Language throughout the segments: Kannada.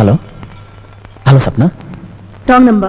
Hello hello Sapna wrong number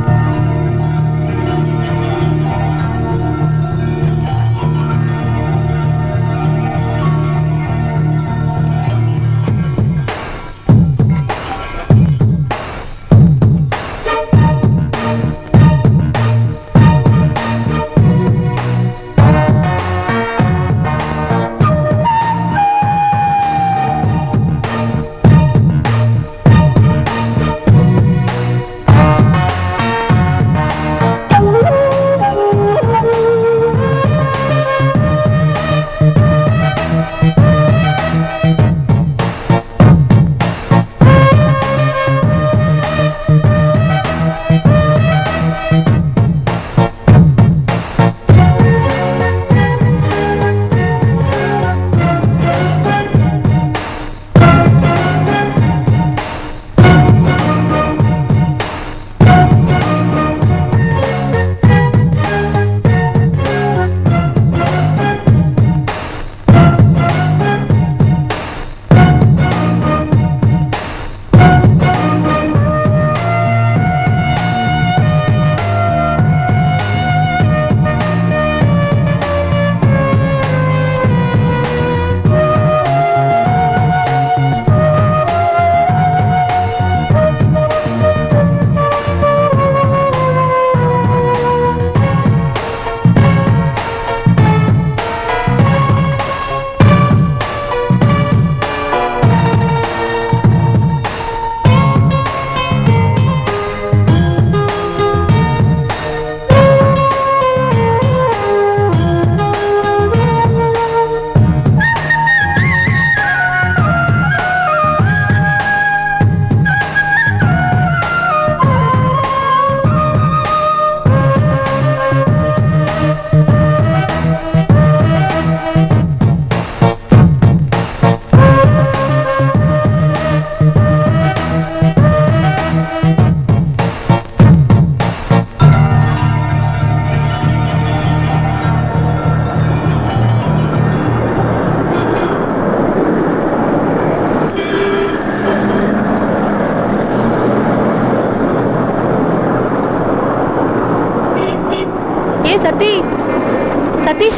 ಏ ಸತಿ ಸತೀಶ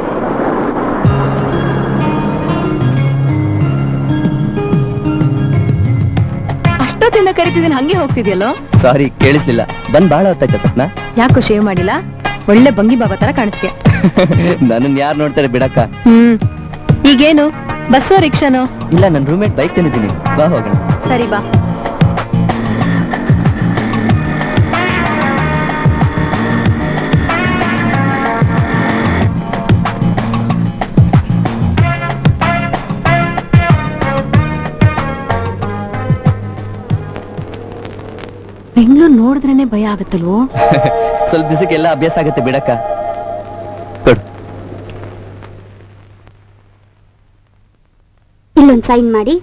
ಅಷ್ಟೊತ್ತಿಂದ ಕರಿತಿದ್ದೀನಿ ಹಂಗೆ ಹೋಗ್ತಿದ್ಯಲ್ಲೋ ಸಾರಿ ಕೇಳಿಸ್ಲಿಲ್ಲ ಬಂದ್ ಬಹಳ ಹೊತ್ತಾಯ್ತಾ ಸಪ್ನ ಯಾಕೋ ಶೇವ್ ಮಾಡಿಲ್ಲ ಒಳ್ಳೆ ಬಂಗಿ ಬಾಬಾ ತರ ಕಾಣಿಸ್ತೀಯ ನನ್ನನ್ ಯಾರು ನೋಡ್ತಾರೆ ಬಿಡಕ್ಕ ಹ್ಮ್ ಈಗೇನು ಬಸ್ಸೋ ರಿಕ್ಷಾನೋ ಇಲ್ಲ ನನ್ನ ರೂಮೇಟ್ ಬೈಕ್ ತಂದಿದ್ದೀನಿ ಬಾ ಹೋಗೋಣ ಸರಿ ಬಾ ಬೆಂಗಳೂರು ನೋಡಿದ್ರೇನೆ ಭಯ ಆಗತ್ತಲ್ವೋ ಸ್ವಲ್ಪ ದಿವಸಕ್ಕೆಲ್ಲ ಅಭ್ಯಾಸ ಆಗತ್ತೆ ಬಿಡಕ್ಕ ಕೊಡು ಇಲ್ಲೊಂದು ಸೈನ್ ಮಾಡಿ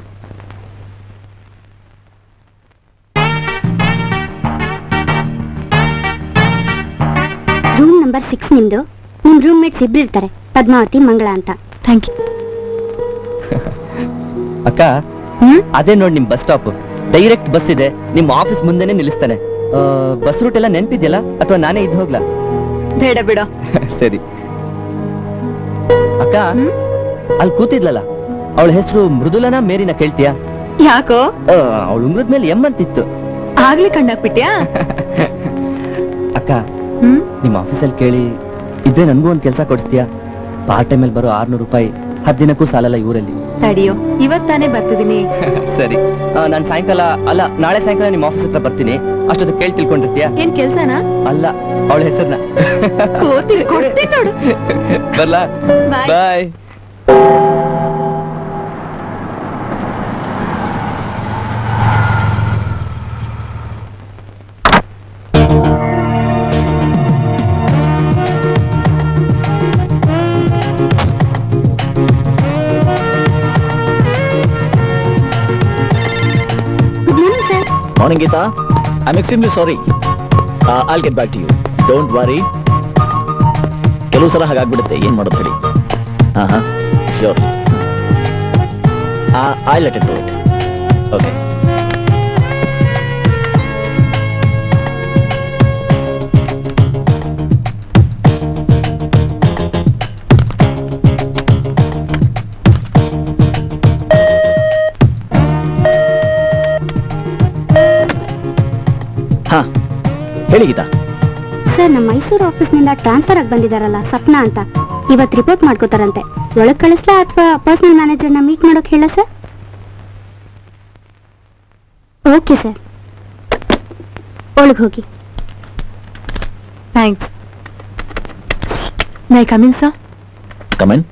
ರೂಮ್ ನಂಬರ್ ಸಿಕ್ಸ್ ನಿಮ್ದು ನಿಮ್ ರೂಮ್ ಮೇಟ್ಸ್ ಇಬ್ರು ಇರ್ತಾರೆ ಪದ್ಮಾವತಿ ಮಂಗಳ ಅಂತ ಥ್ಯಾಂಕ್ ಯು ಅಕ್ಕ ಹ್ಮ್ ಅದೇ ನೋಡಿ ನಿಮ್ ಬಸ್ ಸ್ಟಾಪ್ ಡೈರೆಕ್ಟ್ ಬಸ್ ಇದೆ ನಿಮ್ ಆಫೀಸ್ ಮುಂದೆನೆ ನಿಲ್ಲಿಸ್ತಾನೆ ಬಸ್ ರೂಟ್ ಎಲ್ಲ ನೆನ್ಪಿದ್ಯಲ್ಲ ಅಥವಾ ನಾನೇ ಇದ್ ಹೋಗ್ಲಾ ಬೇಡ ಬಿಡ ಸರಿ ಅಕ್ಕ ಹ್ಮ್? ಅಲ್ಲಿ ಕೂತಿದ್ಲಲ್ಲ ಅವಳ ಹೆಸರು ಮೃದುಲನ ಮೇರಿನ ಕೇಳ್ತೀಯಾ ಯಾಕೋ ಅವಳು ಉಂಗ್ರದ ಮೇಲೆ ಎಮ್ ಅಂತಿತ್ತು ಆಗ್ಲೇ ಕಂಡಾಕ್ಬಿಟ್ಯಾ ಅಕ್ಕ ಹ್ಮ್ ನಿಮ್ಮ ಆಫೀಸಲ್ಲಿ ಕೇಳಿ ಇದ್ರೆ ನನ್ಗೂ ಒಂದ್ ಕೆಲಸ ಕೊಡಿಸ್ತೀಯಾ ಪಾರ್ಟ್ ಟೈಮಲ್ಲಿ ಬರೋ ಆರ್ನೂರು ರೂಪಾಯಿ ಹತ್ತು ದಿನಕ್ಕೂ ಸಾಲಲ್ಲ ಇವರಲ್ಲಿ ತಡಿಯೋ ಇವತ್ತಾನೇ ಬರ್ತಿದೀನಿ ಸರಿ ನಾನು ಸಾಯಂಕಾಲ ಅಲ್ಲ ನಾಳೆ ಸಾಯಂಕಾಲ ನಿಮ್ಮ ಆಫೀಸ್ ಹತ್ರ ಬರ್ತೀನಿ ಅಷ್ಟೊತ್ತು ಕೇಳಿ ತಿಳ್ಕೊಂಡಿರ್ತೀಯಾ ಏನ್ ಕೆಲ್ಸನಾ ಅಲ್ಲ ಅವಳ ಹೆಸರನ್ನ ಕೋತಿ ಕೊಡ್ತೀನಿ ನೋಡು ಬರ್ಲಾ Bye. Bye good morning sir morning Geetha I extremely sorry I'll get back to you don't worry ಕೆಲವು ಸಲ ಹಾಗಾಗ್ಬಿಡುತ್ತೆ ಏನ್ ಮಾಡೋದು ಹೇಳಿ ಹಾ ಹಾ sure I let it do it okay ಹೇಳಿ ಗೀತಾ ಸರ್ ನಮ್ಮ ಮೈಸೂರು ಆಫೀಸ್ನಿಂದ ಟ್ರಾನ್ಸ್ಫರ್ ಆಗಿ ಬಂದಿದಾರಲ್ಲ ಸಪ್ನಾ ಅಂತ ಇವತ್ತು ರಿಪೋರ್ಟ್ ಮಾಡ್ಕೋತಾರಂತೆ ಒಳಗ್ ಕಳಿಸ್ಲಾ ಅಥವಾ ಪರ್ಸನಲ್ ಮ್ಯಾನೇಜರ್ನ ಮೀಟ್ ಮಾಡೋಕ್ ಹೇಳ ಸರ್ ಓಕೆ ಸರ್ ಒಳಗ್ ಹೋಗಿ thanks may come in sir come in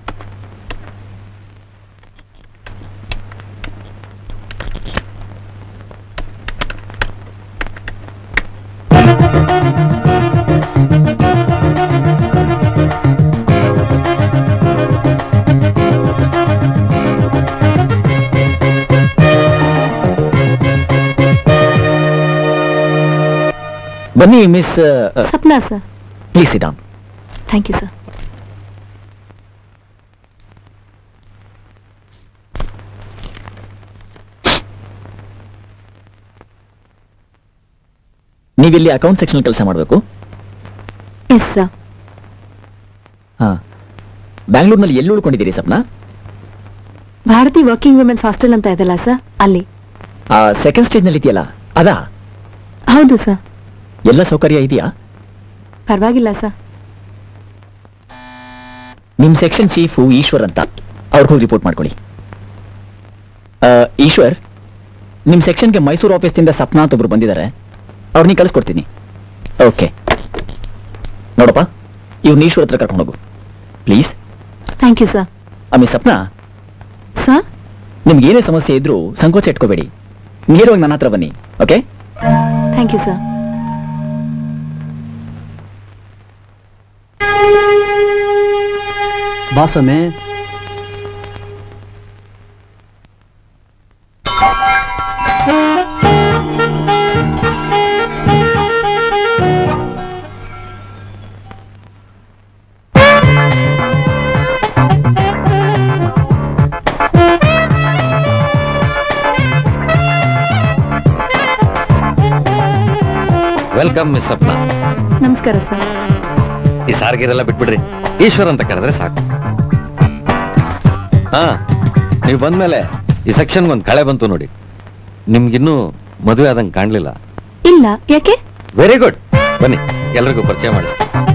ಬನ್ನಿ ಮಿಸ್ ಸಪ್ನಾ ಸರ್ ಪ್ಲೀಸ್ ಇಡಾನ್ ಥ್ಯಾಂಕ್ ಯು ಸರ್ ನೀವಿಲ್ಲಿ ಅಕೌಂಟ್ ಸೆಕ್ಷನ್ ಕೆಲಸ ಮಾಡಬೇಕು ಎಸ್ ಸರ್ ಹಾ ಬ್ಯಾಂಗ್ಳೂರ್ನಲ್ಲಿ ಎಲ್ಲಿ ಉಳ್ಕೊಂಡಿದ್ದೀರಿ Sapna Bharathi working women's hostel ಅಂತ ಇದೆಲ್ಲ ಸರ್ ಅಲ್ಲಿ ಆ ಸೆಕೆಂಡ್ ಸ್ಟೇಜ್ನಲ್ಲಿ ಇದೆಯಲ್ಲ ಅದಾ ಹೌದು ಸರ್ ಎಲ್ಲ ಸೌಕರ್ಯ ಇದೆಯಾ ಪರವಾಗಿಲ್ಲ ಸರ್ ನಿಮ್ ಸೆಕ್ಷನ್ ಚೀಫು ಈಶ್ವರ್ ಅಂತ ಅವ್ರಿಗೆ ಹೋಗಿ ರಿಪೋರ್ಟ್ ಮಾಡ್ಕೊಳ್ಳಿ ಆ, ಈಶ್ವರ್ ನಿಮ್ ಸೆಕ್ಷನ್ಗೆ ಮೈಸೂರು ಆಫೀಸ್ನಿಂದ ಸಪ್ನಾ ಅಂತ ಒಬ್ರು ಬಂದಿದ್ದಾರೆ ಅವ್ರನ್ನ ಕಳಿಸ್ಕೊಡ್ತೀನಿ ಓಕೆ ನೋಡಪ್ಪ ಇವ್ನ ಈಶ್ವರ್ ಹತ್ರ ಕರ್ಕೊಂಡು ಹೋಗು ಪ್ಲೀಸ್ ಥ್ಯಾಂಕ್ ಯು ಸರ್ ಆಮಿ ಸಪ್ನಾ ಸರ್ ನಿಮ್ಗೆ ಏನೇ ಸಮಸ್ಯೆ ಇದ್ರೂ ಸಂಕೋಚ ಇಟ್ಕೋಬೇಡಿ ನೇರವಾಗಿ ನನ್ನ ಹತ್ರ ಬನ್ನಿ ಓಕೆ ಥ್ಯಾಂಕ್ ಯು ಸರ್ ಬಾಸೊಮ್ಮೆ ವೆಲ್ಕಮ್ ಮಿಸ್ ಸಪ್ನಾ ನಮಸ್ಕಾರ ಸರ್ ಈ ಸಾರಿಗೆರೆಲ್ಲ ಬಿಟ್ಬಿಡ್ರಿ ಈಶ್ವರ್ ಅಂತ ಕರೆದ್ರೆ ಸಾಕು ಹಾ ನೀವು ಬಂದ್ಮೇಲೆ ಈ ಸೆಕ್ಷನ್ ಒಂದು ಕಳೆ ಬಂತು ನೋಡಿ ನಿಮ್ಗಿನ್ನೂ ಮದುವೆ ಆದಂಗೆ ಕಾಣ್ಲಿಲ್ಲ ಇಲ್ಲ ಯಾಕೆ ವೆರಿ ಗುಡ್ ಬನ್ನಿ ಎಲ್ರಿಗೂ ಪರಿಚಯ ಮಾಡಿಸಿ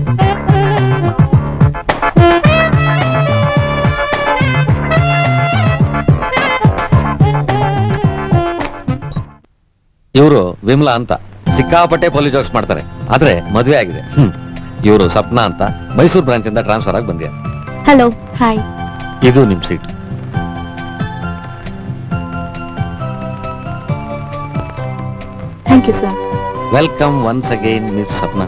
ಇವರು ವಿಮಲಾ ಅಂತ ಸಿಕ್ಕಾಪಟ್ಟೆ ಪೊಲೀಸ್ ಜೋಕ್ಸ್ ಮಾಡ್ತಾರೆ ಆದ್ರೆ ಮದುವೆ ಆಗಿದೆ ಹ್ಮ್ ಇವರು ಸಪ್ನಾ ಅಂತ ಮೈಸೂರು ಬ್ರಾಂಚ್ ಇಂದ ಟ್ರಾನ್ಸ್ಫರ್ ಆಗಿ ಬಂದಿದೆ ಹಲೋ ಹಾಯ್ ಇದು ನಿಮ್ seat thank you sir welcome once again miss Sapna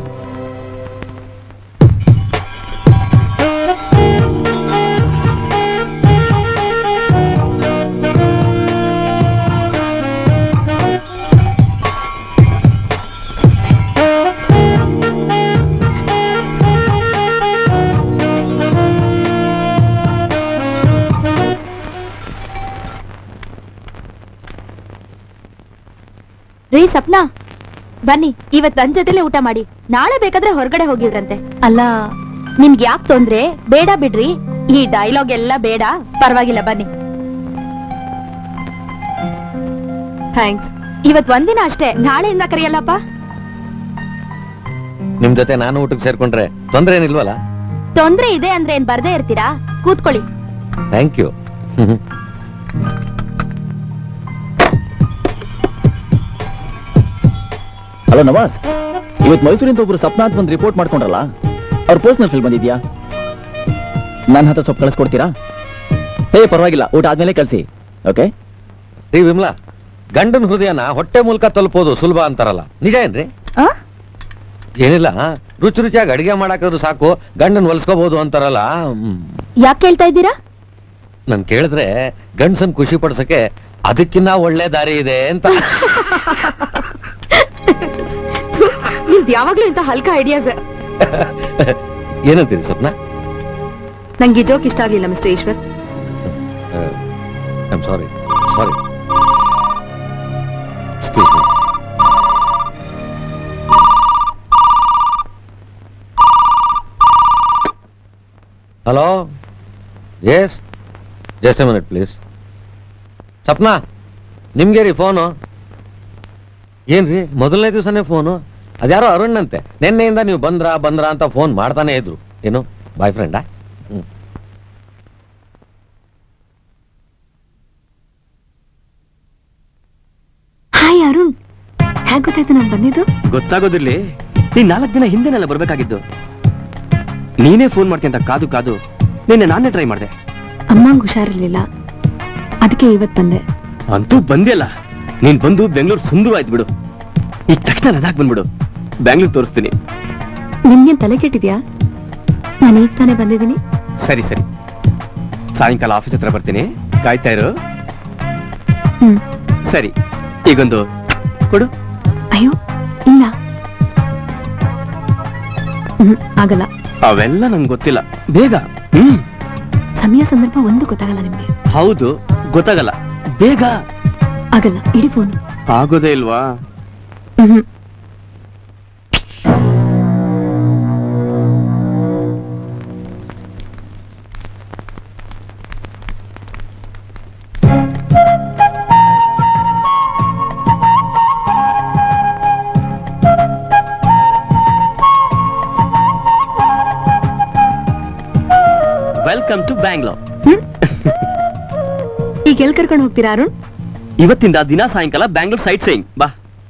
ರೀ ಸಪ್ನಾ ಬನ್ನಿ ಇವತ್ ನನ್ ಜೊತೆಲೆ ಊಟ ಮಾಡಿ ನಾಳೆ ಬೇಕಾದ್ರೆ ಹೊರಗಡೆ ಹೋಗಿವ್ರಂತೆ ಅಲ್ಲ ನಿಮ್ಗೆ ಯಾಕೆ ತೊಂದ್ರೆ ಬೇಡ ಬಿಡ್ರಿ ಈ ಡೈಲಾಗ್ ಎಲ್ಲ ಬೇಡ ಪರವಾಗಿಲ್ಲ ಬನ್ನಿ ಥ್ಯಾಂಕ್ಸ್ ಇವತ್ ಒಂದಿನ ಅಷ್ಟೇ ನಾಳೆಯಿಂದ ಕರೆಯಲ್ಲಪ್ಪ ನಿಮ್ ಜೊತೆ ನಾನು ಊಟಕ್ಕೆ ಸೇರ್ಕೊಂಡ್ರೆ ತೊಂದ್ರೆ ಏನಿಲ್ವಲ್ಲ ತೊಂದ್ರೆ ಇದೆ ಅಂದ್ರೆ ಏನ್ ಬರ್ದೇ ಇರ್ತೀರಾ ಕೂತ್ಕೊಳ್ಳಿ ಥ್ಯಾಂಕ್ ಯು ಹಲೋ ನವಾಸ್ ಇವತ್ತು ಮೈಸೂರಿಂದ ಒಬ್ರು ಸಪ್ನಾ ಅಂತ ಬಂದು ರಿಪೋರ್ಟ್ ಮಾಡ್ಕೊಂಡ್ರಲ್ಲ ಅವ್ರ ಪರ್ಸನಲ್ ಫಿಲ್ ಬಂದಿದ್ಯಾ ನನ್ನ ಹತ್ರ ಸ್ವಲ್ಪ ಕಳಿಸ್ಕೊಡ್ತೀರಾ ಏ ಪರವಾಗಿಲ್ಲ ಊಟ ಆದ್ಮೇಲೆ ಕಳಿಸಿ ಓಕೆ ರೀ ವಿಮಲಾ ಗಂಡನ ಹೃದಯನ ಹೊಟ್ಟೆ ಮೂಲಕ ತಲುಪೋದು ಸುಲಭ ಅಂತಾರಲ್ಲ ನಿಜ ಏನ್ರಿ ಆ? ಏನಿಲ್ಲ ರುಚಿ ರುಚಿಯಾಗಿ ಅಡಿಗೆ ಮಾಡಾಕಿದ್ರು ಸಾಕು ಗಂಡನ್ ಹೊಲ್ಸ್ಕೋಬಹುದು ಅಂತಾರಲ್ಲ ಹ್ಮ್. ಯಾಕೆ ಕೇಳ್ತಾ ಇದ್ದೀರಾ ನಾನ್ ಕೇಳಿದ್ರೆ ಗಂಡಸನ್ ಖುಷಿ ಪಡ್ಸಕ್ಕೆ ಅದಕ್ಕಿನ್ನ ಒಳ್ಳೆ ದಾರಿ ಇದೆ ಅಂತ ನಿಮ್ದು ಯಾವಾಗ್ಲೂ ಇಂತ ಹಲ್ಕ ಐಡಿಯಾಸ್ ಏನಂತೀರಿ ಸ್ವಪ್ನ ನಂಗೆ ಜೋಕ್ ಇಷ್ಟ ಆಗ್ಲಿಲ್ಲ mister Eshwar I'm sorry sorry excuse me hello yes just a minute please Sapna ನಿಮ್ಗೆ ರೀ ಫೋನು ಏನ್ರಿ ಮೊದಲನೇ ದಿವಸನೇ ಫೋನು ಅದ್ಯಾರೋ ಅರುಣ್ ಅಂತೆ ನಿನ್ನೆಯಿಂದ ನೀವು ಬಂದ್ರಾ ಬಂದ್ರಾ ಅಂತ ಫೋನ್ ಮಾಡ್ತಾನೆ ಇದ್ರು ಏನು ಬಾಯ್ ಫ್ರೆಂಡಾ ಹ್ಮ್ ಹಾಯ್ ಅರುಣ್ ಹೇಗ್ ಗೊತ್ತಾಯ್ತು ನಾನು ಬಂದಿದ್ದು ಗೊತ್ತಾಗೋದಿರ್ಲಿ ನೀನ್ ನಾಲ್ಕು ದಿನ ಹಿಂದೆನೆಲ್ಲ ಬರ್ಬೇಕಾಗಿದ್ದು ನೀನೇ ಫೋನ್ ಮಾಡ್ತೀನಿ ಅಂತ ಕಾದು ಕಾದು ನಿನ್ನೆ ನಾನೇ ಟ್ರೈ ಮಾಡಿದೆ ಅಮ್ಮಂಗ್ ಹುಷಾರಿರ್ಲಿಲ್ಲ ಅದಕ್ಕೆ ಇವತ್ ಬಂದೆ ಅಂತೂ ಬಂದಿಯಲ್ಲ ನೀನ್ ಬಂದು ಬೆಂಗಳೂರು ಸುಂದರವಾಯ್ತು ಬಿಡು ಈಗ ತಕ್ಷಣ ಲದಾಖ್ ಬಂದ್ಬಿಡು ಬ್ಯಾಂಗ್ಳೂರ್ ತೋರಿಸ್ತೀನಿ ನಿಮ್ಗೇನ್ ತಲೆ ಕೆಟ್ಟಿದ್ಯಾ ನಾನು ಈಗ ತಾನೇ ಬಂದಿದ್ದೀನಿ ಸರಿ ಸರಿ ಸಾಯಂಕಾಲ ಆಫೀಸ್ ಹತ್ರ ಬರ್ತೀನಿ ಕಾಯ್ತಾ ಇರು ಹ್ಮ್ ಸರಿ ಈಗೊಂದು ಕೊಡು ಅಯ್ಯೋ ಇಲ್ಲ ಹ್ಮ್ ಆಗಲ್ಲ ಅವೆಲ್ಲ ನಂಗೆ ಗೊತ್ತಿಲ್ಲ ಬೇಗ ಹ್ಮ್ ಸಮಯ ಸಂದರ್ಭ ಒಂದು ಗೊತ್ತಾಗಲ್ಲ ನಿಮ್ಗೆ ಹೌದು ಗೊತ್ತಾಗಲ್ಲ ಬೇಗ ಆಗಲ್ಲ ಇಡಿ ಫೋನ್ ಆಗೋದೇ ಇಲ್ವಾ ಹ್ಮ್ ವೆಲ್ಕಮ್ ಟು ಬ್ಯಾಂಗ್ಳೂರ್ ಈಗ ಎಲ್ ಕರ್ಕೊಂಡು ಹೋಗ್ತೀರಾ ಅರುಣ್ ಇವತ್ತಿಂದ ದಿನ ಸಾಯಂಕಾಲ ಬ್ಯಾಂಗ್ಳೂರ್ ಸೈಟ್ ಸೇಯಿಂಗ್ ಬಾ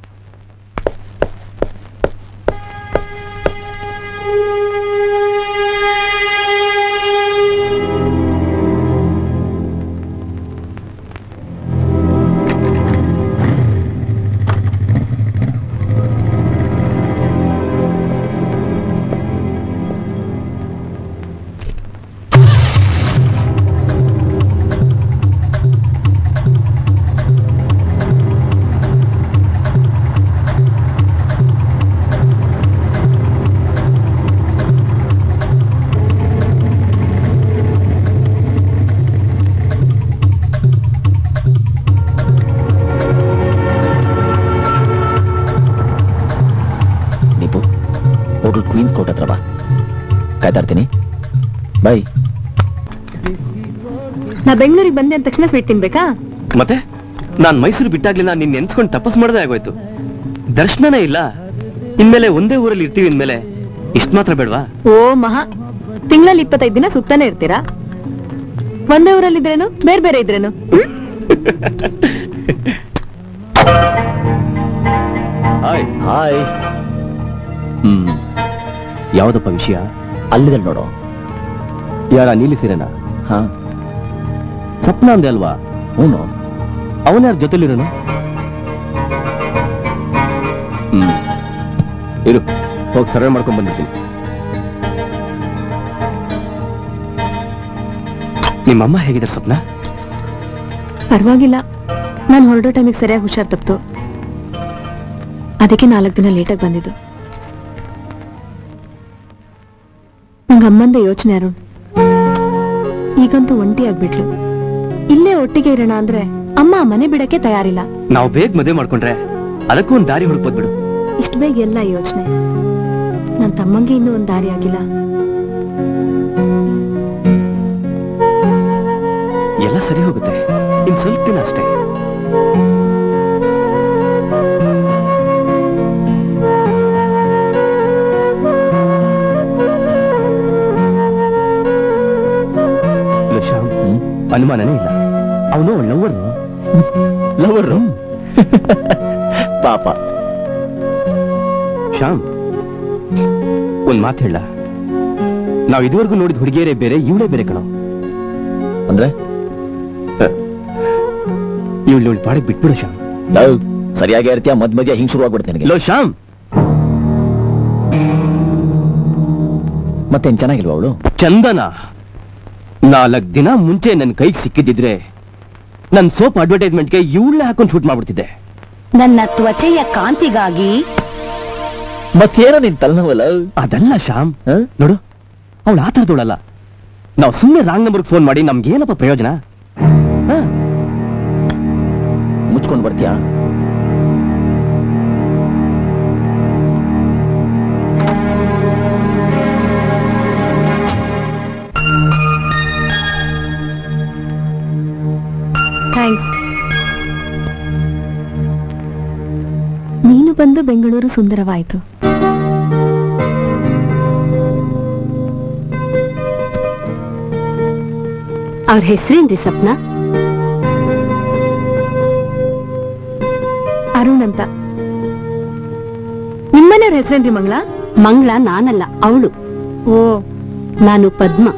ದೀಪು ಹೋಟೆಲ್ ಕ್ವೀನ್ಸ್ ಕೋರ್ಟ್ ಹತ್ರ ಬಾ ಕಾಯ್ತಾ ಇರ್ತೀನಿ ಬಾಯ್ ನಾ ಬೆಂಗಳೂರಿಗೆ ಬಂದೆ ಅಂದ ತಕ್ಷಣ ಸ್ವೀಟ್ ತಿನ್ಬೇಕಾ ಮತ್ತೆ ನಾನ್ ಮೈಸೂರು ಬಿಟ್ಟಾಗ್ಲಿಂದ ನಿನ್ ನೆನ್ಸ್ಕೊಂಡು ತಪಸ್ ಮಾಡದೇ ಆಗೋಯ್ತು ದರ್ಶನನೇ ಇಲ್ಲ ಇನ್ಮೇಲೆ ಒಂದೇ ಊರಲ್ಲಿ ಇರ್ತೀವಿ ಇನ್ಮೇಲೆ ಇಷ್ಟ ಮಾತ್ರ ಬೇಡವಾ ಓ ಮಹಾ ತಿಂಗಳಲ್ಲಿ ಇಪ್ಪತ್ತೈದು ದಿನ ಸುತ್ತಾನೆ ಇರ್ತೀರಾ ಒಂದೇ ಊರಲ್ಲಿ ಇದ್ರೇನು ಬೇರೆ ಬೇರೆ ಇದ್ರೇನು ಹ್ಮ್? ಹಾಯ್ ಹಾಯ್ ಹ್ಮ್ ಯಾವ್ದಪ್ಪ ವಿಷಯ ಅಲ್ಲಿದಲ್ಲಿ ನೋಡು ಯಾರ ನೀಲಿ ಸೀರೆನಾ ಹಾ ಸಪ್ನ ಅಂದೆ ಅಲ್ವಾ ಹ್ಞೂ ಅವನ್ಯಾರ ಜೊತೆಲಿರೋನು ಹ್ಮ್ ಇರು ಹೋಗಿ ಸರ್ವೆ ಮಾಡ್ಕೊಂಡ್ ಬಂದಿರ್ತೀನಿ ನಿಮ್ಮಮ್ಮ ಹೇಗಿದ್ದಾರೆ ಸ್ವಪ್ನ ಪರವಾಗಿಲ್ಲ ನಾನು ಹೊರಡೋ ಟೈಮಿಗೆ ಸರಿಯಾಗಿ ಹುಷಾರ್ ತಪ್ತು ಅದಕ್ಕೆ ನಾಲ್ಕು ದಿನ ಲೇಟಾಗಿ ಬಂದಿದ್ದು ನಂಗೆ ಅಮ್ಮಂದೆ ಯೋಚನೆ ಅರುಣ್ ಈಗಂತೂ ಒಂಟಿ ಆಗ್ಬಿಟ್ಲು ಇಲ್ಲೇ ಒಟ್ಟಿಗೆ ಇರೋಣ ಅಂದ್ರೆ ಅಮ್ಮ ಆ ಮನೆ ಬಿಡಕ್ಕೆ ತಯಾರಿಲ್ಲ ನಾವು ಬೇಗ ಮದುವೆ ಮಾಡ್ಕೊಂಡ್ರೆ ಅದಕ್ಕೂ ಒಂದು ದಾರಿ ಹುಡುಕ್ಬೋದು ಬಿಡು ಇಷ್ಟು ಬೇಗ ಎಲ್ಲ ಯೋಚನೆ ನನ್ನ ತಮ್ಮಂಗೆ ಇನ್ನೂ ಒಂದು ದಾರಿ ಆಗಿಲ್ಲ ಎಲ್ಲ ಸರಿ ಹೋಗುತ್ತೆ ಇನ್ ಸ್ವಲ್ಪ ದಿನ ಅಷ್ಟೇ ಇಲ್ಲ ಶ್ಯಾಮ್, ಅನುಮಾನನೇ ಇಲ್ಲ ಅವನು ಲವ್ವರು ಲವರ್ ಪಾಪ ಶ್ಯಾಮ್ ಒಂದ್ ಮಾತು ಹೇಳ ನಾವ್ ಇದುವರೆಗೂ ನೋಡಿದ ಹುಡುಗಿಯರೇ ಬೇರೆ ಇವಳೇ ಬೇರೆ ಕಣೋ ಅಂದ್ರೆ ಇವಳು ಇವಳು ಪಾಡಕ್ ಬಿಟ್ಬಿಡು ಶ್ಯಾಮ್ ಲವ್ ಸರಿಯಾಗಿ ಇರ್ತೀಯ ಮದ್ ಮಧ್ಯ ಹಿಂಗ್ ಶುರುವಾಗ್ಬಿಡುತ್ತೆ ನಿನಗೆ ಲೋ ಶ್ಯಾಮ್ ಮತ್ತೇನ್ ಚೆನ್ನಾಗಿಲ್ವಾ ಅವಳು ಚಂದನ ನಾಲ್ಕ್ ದಿನ ಮುಂಚೆ ನನ್ನ ಕೈಗೆ ಸಿಕ್ಕಿದ್ದಿದ್ರೆ ನನ್ ಸೋಪ್ ಅಡ್ವರ್ಟೈಸ್ಮೆಂಟ್ಗೆ ಇವಳೇ ಹಾಕೊಂಡು ಶೂಟ್ ಮಾಡ್ಬಿಡ್ತಿದ್ದೆ ನನ್ನ ತ್ವಚೆಯ ಕಾಂತಿಗಾಗಿ ಮತ್ತೇನೋ ನಿನ್ ತಲೆನೋವಲ್ಲ ಅದಲ್ಲ ಶ್ಯಾಮ್ ಹ? ನೋಡು ಅವಳು ಆ ಥರದವಳಲ್ಲ ನಾವು ಸುಮ್ಮನೆ ರಾಂಗ್ ನಂಬರ್ಗೆ ಫೋನ್ ಮಾಡಿ ನಮ್ಗೇನಪ್ಪ ಪ್ರಯೋಜನ ಹ? ಮುಚ್ಕೊಂಡ್ ಬರ್ತೀಯಾ ಥ್ಯಾಂಕ್ಸ್ ನೀನು ಬಂದು ಬೆಂಗಳೂರು ಸುಂದರವಾಯಿತು ಅವ್ರ ಹೆಸರೇನ್ರಿ ಸಪ್ನ ಅರುಣ್ ಅಂತ ನಿಮ್ಮನೆಯವ್ರ ಹೆಸರೇನ್ರಿ ಮಂಗಳ ಮಂಗಳ ನಾನಲ್ಲ ಅವಳು ಓ ನಾನು ಪದ್ಮ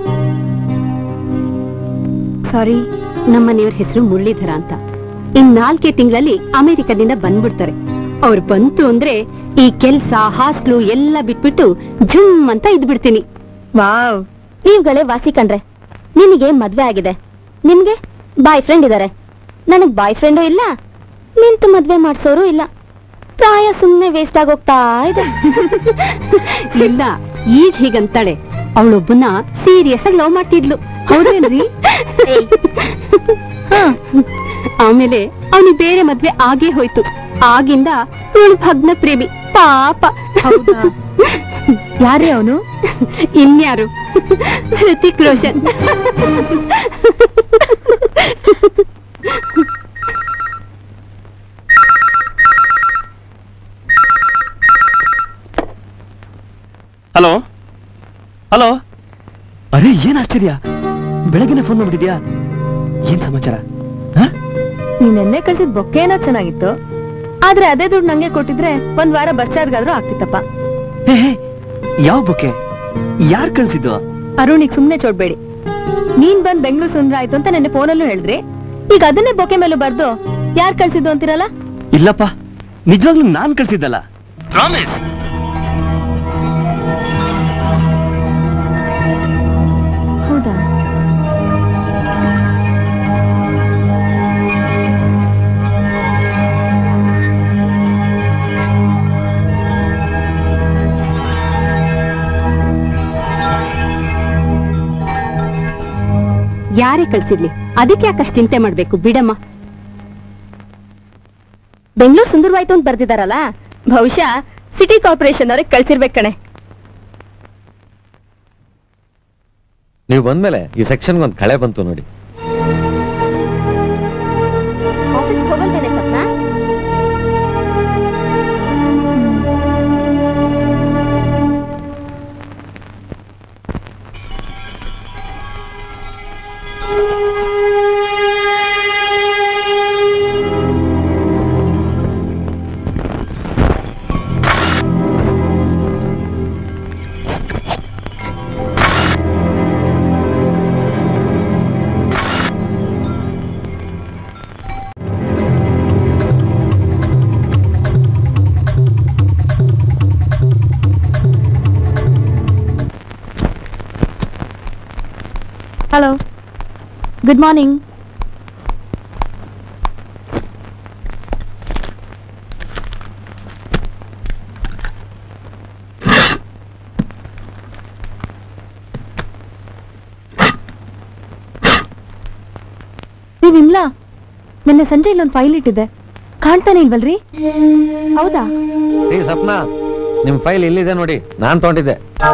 ಸಾರಿ ನಮ್ಮನೆಯವ್ರ ಹೆಸರು ಮುರಳೀಧರ ಅಂತ ಇನ್ ನಾಲ್ಕೇ ತಿಂಗಳಲ್ಲಿ ಅಮೆರಿಕದಿಂದ ಬಂದ್ಬಿಡ್ತಾರೆ ಅವ್ರು ಬಂತು ಅಂದ್ರೆ ಈ ಕೆಲ್ಸ ಹಾಸ್ಟ್ಲು ಎಲ್ಲ ಬಿಟ್ಬಿಟ್ಟು ಝುಮ್ ಅಂತ ಇದ್ಬಿಡ್ತೀನಿ ವಾವ್ ನೀವುಗಳೇ ವಾಸಿ ಕಂಡ್ರೆ ನಿಮಗೆ ಮದ್ವೆ ಆಗಿದೆ ನಿಮ್ಗೆ ಬಾಯ್ ಫ್ರೆಂಡ್ ಇದಾರೆ ನನಗ್ ಬಾಯ್ ಫ್ರೆಂಡು ಇಲ್ಲ ನಿಂತು ಮದ್ವೆ ಮಾಡ್ಸೋರು ಇಲ್ಲ ಪ್ರಾಯ ಸುಮ್ನೆ ವೇಸ್ಟ್ ಆಗೋಗ್ತಾ ಇದೆ ಇಲ್ಲ ಈಗ ಹೀಗಂತಾಳೆ ಅವಳೊಬ್ಬನ ಸೀರಿಯಸ್ ಆಗಿ ಲವ್ ಮಾಡ್ತಿದ್ಲು ಹೌದೇನ್ರಿ ಏಯ್, ಆಮೇಲೆ ಅವನಿಗೆ ಬೇರೆ ಮದ್ವೆ ಆಗೇ ಹೋಯ್ತು ಆಗಿಂದ ಇವಳು ಭಗ್ನ ಪ್ರೇಮಿ ಪಾಪ ಹೌದಾ? ಯಾರೇ ಅವನು ಇನ್ಯಾರು ಹೃತಿಕ್ ರೋಷನ್ ಹಲೋ ಹಲೋ ಅರೆ ಏನ್ ಆಶ್ಚರ್ಯ ಬೆಳಗ್ಗೆನೆ ಫೋನ್ ಮಾಡ್ಬಿಟ್ಟಿದ್ಯಾ ಏನ್ ಸಮಾಚಾರ ಹ? ನೀನ್ ನೆನ್ನೆ ಕಳ್ಸಿದ್ ಬೊಕ್ಕೆ ಏನೋ ಚೆನ್ನಾಗಿತ್ತು ಆದ್ರೆ ಅದೇ ದುಡ್ಡು ನಂಗೆ ಕೊಟ್ಟಿದ್ರೆ ಒಂದ್ ವಾರ ಬಸ್ ಚಾರ್ಜ್ಗಾದ್ರೂ ಆಗ್ತಿತ್ತಪ್ಪ ಹೇ ಹೇ, ಯಾವ ಬುಕ್ಕೆ ಯಾರ್ ಕಳ್ಸಿದ್ದು ಅರುಣಿಗ್ ಸುಮ್ನೆ ಚೋಡ್ಬೇಡಿ ನೀನ್ ಬಂದ್ ಬೆಂಗಳೂರು ಸುಂದ್ರ ಆಯ್ತು ಅಂತ ನೆನ್ನೆ ಫೋನಲ್ಲೂ ಹೇಳಿದ್ರಿ ಈಗ ಅದನ್ನೇ ಬೊಕ್ಕೆ ಮೇಲೂ ಬರ್ದು ಯಾರ್ ಕಳ್ಸಿದ್ದು ಅಂತಿರಲ್ಲ ಇಲ್ಲಪ್ಪ ನಿಜವಾಗ್ಲೂ ನಾನ್ ಕಳ್ಸಿದ್ದಲ್ಲ ಪ್ರಾಮಿಸ್ ಹೌದಾ ಯಾರೇ ಕಳ್ಸಿರ್ಲಿ ಅದಕ್ಕೆ ಯಾಕಷ್ಟು ಚಿಂತೆ ಮಾಡ್ಬೇಕು ಬಿಡಮ್ಮ ಬೆಂಗಳೂರು ಸುಂದರವಾಯ್ತು ಅಂತ ಬರ್ದಿದಾರಲ್ಲ ಬಹುಶಃ ಸಿಟಿ ಕಾರ್ಪೊರೇಷನ್ ಅವ್ರಿಗೆ ಕಳ್ಸಿರ್ಬೇಕು ಕಣೆ ನೀವು ಬಂದ್ಮೇಲೆ ಈ ಸೆಕ್ಷನ್ ಒಂದ್ ಕಳೆ ಬಂತು ನೋಡಿ ಆಫೀಸ್ ಹೋಗಲ್ವೇನೆ ಸಪ್ನ ಹಲೋ ಗುಡ್ ಮಾರ್ನಿಂಗ್ ನೀವ್ ವಿಮ್ಲಾ ನಿನ್ನೆ ಸಂಜೆ ಇಲ್ಲೊಂದು ಫೈಲ್ ಇಟ್ಟಿದ್ದೆ ಕಾಣ್ತಾನೆ ಇಲ್ವಲ್ರಿ ಹೌದಾ ಏ ಸಪ್ನ ನಿಮ್ ಫೈಲ್ ಇಲ್ಲಿದೆ ನೋಡಿ ನಾನ್ ತಗೊಂಡಿದ್ದೆ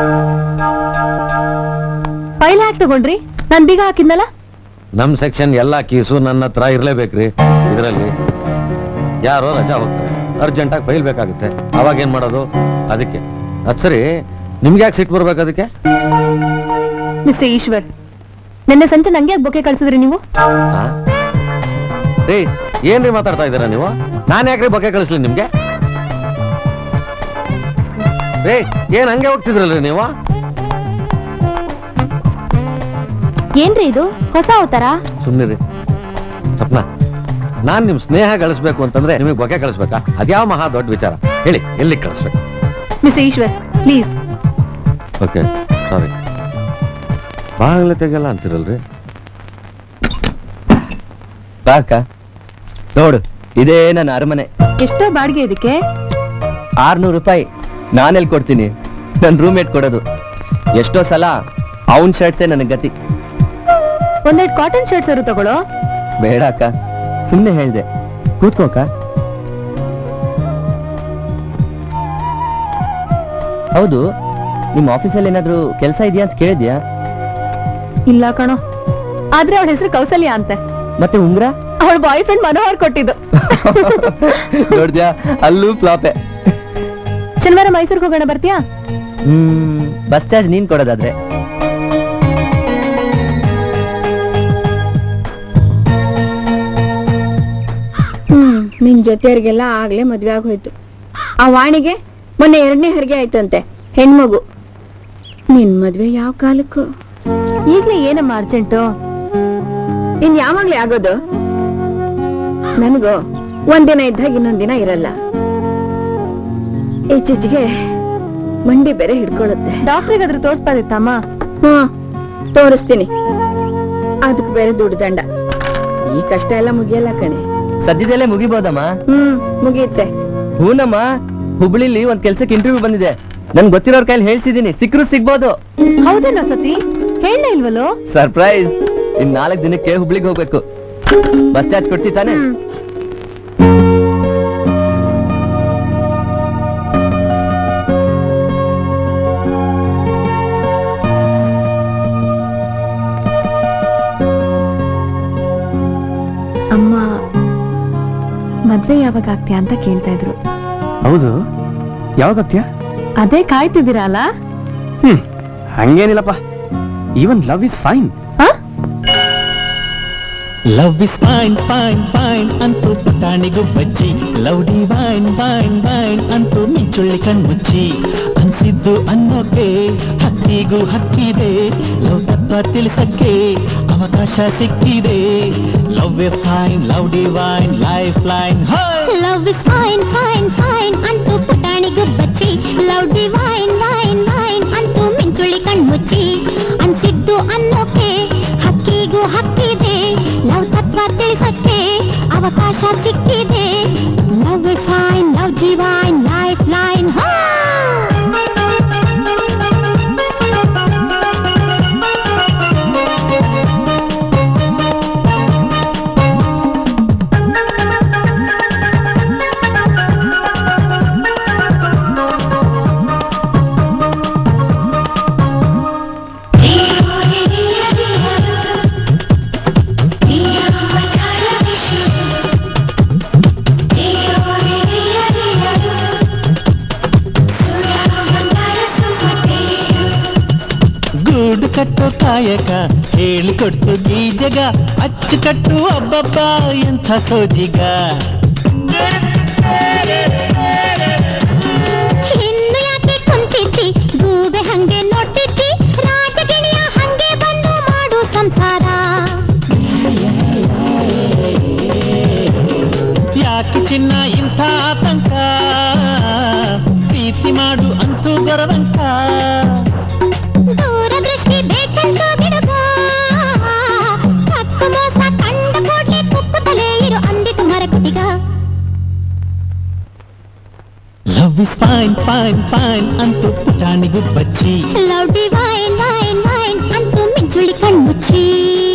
ಫೈಲ್ ಹ್ಯಾಕ್ ತಗೊಂಡ್ರಿ ನಾನ್ ಬೀಗ ಹಾಕಿದ್ನಲ್ಲ ನಮ್ ಸೆಕ್ಷನ್ ಎಲ್ಲಾ ಕೀಸು ನನ್ನ ಹತ್ರ ಇರ್ಲೇಬೇಕ್ರಿ ಇದರಲ್ಲಿ ಯಾರೋ ರಜಾ ಹೋಗ್ತಾರೆ ಅರ್ಜೆಂಟ್ ಆಗಿ ಫೈಲ್ ಬೇಕಾಗುತ್ತೆ ಅವಾಗ ಏನ್ ಮಾಡೋದು ಅದಕ್ಕೆ ಅದ್ ಸರಿ ನಿಮ್ಗೆ ಯಾಕೆ ಸಿಟ್ಟು ಬರ್ಬೇಕು ಅದಕ್ಕೆ ಮಿಸ್ಟರ್ ಈಶ್ವರ್ ನಿನ್ನೆ ಸಂಜೆ ನಂಗೆ ಯಾಕೆ ಬೊಕ್ಕೆ ಕಳ್ಸಿದ್ರಿ ನೀವು ಆ? ಏ ಏನ್ರಿ ಮಾತಾಡ್ತಾ ಇದ್ದೀರಾ ನೀವು ನಾನ್ ಯಾಕ್ರಿ ಬಗ್ಗೆ ಕಳಿಸ್ಲಿ ನಿಮ್ಗೆ ಏ ಏನ್ ಹಂಗೆ ಹೋಗ್ತಿದ್ರಲ್ರಿ ನೀವು ಏನ್ರಿ ಇದು ಹೊಸ ಅವತಾರ ಸುಮ್ಮನಿರಿ ಸಪ್ನ ನಾನ್ ನಿಮ್ ಸ್ನೇಹ ಗಳಿಸ್ಬೇಕು ಅಂತಂದ್ರೆ ನಿಮಗೆ ಬೊಕ್ಕೆ ಕಳಿಸ್ಬೇಕಾ ಅದ್ಯಾವ ಮಹಾ ದೊಡ್ಡ ವಿಚಾರ ಹೇಳಿ ಎಲ್ಲಿ ಕಳಿಸ್ಬೇಕು mister Eshwar please okay sorry ಬಾಗಿಲು ತೆಗೆಯಲ್ಲ ಅಂತಿರಲ್ರಿ ಸಾಕ ನೋಡು ಇದೇ ನನ್ನ ಅರಮನೆ ಎಷ್ಟೋ ಬಾಡಿಗೆ ಇದಕ್ಕೆ ಆರ್ನೂರು ರೂಪಾಯಿ ನಾನೆಲ್ಲಿ ಕೊಡ್ತೀನಿ ನನ್ನ ರೂಮೇಟ್ ಕೊಡೋದು ಎಷ್ಟೋ ಸಲ ಅವನ್ ಶರ್ಟ್ಸೇ ನನಗೆ ಗತಿ ಒಂದೆರಡು ಕಾಟನ್ ಶರ್ಟ್ಸ್ ಅವರು ತಗೊಳ್ಳೋ ಬೇಡ ಅಕ್ಕ ಸುಮ್ಮನೆ ಹೇಳ್ದೆ ಕೂತ್ಕೋಕ ಹೌದು ನಿಮ್ಮ ಆಫೀಸಲ್ಲಿ ಏನಾದ್ರೂ ಕೆಲಸ ಇದೆಯಾ ಅಂತ ಕೇಳಿದ್ಯಾ ಇಲ್ಲ ಕಣೋ ಆದ್ರೆ ಅವಳ ಹೆಸರು ಕೌಸಲ್ಯ ಅಂತೆ ಮತ್ತೆ ಉಂಗ್ರ ಅವಳ ಬಾಯ್ ಫ್ರೆಂಡ್ ಮನೋಹರ್ ಕೊಟ್ಟಿದ್ದು ನೋಡ್ದ್ಯಾ ಅಲ್ಲೂ ಫ್ಲಾಪೆ ಶನಿವಾರ ಮೈಸೂರಿಗೆ ಹೋಗೋಣ ಬರ್ತೀಯಾ ಹ್ಮ್ ಬಸ್ ಚಾರ್ಜ್ ನೀನ್ ಕೊಡೋದಾದ್ರೆ ನಿನ್ ಜೊತೆಯವ್ರಿಗೆಲ್ಲ ಆಗ್ಲೇ ಮದ್ವೆ ಆಗೋಯ್ತು ಆ ವಾಣಿಗೆ ಮೊನ್ನೆ ಎರಡನೇ ಹೆರಿಗೆ ಆಯ್ತಂತೆ ಹೆಣ್ಮಗು ನಿನ್ ಮದ್ವೆ ಯಾವ ಕಾಲಕ್ಕೂ ಈಗ್ಲೇ ಏನಮ್ಮ ಅರ್ಜೆಂಟು ಇನ್ ಯಾವಾಗ್ಲೇ ಆಗೋದು ನನಗೂ ಒಂದಿನ ಇದ್ದಾಗ ಇನ್ನೊಂದ್ ದಿನ ಇರಲ್ಲ ಈಚೀಚೆಗೆ ಮಂಡಿ ಬೇರೆ ಹಿಡ್ಕೊಳ್ಳುತ್ತೆ ಡಾಕ್ಟ್ರಿಗಾದ್ರೂ ತೋರಿಸ್ಬಾದಿತ್ತಮ್ಮ ಹ್ಮ್ ತೋರಿಸ್ತೀನಿ ಅದಕ್ಕೆ ಬೇರೆ ದುಡ್ಡು ದಂಡ ಈ ಕಷ್ಟ ಎಲ್ಲ ಮುಗಿಯಲ್ಲ ಕಣೆ ಸದ್ಯದಲ್ಲೇ ಮುಗಿಬೋದಮ್ಮ ಹ್ಮ್ ಮುಗಿಯುತ್ತೆ ಹೂನಮ್ಮ ಹುಬ್ಳಿಲಿ ಒಂದ್ ಕೆಲ್ಸಕ್ಕೆ ಇಂಟರ್ವ್ಯೂ ಬಂದಿದೆ ನನ್ ಗೊತ್ತಿರೋರ್ ಕೈಲಿ ಹೇಳ್ಸಿದೀನಿ ಸಿಕ್ರು ಸಿಗ್ಬೋದು ಹೌದೇನೋ ಸತಿ ಹೇಳ ಇಲ್ವಲ್ಲೋ ಸರ್ಪ್ರೈಸ್ ಇನ್ ನಾಲ್ಕ್ ದಿನಕ್ಕೆ ಹುಬ್ಳಿಗೆ ಹೋಗ್ಬೇಕು ಬಸ್ ಚಾರ್ಜ್ ಕೊಡ್ತಿ ತಾನೆ ಅಮ್ಮ ಮದ್ವೆ ಯಾವಾಗ ಆಗ್ತೀಯಾ ಅಂತ ಕೇಳ್ತಾ ಇದ್ರು ಹೌದು ಯಾವಾಗ ಆಗ್ತೀಯಾ ಅದೇ ಕಾಯ್ತಿದ್ದೀರಲ್ಲ ಹ್ಮ್ ಹಂಗೇನಿಲ್ಲಪ್ಪ even love is fine love is fine fine fine ಅಂತೂ ಪುಟಾಣಿಗೂ ಬಜ್ಜಿ ಲವ್ ಡಿವೈನ್ ವೈನ್ ವೈನ್ ಅಂತೂ ಮಿಂಚುಳ್ಳಿ ಕಣ್ಮುಚ್ಚಿ ಅನ್ಸಿದ್ದು ಅನ್ನೋಕೆ ಹಕ್ಕಿಗೂ ಹಕ್ಕಿದೆ ಲವ್ ತತ್ವ ತಿಳಿಸಕ್ಕೆ ಅವಕಾಶ ಸಿಕ್ಕಿದೆ love a fine love divine life line love is fine fine fine ಅಂತೂ ಪುಟಾಣಿಗೂ ಬಚ್ಚಿ ಲವ್ ಡಿವೈನ್ ವೈನ್ ವೈನ್ ಅಂತೂ ಮಿಂಚುಳ್ಳಿ ಕಣ್ಮುಚ್ಚಿ ಅನ್ಸಿದ್ದು ಅನ್ನೋಕೆ ಹಕ್ಕಿಗೂ ಹಕ್ಕಿದೆ ಲವ್ ತತ್ವ ತಿಳಿಸಕ್ಕೆ ಅವಕಾಶ ಸಿಕ್ಕಿದೆ love is fine love divine life line ಗೂಡು ಕಟ್ಟು ಕಾಯಕ ಹೇಳಿಕೊಟ್ಟು ಈ ಜಗ ಅಚ್ಚುಕಟ್ಟು ಅಬ್ಬಬ್ಬ ಎಂಥ ಸೋಜಿಗ ಇನ್ನು ಯಾಕೆ ಕುಂತಿದ್ದಿ ಗೂಬೆ ಹಂಗೆ ನೋಡ್ತಿದ್ದಿ ರಾಜಗಿಣಿಯ ಹಂಗೆ ಬಂದು ಮಾಡು ಸಂಸಾರ ಯಾಕೆ ಚಿನ್ನ ಇಂಥ ಆತಂಕ ಪ್ರೀತಿ ಮಾಡು ಅಂತೂ ಗೊರವಂಕ ದೂರದೃಷ್ಟಿ ಬೇಕಂತ ಬಿಡುಗ ಕತ್ತು ಮೋಸ ಕಂಡ ಕೂಡ್ಲೆ ಕುಕ್ಕುತ್ತಲೇ ಇರು ಅಂದಿತು ಮರಕುಟಿಗ love is fine fine fine ಅಂತೂ ಪುಟಾಣಿಗೂ ಬಚ್ಚಿ ಲವ್ ಡಿವೈನ್ ವೈನ್ ವೈನ್ ಅಂತೂ ಮಿಂಚುಳಿ ಕಣ್ಮುಚ್ಚಿ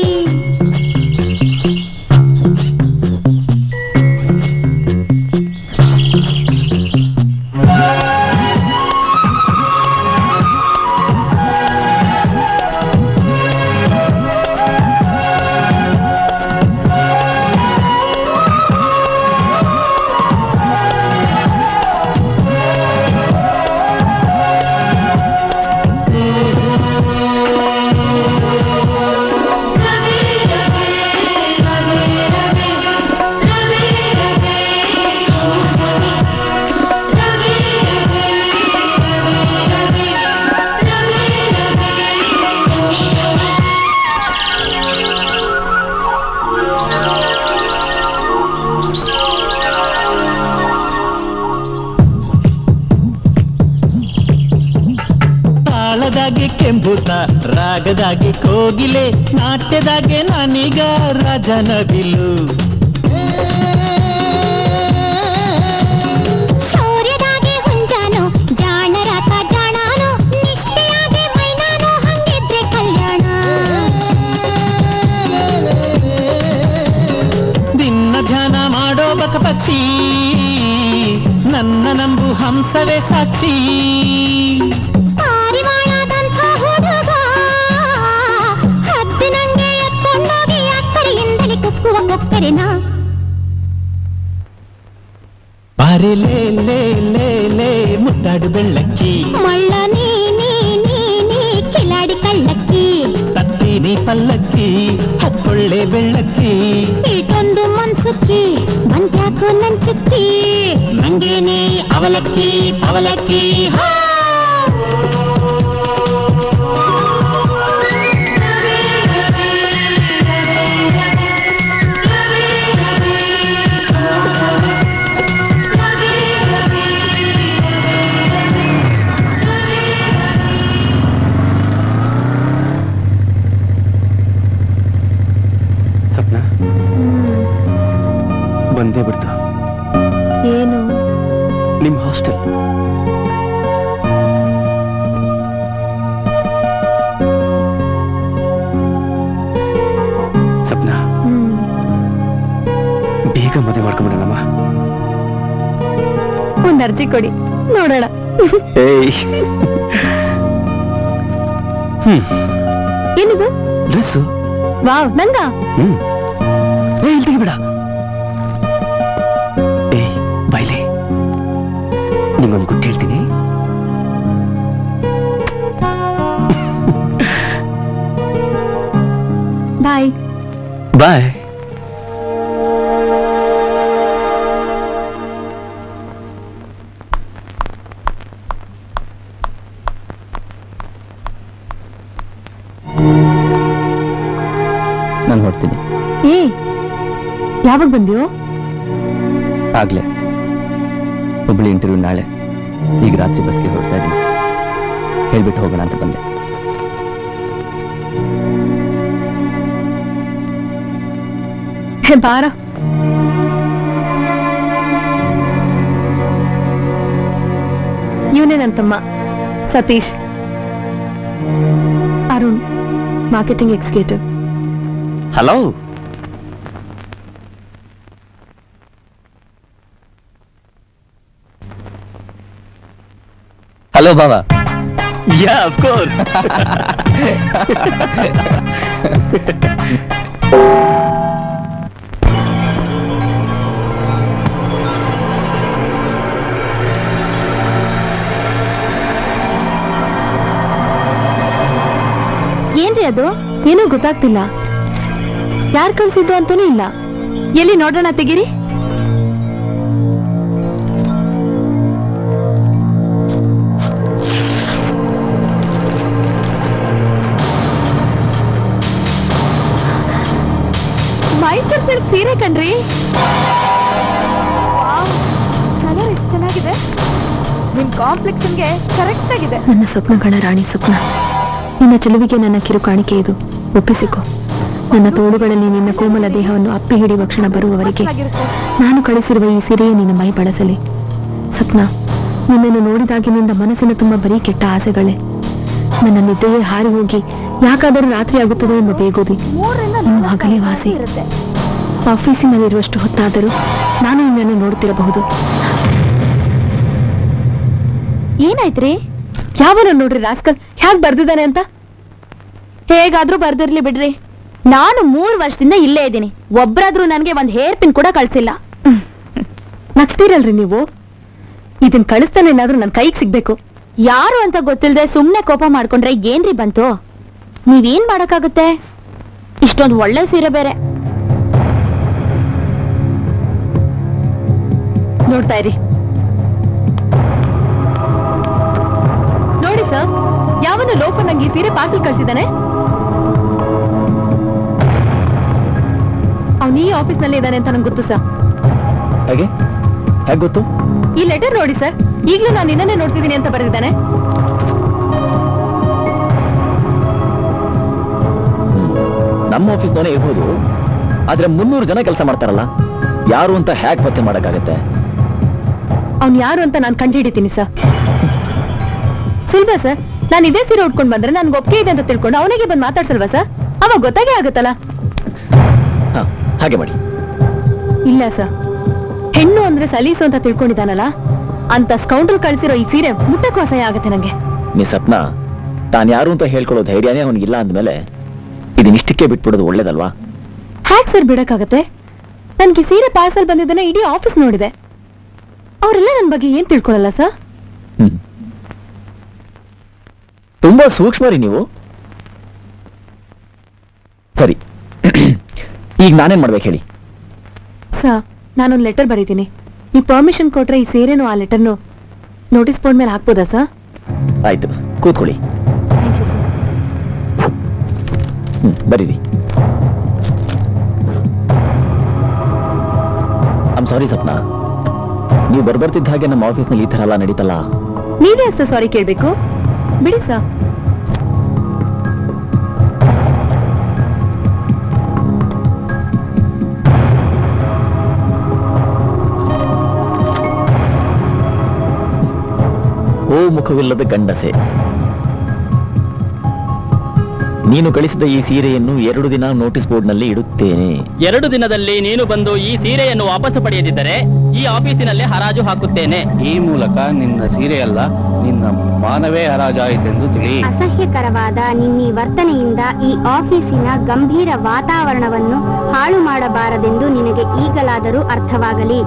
ತಾಳದಾಗೆ ಕೆಂಬುತ ರಾಗದಾಗೆ ಕೋಗಿಲೆ ನಾಟ್ಯದಾಗೆ ನಾನೀಗ ರಾಜನವಿಲು ಶೌರ್ಯದಾಗೆ ಹುಂಜಾನು ಜಾಣರಾತ ಜಾಣಾನು ನಿಷ್ಠೆಯಾಗೆ ಮೈನಾನು ಹಂಗಿದ್ರೆ ಕಲ್ಯಾಣ ದಿನ ಧ್ಯಾನ ಮಾಡೋ ಬಕ ಪಕ್ಷಿ ನನ್ನ ನಂಬು ಹಂಸವೇ ಸಾಕ್ಷಿ ಪಾರಿವಾಳದಂಥ ಹುಡುಗ ಹದ್ದಿನಂಗೆ ಎತ್ಕೊಂಡೋಗಿ ಅಕ್ಕರೆಯಿಂದಲೇ ಕುಕ್ಕುವ ಕೊಕ್ಕರೆನ ಬಾರೆ ಲೇ ಲೇ ಲೇ ಲೇ ಮುದ್ದಾಡು ಬೆಳ್ಳಕ್ಕಿ ಮಳ್ಳ ನೀ ನೀ ನೀ ನೀ ಕಿಲಾಡಿ ಕಳ್ಳಕ್ಕಿ ತತ್ತೀನಿ ಪಲ್ಲಕ್ಕಿ ಹಕ್ಕೊಳ್ಳೆ ಬೆಳ್ಳಕ್ಕಿ ಇಟೊಂದು ಮನ್ಸುಕ್ಕಿ ಬಂದ್ಯಾಕೋ ನಂಚ ಅವಲಕ್ಕಿ ನಂಗೇನೆ ಅವಲಕ್ಕಿ ಅವಲಕ್ಕಿ ಹಾ ಸಪ್ನ ಬಂದೇ ಬಿಡ್ತು ಏನು ನಿಮ್ ಹಾಸ್ಟೆಲ್ ಸಪ್ನ ಬೇಗ ಮದುವೆ ಮಾಡ್ಕೊಂಬಿಡೋಣಮ್ಮ ಒಂದ್ ಅರ್ಜಿ ಕೊಡಿ ನೋಡೋಣ ಏಯ್ ಹ್ಮ್ ಏನಿದು ಡ್ರೆಸ್ಸು ವಾವ್ ನಂಗ ಹ್ಮ್ ಏ ಇಲ್ಲಿ ತೆಗಿಬೇಡ ಏಯ್ ಬೈಲೆ ನಿಂಗೊಂದು ಗುಟ್ಟು ಹೇಳ್ತೀನಿ ಬಾಯ್ ಬಾಯ್ ನಾನು ಹೊಡ್ತೀನಿ ಏ ಯಾವಾಗ ಬಂದ್ಯೋ ಆಗ್ಲೇ ಹುಬ್ಳಿ ಇಂಟರ್ವ್ಯೂ ನಾಳೆ ಈಗ ರಾತ್ರಿ ಬಸ್ಗೆ ಹೊರಡ್ತಾ ಇದ್ದೀನಿ ಹೇಳ್ಬಿಟ್ಟು ಹೋಗೋಣ ಅಂತ ಬಂದೆ ಹೇ ಬಾರ ಇವನೇ ನನ್ನ ತಮ್ಮ Satish Arun marketing executive hello hello ಬಾಬಾ ಯಾ ಆಫ್ ಕೋರ್ಸ್ ಏನ್ರಿ ಅದು ಏನೂ ಗೊತ್ತಾಗ್ತಿಲ್ಲ ಯಾರ್ ಕಳ್ಸಿದ್ದು ಅಂತಾನೂ ಇಲ್ಲ ಎಲ್ಲಿ ನೋಡೋಣ ತೆಗೀರಿ ಮೈಸೂರ್ ಸಿಲ್ಕ್ ಸೀರೆ ಕಣ್ರಿ ಕಲರ್ ಎಷ್ಟು ಚೆನ್ನಾಗಿದೆ ನಿಮ್ ಕಾಂಪ್ಲೆಕ್ಷನ್ಗೆ ಕರೆಕ್ಟ್ ಆಗಿದೆ ನನ್ನ ಸ್ವಪ್ನಗಳ ರಾಣಿ ಸ್ವಪ್ನ ನಿನ್ನ ಚೆಲುವಿಗೆ ನನ್ನ ಕಿರುಕಾಣಿಕೆ ಇದು ಒಪ್ಪಿಸಿಕೊ ನನ್ನ ತೋಳುಗಳಲ್ಲಿ ನಿನ್ನ ಕೋಮಲ ದೇಹವನ್ನು ಅಪ್ಪಿ ಹಿಡಿಯುವ ಕ್ಷಣ ಬರುವವರೆಗೆ ನಾನು ಕಳಿಸಿರುವ ಈ ಸಿರೆಯೇ ನಿನ್ನ ಮೈ ಬಳಸಲಿ ಸ್ವಪ್ನ ನಿನ್ನನ್ನು ನೋಡಿದಾಗಿನಿಂದ ಮನಸ್ಸಿನ ತುಂಬ ಬರೀ ಕೆಟ್ಟ ಆಸೆಗಳೇ ನನ್ನ ನಿದ್ದೆಯೇ ಹಾರಿ ಹೋಗಿ ಯಾಕಾದರೂ ರಾತ್ರಿ ಆಗುತ್ತದೋ ಎಂಬ ಬೇಗೋದಿ ಇನ್ನು ಹಗಲೇ ವಾಸಿ ಆಫೀಸಿನಲ್ಲಿರುವಷ್ಟು ಹೊತ್ತಾದರೂ ನಾನು ನಿನ್ನನ್ನು ನೋಡುತ್ತಿರಬಹುದು ಏನಾಯ್ತ್ರಿ ಯಾವನ ನೋಡ್ರಿ ರಾಸ್ಕಲ್ ಹ್ಯಾಕ್ ಬರ್ದಿದ್ದಾನೆ ಅಂತ ಹೇಗಾದ್ರೂ ಬರ್ದಿರ್ಲಿ ಬಿಡ್ರಿ ನಾನು ಮೂರ್ ವರ್ಷದಿಂದ ಇಲ್ಲೇ ಇದ್ದೀನಿ ಒಬ್ರಾದ್ರೂ ನನ್ಗೆ ಒಂದ್ ಹೇರ್ ಪಿನ್ ಕೂಡ ಕಳ್ಸಿಲ್ಲ ನಗ್ತೀರಲ್ರಿ ನೀವು ಇದನ್ ಕಳಿಸ್ತಾನೆ ಏನಾದ್ರೂ ನನ್ನ ಕೈಗೆ ಸಿಗ್ಬೇಕು ಯಾರು ಅಂತ ಗೊತ್ತಿಲ್ದೆ ಸುಮ್ನೆ ಕೋಪ ಮಾಡ್ಕೊಂಡ್ರೆ ಏನ್ರಿ ಬಂತು ನೀವೇನ್ ಮಾಡಕ್ಕಾಗುತ್ತೆ ಇಷ್ಟೊಂದ್ ಒಳ್ಳೆ ಸೀರೆ ಬೇರೆ ನೋಡ್ತಾ ಇರಿ ನೋಡಿ ಸರ್ ಯಾವನ ಲೋಪ ನಂಗೆ ಈ ಸೀರೆ ಪಾರ್ಸಲ್ ಕಳ್ಸಿದ್ದಾನೆ ಅವ್ನು ಈ ಆಫೀಸ್ ನಲ್ಲಿ ಇದ್ದಾನೆ ಅಂತ ನಂಗೆ ಗೊತ್ತು ಸರ್ ಹಾಗೆ ಹೇಗೆ ಗೊತ್ತು ಈ ಲೆಟರ್ ನೋಡಿ ಸರ್ ಈಗಲೂ ನಾನು ನಿನ್ನನ್ನೇ ನೋಡ್ತಿದ್ದೀನಿ ಅಂತ ಬರೆದಿದ್ದಾನೆ ನಮ್ಮ ಆಫೀಸ್ನವನೇ ಇರ್ಬೋದು ಆದ್ರೆ ಮುನ್ನೂರು ಜನ ಕೆಲಸ ಮಾಡ್ತಾರಲ್ಲ ಯಾರು ಅಂತ ಹ್ಯಾಕ್ ಪತ್ತೆ ಮಾಡಕ್ಕಾಗತ್ತೆ ಅವ್ನು ಯಾರು ಅಂತ ನಾನು ಕಂಡುಹಿಡಿತೀನಿ ಸರ್ ಸುಲಭ ಸರ್ ನಾನು ಇದೇ ಸೀರೆ ಉಟ್ಕೊಂಡು ಬಂದ್ರೆ ನನ್ಗೆ ಒಪ್ಪಿಗೆ ಇದೆ ಅಂತ ತಿಳ್ಕೊಂಡು ಅವನಿಗೆ ಬಂದು ಮಾತಾಡ್ಸಲ್ವಾ ಸರ್ ಅವಾಗ ಗೊತ್ತಾಗೇ ಆಗುತ್ತಲ್ಲ ಹಾ ಹಾಗೆ ಮಾಡಿ ಇಲ್ಲ ಸರ್ ಹೆಣ್ಣು ಅಂದ್ರೆ ಸಲೀಸು ಅಂತ ತಿಳ್ಕೊಂಡಿದ್ದಾನಲ್ಲ ಅಂತ ಸ್ಕೌಂಡ್ರು ಕಳ್ಸಿರೋ ಈ ಸೀರೆ ಮುಟ್ಟಕ್ಕೂ ಅಸಹ್ಯ ಆಗತ್ತೆ ನಂಗೆ ಮಿಸ್ ಸಪ್ನ ತಾನು ಯಾರು ಅಂತ ಹೇಳ್ಕೊಳ್ಳೋ ಧೈರ್ಯನೇ ಅವನಿಗಿಲ್ಲ ಅಂದ್ಮೇಲೆ ಇದನ್ನಿಷ್ಟಕ್ಕೆ ಬಿಟ್ಬಿಡೋದು ಒಳ್ಳೇದಲ್ವಾ ಹ್ಯಾಕ್ ಸರ್ ಬಿಡಕ್ಕಾಗತ್ತೆ ನನ್ಗೆ ಈ ಸೀರೆ ಪಾರ್ಸಲ್ ಬಂದಿದ್ದನ್ನ ಇಡೀ ಆಫೀಸ್ ನೋಡಿದೆ ಅವರೆಲ್ಲ ನನ್ನ ಬಗ್ಗೆ ಏನ್ ತಿಳ್ಕೊಳಲ್ಲ ಸರ್ ಹ್ಮ್ ತುಂಬಾ ಸೂಕ್ಷ್ಮ ರೀ ನೀವು ಸರಿ ಈಗ ನಾನೇನ್ ಮಾಡ್ಬೇಕು ಹೇಳಿ ಸರ್ ನಾನೊಂದು ಲೆಟರ್ ಬರೀತೀನಿ ನೀವು ಪರ್ಮಿಷನ್ ಕೊಟ್ರೆ ಈ ಸೀರೆನು ಆ ಲೆಟರ್ನು ನೋಟಿಸ್ ಬೋರ್ಡ್ ಮೇಲೆ ಹಾಕ್ಬೋದಾ ಸರ್ ಆಯ್ತು ಕೂತ್ಕೊಳ್ಳಿ ಹ್ಮ್, ಬರೀರಿ ಐಮ್ ಸಾರಿ ಸಪ್ನಾ ನೀವು ಬರ್ಬರ್ತಿದ್ದ ಹಾಗೆ ನಮ್ಮ ಆಫೀಸ್ನಲ್ಲಿ ಈ ಥರ ಎಲ್ಲ ನಡೀತಲ್ಲ ನೀವೇ ಯಾಕೆ ಸಾರಿ ಕೇಳಬೇಕು ಬಿಡಿ ಸರ್ ಓ ಮುಖವಿಲ್ಲದ ಗಂಡಸೆ ನೀನು ಕಳಿಸಿದ ಈ ಸೀರೆಯನ್ನು ಎರಡು ದಿನ ನೋಟಿಸ್ ಬೋರ್ಡ್ನಲ್ಲಿ ಇಡುತ್ತೇನೆ ಎರಡು ದಿನದಲ್ಲಿ ನೀನು ಬಂದು ಈ ಸೀರೆಯನ್ನು ವಾಪಸ್ಸು ಪಡೆಯದಿದ್ದರೆ ಈ ಆಫೀಸಿನಲ್ಲಿ ಹರಾಜು ಹಾಕುತ್ತೇನೆ ಈ ಮೂಲಕ ನಿನ್ನ ಸೀರೆಯಲ್ಲ ನಿನ್ನ ಮಾನವೇ ಹರಾಜಾಯಿತೆಂದು ತಿಳಿ ಅಸಹ್ಯಕರವಾದ ನಿನ್ನೀ ವರ್ತನೆಯಿಂದ ಈ ಆಫೀಸಿನ ಗಂಭೀರ ವಾತಾವರಣವನ್ನು ಹಾಳು ಮಾಡಬಾರದೆಂದು ನಿನಗೆ ಈಗಲಾದರೂ ಅರ್ಥವಾಗಲಿ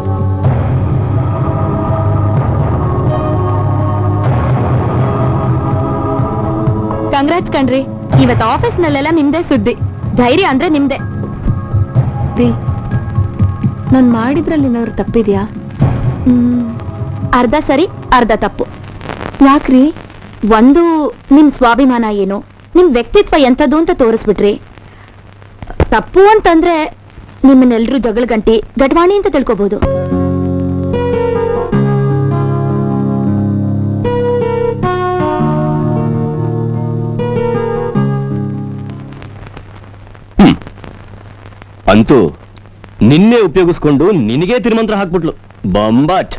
ಕಂಗ್ರಾಟ್ಸ್ ಕಣ್ರಿ ಇವತ್ ಆಫೀಸ್ ನಲ್ಲೆಲ್ಲ ನಿಮ್ದೇ ಸುದ್ದಿ ಧೈರ್ಯ ಅಂದ್ರೆ ನಿಮ್ದೆ ರೀ ನಾನು ಮಾಡಿದ್ರಲ್ಲಿ ಏನಾದ್ರು ತಪ್ಪಿದ್ಯಾ ಹ್ಮ್, ಅರ್ಧ ಸರಿ ಅರ್ಧ ತಪ್ಪು ಯಾಕ್ರಿ ಒಂದು ನಿಮ್ ಸ್ವಾಭಿಮಾನ ಏನು ನಿಮ್ ವ್ಯಕ್ತಿತ್ವ ಎಂಥದ್ದು ಅಂತ ತೋರಿಸ್ಬಿಟ್ರಿ ತಪ್ಪು ಅಂತಂದ್ರೆ ನಿಮ್ಮನ್ನೆಲ್ರೂ ಜಗಳ ಗಂಟಿ ಗಟ್ವಾಣಿ ಅಂತ ತಿಳ್ಕೊಬಹುದು ಅಂತೂ ನಿನ್ನೆ ಉಪಯೋಗಿಸ್ಕೊಂಡು ನಿನಗೆ ತಿರುಮಂತ್ರ ಹಾಕ್ಬಿಟ್ಲು ಬಂಬಾಟ್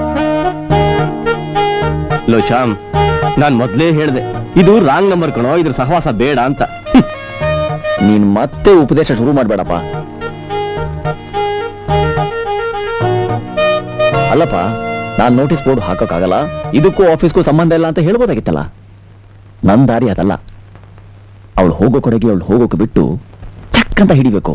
ಲೋ ಶ್ಯಾಮ್ ನಾನ್ ಮೊದ್ಲೇ ಹೇಳ್ದೆ ಇದು ರಾಂಗ್ ನಂಬರ್ ಕಣೋ ಇದ್ರ ಸಹವಾಸ ಬೇಡ ಅಂತ ಹ್ಮ್. ನೀನ್ ಮತ್ತೆ ಉಪದೇಶ ಶುರು ಮಾಡ್ಬೇಡಪ್ಪ ಅಲ್ಲಪ್ಪ ನಾನ್ ನೋಟಿಸ್ ಬೋರ್ಡ್ ಹಾಕೋಕ್ಕಾಗಲ್ಲ ಇದಕ್ಕೂ ಆಫೀಸ್ಗೂ ಸಂಬಂಧ ಇಲ್ಲ ಅಂತ ಹೇಳ್ಬೋದಾಗಿತ್ತಲ್ಲ ನನ್ ದಾರಿ ಅದಲ್ಲ ಅವಳು ಹೋಗೋ ಕಡೆಗೆ ಅವಳು ಹೋಗೋಕೆ ಬಿಟ್ಟು ಚಕ್ ಅಂತ ಹಿಡಿಬೇಕು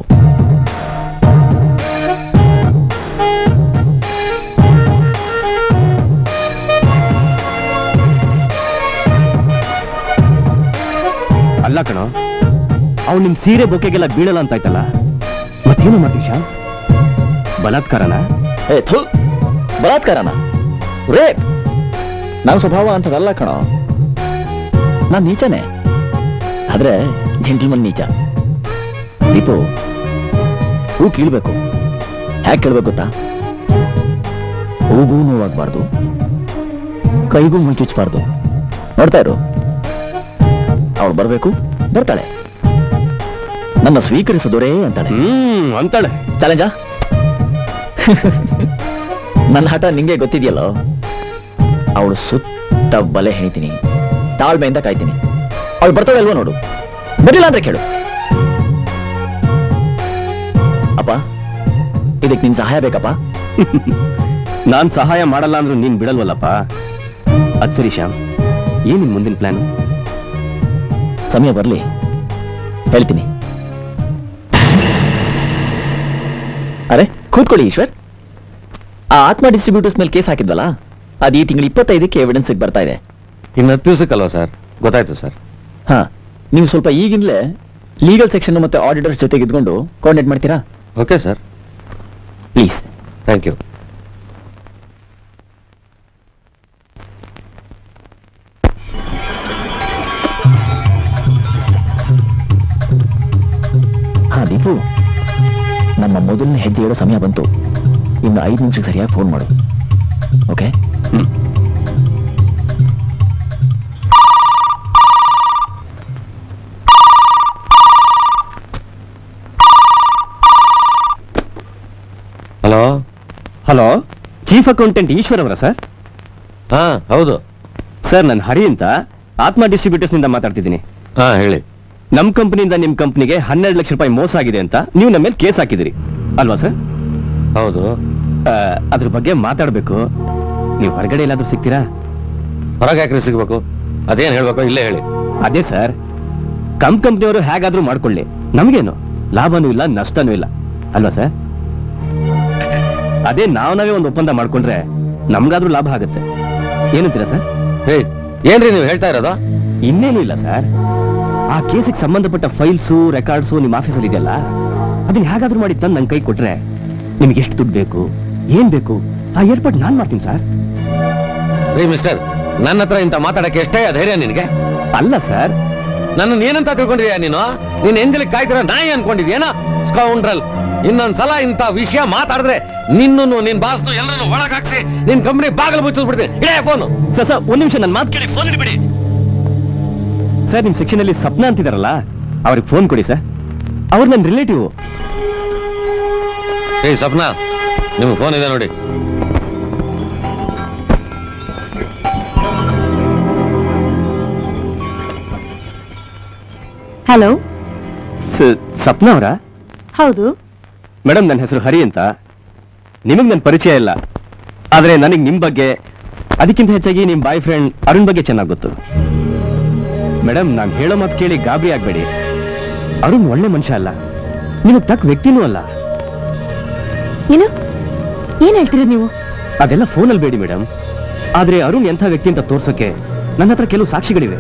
ಅಲ್ಲ ಕಣೋ ಅವ್ನು ನಿಮ್ ಸೀರೆ ಬೊಕ್ಕೆಗೆಲ್ಲ ಬೀಳಲ್ಲ ಅಂತ ಆಯ್ತಲ್ಲ ಮತ್ತೇನು ಮಾಡ್ತೀವಿ ಶ್ಯಾಮ್ ಬಲಾತ್ಕಾರನ ಏ ಥು ಬಲಾತ್ಕಾರನ ರೇಪ್ ನನ್ನ ಸ್ವಭಾವ ಅಂತದಲ್ಲ ಕಣೋ ನಾನ್ ನೀಚನೇ ಆದ್ರೆ ಜೆಂಟಲ್ಮನ್ ನೀಚ ದೀಪು ಹೂ ಕೀಳ್ಬೇಕು ಹ್ಯಾಕ್ ಕೇಳ್ಬೇಕು ಗೊತ್ತಾ ಹೂಗೂ ನೋವಾಗಬಾರ್ದು ಕೈಗೂ ಮುಳ್ಚುಚ್ಚಬಾರ್ದು ನೋಡ್ತಾ ಇರು ಅವಳು ಬರ್ಬೇಕು ಬರ್ತಾಳೆ ನನ್ನ ಸ್ವೀಕರಿಸಿದೊರೇ ಅಂತಾಳೆ ಹ್ಮ್ ಅಂತಾಳೆ ಚಾಲೆಂಜ ನನ್ನ ಹಠ ನಿಂಗೆ ಗೊತ್ತಿದೆಯಲ್ಲೋ ಅವಳು ಸುತ್ತ ಬಲೆ ಹೆಣಿತೀನಿ ತಾಳ್ಮೆಯಿಂದ ಕಾಯ್ತೀನಿ ಅವಳು ಬರ್ತಾಳೆ ಅಲ್ವಾ ನೋಡು ಬರಲಿಲ್ಲ ಅಂದ್ರೆ ಕೇಳು ಅಪ್ಪ ಇದಕ್ಕೆ ನಿನ್ ಸಹಾಯ ಬೇಕಪ್ಪ ನಾನ್ ಸಹಾಯ ಮಾಡಲ್ಲ ಅಂದ್ರೂ ನೀನ್ ಬಿಡಲ್ವಲ್ಲಪ್ಪ ಅದ್ ಸರಿ ಶ್ಯಾಮ್ ಏನ್ ನಿನ್ ಮುಂದಿನ ಪ್ಲಾನ್ ಸಮಯ ಬರ್ಲಿ ಹೇಳ್ತೀನಿ ಅರೆ ಕೂತ್ಕೊಳ್ಳಿ ಈಶ್ವರ್ ಆ ಆತ್ಮ ಡಿಸ್ಟ್ರಿಬ್ಯೂಟರ್ಸ್ ಮೇಲೆ ಕೇಸ್ ಹಾಕಿದ್ವಲ್ಲ ಅದು ಈ ತಿಂಗಳು ಇಪ್ಪತ್ತೈದಕ್ಕೆ ಎವಿಡೆನ್ಸ್ ಬರ್ತಾ ಇದೆ ಇನ್ನು ಹತ್ತು ದಿವಸಕ್ಕಲ್ವಾ ಸರ್ ಗೊತ್ತಾಯ್ತು ಸರ್ ಹಾ ನೀವು ಸ್ವಲ್ಪ ಈಗಿಂದಲೇ ಲೀಗಲ್ ಸೆಕ್ಷನ್ ಮತ್ತೆ ಆಡಿಟರ್ಸ್ ಜೊತೆಗೆ ಇದ್ಕೊಂಡು ಕೋಆರ್ಡಿನೇಟ್ ಮಾಡ್ತೀರಾ okay sir please thank you ಹಾ ದೀಪು ನಮ್ಮ ಮೊದಲನೇ ಹೆಜ್ಜೆ ಇಡೋ ಸಮಯ ಬಂತು ಇನ್ನು ಐದು ನಿಮಿಷಕ್ಕೆ ಸರಿಯಾಗಿ ಫೋನ್ ಮಾಡು okay hello hello chief accountant Eshwar ಅವರ ಸರ್ ಹಾ ಹೌದು ಸರ್ ನಾನು ಹರಿ ಅಂತ ಆತ್ಮ ಡಿಸ್ಟ್ರಿಬ್ಯೂಟರ್ಸ್ ನಿಂದ ಮಾತಾಡ್ತಿದ್ದೀನಿ ಹಾ ಹೇಳಿ ನಮ್ ಕಂಪನಿಯಿಂದ ನಿಮ್ ಕಂಪನಿಗೆ ಹನ್ನೆರಡು ಲಕ್ಷ ರೂಪಾಯಿ ಮೋಸ ಆಗಿದೆ ಅಂತ ನೀವು ನಮ್ಮ ಮೇಲೆ ಕೇಸ್ ಹಾಕಿದಿರಿ ಅಲ್ವಾ ಸರ್ ಹೌದು ಆ, ಅದ್ರ ಬಗ್ಗೆ ಮಾತಾಡ್ಬೇಕು ನೀವು ಹೊರಗಡೆ ಎಲ್ಲಾದ್ರೂ ಸಿಗ್ತೀರಾ ಹೊರಗೆ ಯಾಕ್ರಿ ಸಿಗ್ಬೇಕು ಅದೇನ್ ಹೇಳ್ಬೇಕು ಇಲ್ಲೇ ಹೇಳಿ ಅದೇ ಸರ್ ಕಮ್ ಕಂಪ್ನಿಯವರು ಹೇಗಾದ್ರೂ ಮಾಡ್ಕೊಳ್ಳಿ ನಮಗೇನು ಲಾಭನೂ ಇಲ್ಲ ನಷ್ಟನೂ ಇಲ್ಲ ಅಲ್ವಾ ಸರ್ ಅದೇ ನಾವ್ ನಾವೇ ಒಂದು ಒಪ್ಪಂದ ಮಾಡ್ಕೊಂಡ್ರೆ ನಮ್ಗಾದ್ರೂ ಲಾಭ ಆಗುತ್ತೆ ಏನಂತೀರಾ ಸರ್ ಹೇ ಏನ್ರಿ ನೀವು ಹೇಳ್ತಾ ಇರೋದು ಇನ್ನೇನು ಇಲ್ಲ ಸರ್ ಆ ಕೇಸಿಗೆ ಸಂಬಂಧಪಟ್ಟ ಫೈಲ್ಸು ರೆಕಾರ್ಡ್ಸು ನಿಮ್ಮ ಆಫೀಸಲ್ಲಿ ಇದೆಯಲ್ಲ ಅದನ್ನ ಹೇಗಾದ್ರೂ ಮಾಡಿ ತಂದು ನನ್ನ ಕೈ ಕೊಟ್ರೆ ನಿಮ್ಗೆ ಎಷ್ಟು ದುಡ್ಡು ಬೇಕು ಏನ್ ಬೇಕು ಆ ಏರ್ಪಾಟ್ ನಾನ್ ಮಾಡ್ತೀನಿ ಸರ್ ರೀ ಮಿಸ್ಟರ್ ನನ್ನ ಹತ್ರ ಇಂತ ಮಾತಾಡಕ್ಕೆ ಎಷ್ಟೇ ಧೈರ್ಯ ನಿನಗೆ ಅಲ್ಲ ಸರ್ ನನ್ನ ಏನಂತ ತಿಳ್ಕೊಂಡಿದ್ಯಾ ನೀನು ನೀನ್ ಎಂಜಲಿಗೆ ಕಾಯ್ತಿರೋ ನಾಯಿ ಅನ್ಕೊಂಡಿದ್ಯೇನೋ ಸ್ಕೌಂಡ್ರಲ್ ಇನ್ನೊಂದ್ಸಲ ಇಂತ ವಿಷಯ ಮಾತಾಡಿದ್ರೆ ನಿನ್ನನ್ನು ನಿನ್ ಬಾಸ್ನು ಎಲ್ಲರನ್ನು ಒಳಗ್ ಹಾಕ್ಸಿ ನಿನ್ ಕಂಪ್ನಿ ಬಾಗಿಲು ಮುಚ್ಚಿಸ್ಬಿಡ್ತೀನಿ ಇಡೇ ಫೋನು ಸರ್ ಸರ್ ಒಂದ್ ನಿಮಿಷ ನನ್ನ ಮಾತು ಕೇಳಿ ಫೋನ್ ಇಡ್ಬಿಡಿ ಸರ್ ನಿಮ್ ಸೆಕ್ಷನ್ ಅಲ್ಲಿ ಸಪ್ನ ಅಂತಿದಾರಲ್ಲ ಅವ್ರಿಗೆ ಫೋನ್ ಕೊಡಿ ಸರ್ ಅವ್ರು ನನ್ನ ರಿಲೇಟಿವ್ ಏ ಸಪ್ನ ನಿಮ್ಗೆ ಫೋನ್ ಇದೆ ನೋಡಿ ಹಲೋ ಸಪ್ನ ಅವರ ಹೌದು ಮೇಡಮ್ ನನ್ನ ಹೆಸರು ಹರಿ ಅಂತ ನಿಮಗ್ ನನ್ನ ಪರಿಚಯ ಇಲ್ಲ ಆದ್ರೆ ನನಗೆ ನಿಮ್ ಬಗ್ಗೆ ಅದಕ್ಕಿಂತ ಹೆಚ್ಚಾಗಿ ನಿಮ್ ಬಾಯ್ ಫ್ರೆಂಡ್ ಅರುಣ್ ಬಗ್ಗೆ ಚೆನ್ನಾಗಿ ಗೊತ್ತು ಮೇಡಮ್ ನಾನು ಹೇಳೋ ಮಾತು ಕೇಳಿ ಗಾಬರಿ ಆಗ್ಬೇಡಿ ಅರುಣ್ ಒಳ್ಳೆ ಮನುಷ್ಯ ಅಲ್ಲ ನಿಮಗ್ ತಕ್ಕ ವ್ಯಕ್ತಿನೂ ಅಲ್ಲ ಏನು ಏನ್ ಹೇಳ್ತೀರಿ ನೀವು ಅದೆಲ್ಲ ಫೋನಲ್ಲಿ ಬೇಡಿ ಮೇಡಮ್ ಆದ್ರೆ ಅರುಣ್ ಎಂಥ ವ್ಯಕ್ತಿ ಅಂತ ತೋರ್ಸೋಕೆ ನನ್ನ ಹತ್ರ ಕೆಲವು ಸಾಕ್ಷಿಗಳಿವೆ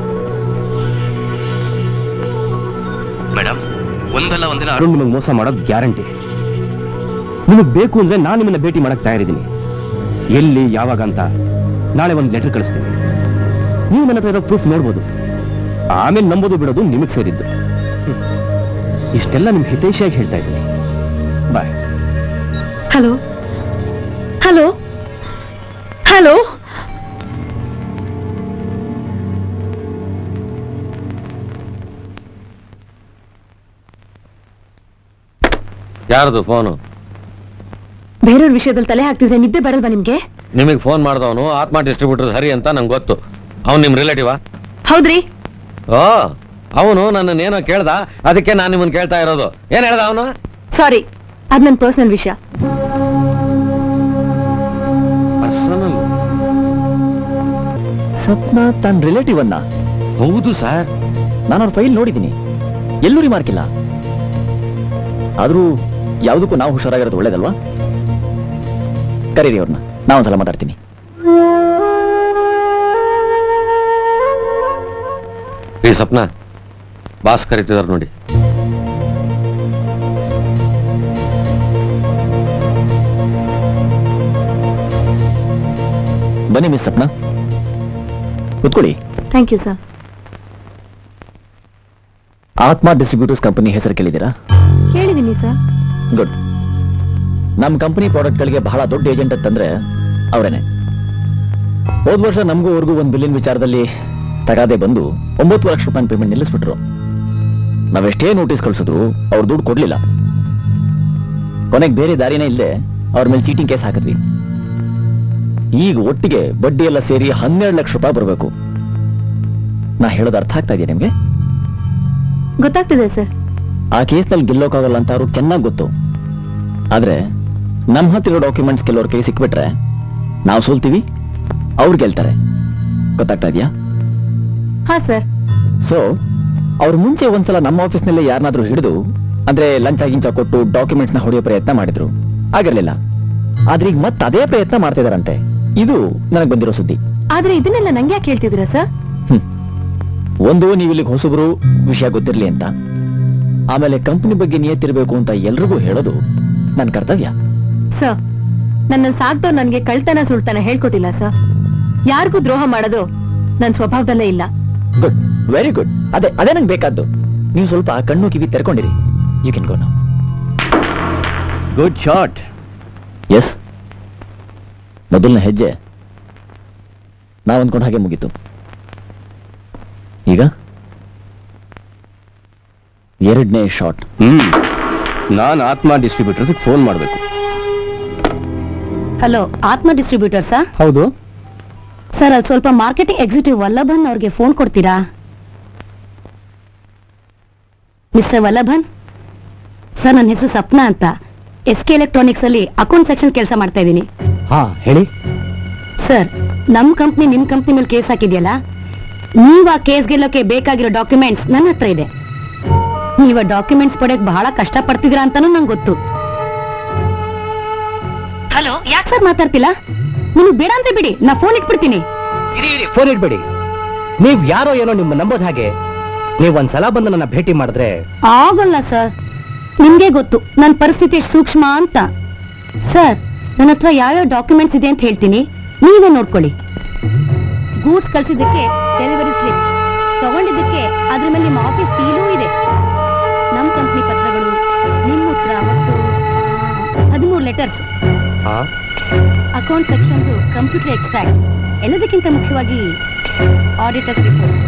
ಮೇಡಮ್ ಒಂದಲ್ಲ ಒಂದಿನ ಅರುಣ್ ನಿಮಗೆ ಮೋಸ ಮಾಡೋದು ಗ್ಯಾರಂಟಿ ನಿಮಗೆ ಬೇಕು ಅಂದ್ರೆ ನಾನು ನಿಮ್ಮನ್ನ ಭೇಟಿ ಮಾಡಕ್ ತಯಾರಿದ್ದೀನಿ ಎಲ್ಲಿ ಯಾವಾಗ ಅಂತ ನಾಳೆ ಒಂದು ಲೆಟರ್ ಕಳಿಸ್ತೀನಿ ನೀವು ನನ್ನ ಹತ್ರ ಇರೋ ಪ್ರೂಫ್ ನೋಡ್ಬೋದು ಆಮೇಲೆ ನಂಬೋದು ಬಿಡೋದು ನಿಮಗೆ ಸೇರಿದ್ದು ಹ್ಮ್. ಇಷ್ಟೆಲ್ಲ ನಿಮ್ ಹಿತೈಷಿಯಾಗಿ ಹೇಳ್ತಾ ಇದ್ದೀನಿ ಬಾಯ್ ಹಲೋ ಹಲೋ ಹಲೋ ಯಾರ್ದು ಫೋನು ಬೇರೆಯವ್ರ ವಿಷಯದಲ್ಲಿ ತಲೆ ಹಾಕ್ತಿದ್ರೆ ನಿದ್ದೆ ಬರಲ್ವಾ ನಿಮ್ಗೆ ನಿಮಗೆ ಫೋನ್ ಮಾಡಿದವನು ಆತ್ಮ ಡಿಸ್ಟ್ರಿಬ್ಯೂಟರ್ ಹರಿ ಅಂತ ನಂಗೆ ಗೊತ್ತು ಅವ್ನು ನಿಮ್ ರಿಲೇಟಿವಾ ಹೌದ್ರಿ ಓ ಅವನು ನನ್ನನ್ನೇನೋ ಕೇಳ್ದ ಅದಕ್ಕೆ ನಾನು ನಿಮ್ಮನ್ನ ಕೇಳ್ತಾ ಇರೋದು ಏನ್ ಹೇಳ್ದ ಅವನು ಸಾರಿ ಅದ್ ನನ್ ಪರ್ಸನಲ್ ವಿಷಯ ಪರ್ಸನಲ್ ಸಪ್ನ ತನ್ನ ರಿಲೇಟಿವ್ ಅನ್ನ ಹೌದು ಸರ್ ನಾನು ಅವ್ರ ಫೈಲ್ ನೋಡಿದ್ದೀನಿ ಎಲ್ಲೂ ರಿಮಾರ್ಕ್ ಇಲ್ಲ ಆದ್ರೂ ಯಾವುದಕ್ಕೂ ನಾವು ಹುಷಾರಾಗಿರೋದು ಒಳ್ಳೇದಲ್ವಾ ಕರೀರಿ ಅವ್ರನ್ನ ನಾ ಒಂದ್ಸಲ ಮಾತಾಡ್ತೀನಿ ಈ ಸ್ವಪ್ನ ಬಾಸ್ ಕರೀತಿದಾರೆ ನೋಡಿ ಬನ್ನಿ ಮಿಸ್ ಸಪ್ನ ಕೂತ್ಕೊಳ್ಳಿ thank you sir Atma distributors company ಹೆಸರು ಕೇಳಿದ್ದೀರಾ ಕೇಳಿದ್ದೀನಿ ಸರ್ ಗುಡ್ ನಮ್ಮ ಕಂಪನಿ ಪ್ರಾಡಕ್ಟ್ಗಳಿಗೆ ಬಹಳ ದೊಡ್ಡ ಏಜೆಂಟ್ ಅಂತಂದ್ರೆ ಅವರೇನೆ ಹೋದ ವರ್ಷ ನಮಗೂ ಅವ್ರಿಗೂ ಒಂದು ಬಿಲ್ಲಿನ ವಿಚಾರದಲ್ಲಿ ತಗಾದೆ ಬಂದು ಒಂಬತ್ತು ಲಕ್ಷ ರೂಪಾಯಿ ಪೇಮೆಂಟ್ ನಿಲ್ಲಿಸ್ಬಿಟ್ರು ನಾವೆಷ್ಟೇ ನೋಟಿಸ್ ಕಳಿಸಿದ್ರು ಅವ್ರು ದುಡ್ಡು ಕೊಡ್ಲಿಲ್ಲ ಕೊನೆಗೆ ಬೇರೆ ದಾರಿನೇ ಇಲ್ಲದೆ ಅವ್ರ ಮೇಲೆ ಚೀಟಿಂಗ್ ಕೇಸ್ ಹಾಕಿದ್ವಿ ಈಗ ಒಟ್ಟಿಗೆ ಬಡ್ಡಿ ಎಲ್ಲ ಸೇರಿ ಹನ್ನೆರಡು ಲಕ್ಷ ರೂಪಾಯಿ ಬರಬೇಕು ನಾ ಹೇಳೋದು ಅರ್ಥ ಆಗ್ತಾ ಇದೆಯಾ ನಿಮ್ಗೆ ಗೊತ್ತಾಗ್ತಿದೆ ಸರ್ ಆ ಕೇಸ್ನಲ್ಲಿ ಗೆಲ್ಲೋಕ್ಕಾಗಲ್ಲ ಅಂತ ಅವ್ರಿಗೆ ಚೆನ್ನಾಗಿ ಗೊತ್ತು ಆದ್ರೆ ನಮ್ಮ ಹತ್ರ ಇರೋ ಡಾಕ್ಯುಮೆಂಟ್ಸ್ ಕೆಲವ್ರ ಕೈ ಸಿಕ್ಬಿಟ್ರೆ ನಾವು ಸೋಲ್ತೀವಿ ಅವ್ರು ಗೆಲ್ತಾರೆ ಗೊತ್ತಾಗ್ತಾ ಇದೆಯಾ ಹಾ ಸರ್ ಸೊ ಅವ್ರು ಮುಂಚೆ ಒಂದ್ಸಲ ನಮ್ಮ ಆಫೀಸ್ನಲ್ಲೇ ಯಾರನ್ನಾದ್ರೂ ಹಿಡಿದು ಅಂದ್ರೆ ಲಂಚ ಗಿಂಚ ಕೊಟ್ಟು ಡಾಕ್ಯುಮೆಂಟ್ಸ್ ನ ಹೊಡೆಯೋ ಪ್ರಯತ್ನ ಮಾಡಿದ್ರು ಆಗಿರ್ಲಿಲ್ಲ ಆದ್ರೆ ಈಗ ಮತ್ತೆ ಅದೇ ಪ್ರಯತ್ನ ಮಾಡ್ತಿದಾರಂತೆ ಇದು ನನಗೆ ಬಂದಿರೋ ಸುದ್ದಿ ಆದ್ರೆ ಇದನ್ನೆಲ್ಲ ನಂಗೆ ಯಾಕೆ ಹೇಳ್ತಿದ್ದೀರಾ ಸರ್ ಹ್ಮ್. ಒಂದು ನೀವು ಇಲ್ಲಿಗೆ ಹೊಸಬ್ರು ವಿಷಯ ಗೊತ್ತಿರ್ಲಿ ಅಂತ ಆಮೇಲೆ ಕಂಪನಿ ಬಗ್ಗೆ ನಿಯತ್ತಿರ್ಬೇಕು ಅಂತ ಎಲ್ರಿಗೂ ಹೇಳೋದು ನನ್ನ ಕರ್ತವ್ಯ ಸರ್ ನನ್ನ ಸಾಕ್ದವ್ರು ನನ್ಗೆ ಕಳ್ತನ ಸುಳ್ತನ ಹೇಳ್ಕೊಟ್ಟಿಲ್ಲ ಸರ್ ಯಾರಿಗೂ ದ್ರೋಹ ಮಾಡೋದು ನನ್ನ ಸ್ವಭಾವದಲ್ಲೇ ಇಲ್ಲ ಗುಡ್ ವೆರಿ ಗುಡ್ ಅದೇ ಅದೇ ನಂಗೆ ಬೇಕಾದ್ದು ನೀವು ಸ್ವಲ್ಪ ಕಣ್ಣು ಕಿವಿ ತೆರ್ಕೊಂಡಿರಿ you can go now good shot yes ಮೊದಲನೇ ಹೆಜ್ಜೆ ನಾವು ಅಂದ್ಕೊಂಡ ಹಾಗೆ ಮುಗೀತು ಈಗ ಎರಡನೇ ಶಾಟ್ ಹ್ಮ್ ನಾನು ಆತ್ಮ ಡಿಸ್ಟ್ರಿಬ್ಯೂಟರ್ಸ್ ಫೋನ್ ಮಾಡಬೇಕು ಹಲೋ ಆತ್ಮ ಡಿಸ್ಟ್ರಿಬ್ಯೂಟರ್ಸಾ ಹೌದು ಸರ್ ಅಲ್ಲಿ ಸ್ವಲ್ಪ ಮಾರ್ಕೆಟಿಂಗ್ ಎಕ್ಸಿಕ್ಯೂಟಿವ್ ವಲ್ಲಭನ್ ಅವ್ರಿಗೆ ಫೋನ್ ಕೊಡ್ತೀರಾ ಮಿಸ್ಟರ್ ವಲ್ಲಭನ್ ಸರ್ ನನ್ನ ಹೆಸರು ಸಪ್ನಾ ಅಂತ ಎಸ್ ಕೆ ಎಲೆಕ್ಟ್ರಾನಿಕ್ಸ್ ಅಲ್ಲಿ ಅಕೌಂಟ್ ಸೆಕ್ಷನ್ ಕೆಲಸ ಮಾಡ್ತಾ ಇದ್ದೀನಿ ಹಾ ಹೇಳಿ ಸರ್ ನಮ್ ಕಂಪ್ನಿ ನಿಮ್ ಕಂಪ್ನಿ ಮೇಲೆ ಕೇಸ್ ಹಾಕಿದ್ಯಲ್ಲ ನೀವ್ ಆ ಕೇಸ್ ಗೆಲ್ಲೋಕೆ ಬೇಕಾಗಿರೋ ಡಾಕ್ಯುಮೆಂಟ್ಸ್ ನನ್ನ ಹತ್ರ ಇದೆ ನೀವ್ ಆ ಡಾಕ್ಯುಮೆಂಟ್ಸ್ ಪಡೆಯಕ್ ಬಹಳ ಕಷ್ಟ ಪಡ್ತಿದ್ದೀರಾ ಅಂತಾನೂ ನಂಗೆ ಗೊತ್ತು ಹಲೋ ಯಾಕೆ ಸರ್ ಮಾತಾಡ್ತಿಲ್ಲ ನಿಮ್ಗೆ ಬೇಡ ಅಂದ್ರೆ ಬಿಡಿ ನಾ ಫೋನ್ ಇಟ್ಬಿಡ್ತೀನಿ ಫೋನ್ ಇಟ್ಬೇಡಿ ನೀವ್ ಯಾರೋ ಏನೋ ನಿಮ್ಮ ನಂಬೋದ್ ಹಾಗೆ ನೀವ್ ಒಂದ್ಸಲ ಬಂದು ನನ್ನ ಭೇಟಿ ಮಾಡಿದ್ರೆ ಆಗಲ್ಲ ಸರ್ ನಿಮ್ಗೆ ಗೊತ್ತು ನನ್ನ ಪರಿಸ್ಥಿತಿ ಎಷ್ಟು ಸೂಕ್ಷ್ಮ ಅಂತ ಸರ್ ನನ್ನ ಹತ್ರ ಯಾವ್ಯಾವ ಡಾಕ್ಯುಮೆಂಟ್ಸ್ ಇದೆ ಅಂತ ಹೇಳ್ತೀನಿ ನೀವೇ ನೋಡ್ಕೊಳ್ಳಿ ಗೂಡ್ಸ್ ಕಳ್ಸಿದ್ದಕ್ಕೆ ಡೆಲಿವರಿ ಸ್ಲಿಪ್ಸ್ ತಗೊಂಡಿದ್ದಕ್ಕೆ ಅದ್ರ ಮೇಲೆ ನಿಮ್ಮ ಆಫೀಸ್ ಸೀಲೂ ಇದೆ ನಮ್ಮ ಕಂಪ್ನಿ ಪತ್ರಗಳು ನಿಮ್ಮ ಉತ್ತರ ಒಟ್ಟು ಹದಿಮೂರು letters account section computer extract ಎಲ್ಲದಕ್ಕಿಂತ ಮುಖ್ಯವಾಗಿ ಆಡಿಟರ್ಸ್ ರಿಪೋರ್ಟ್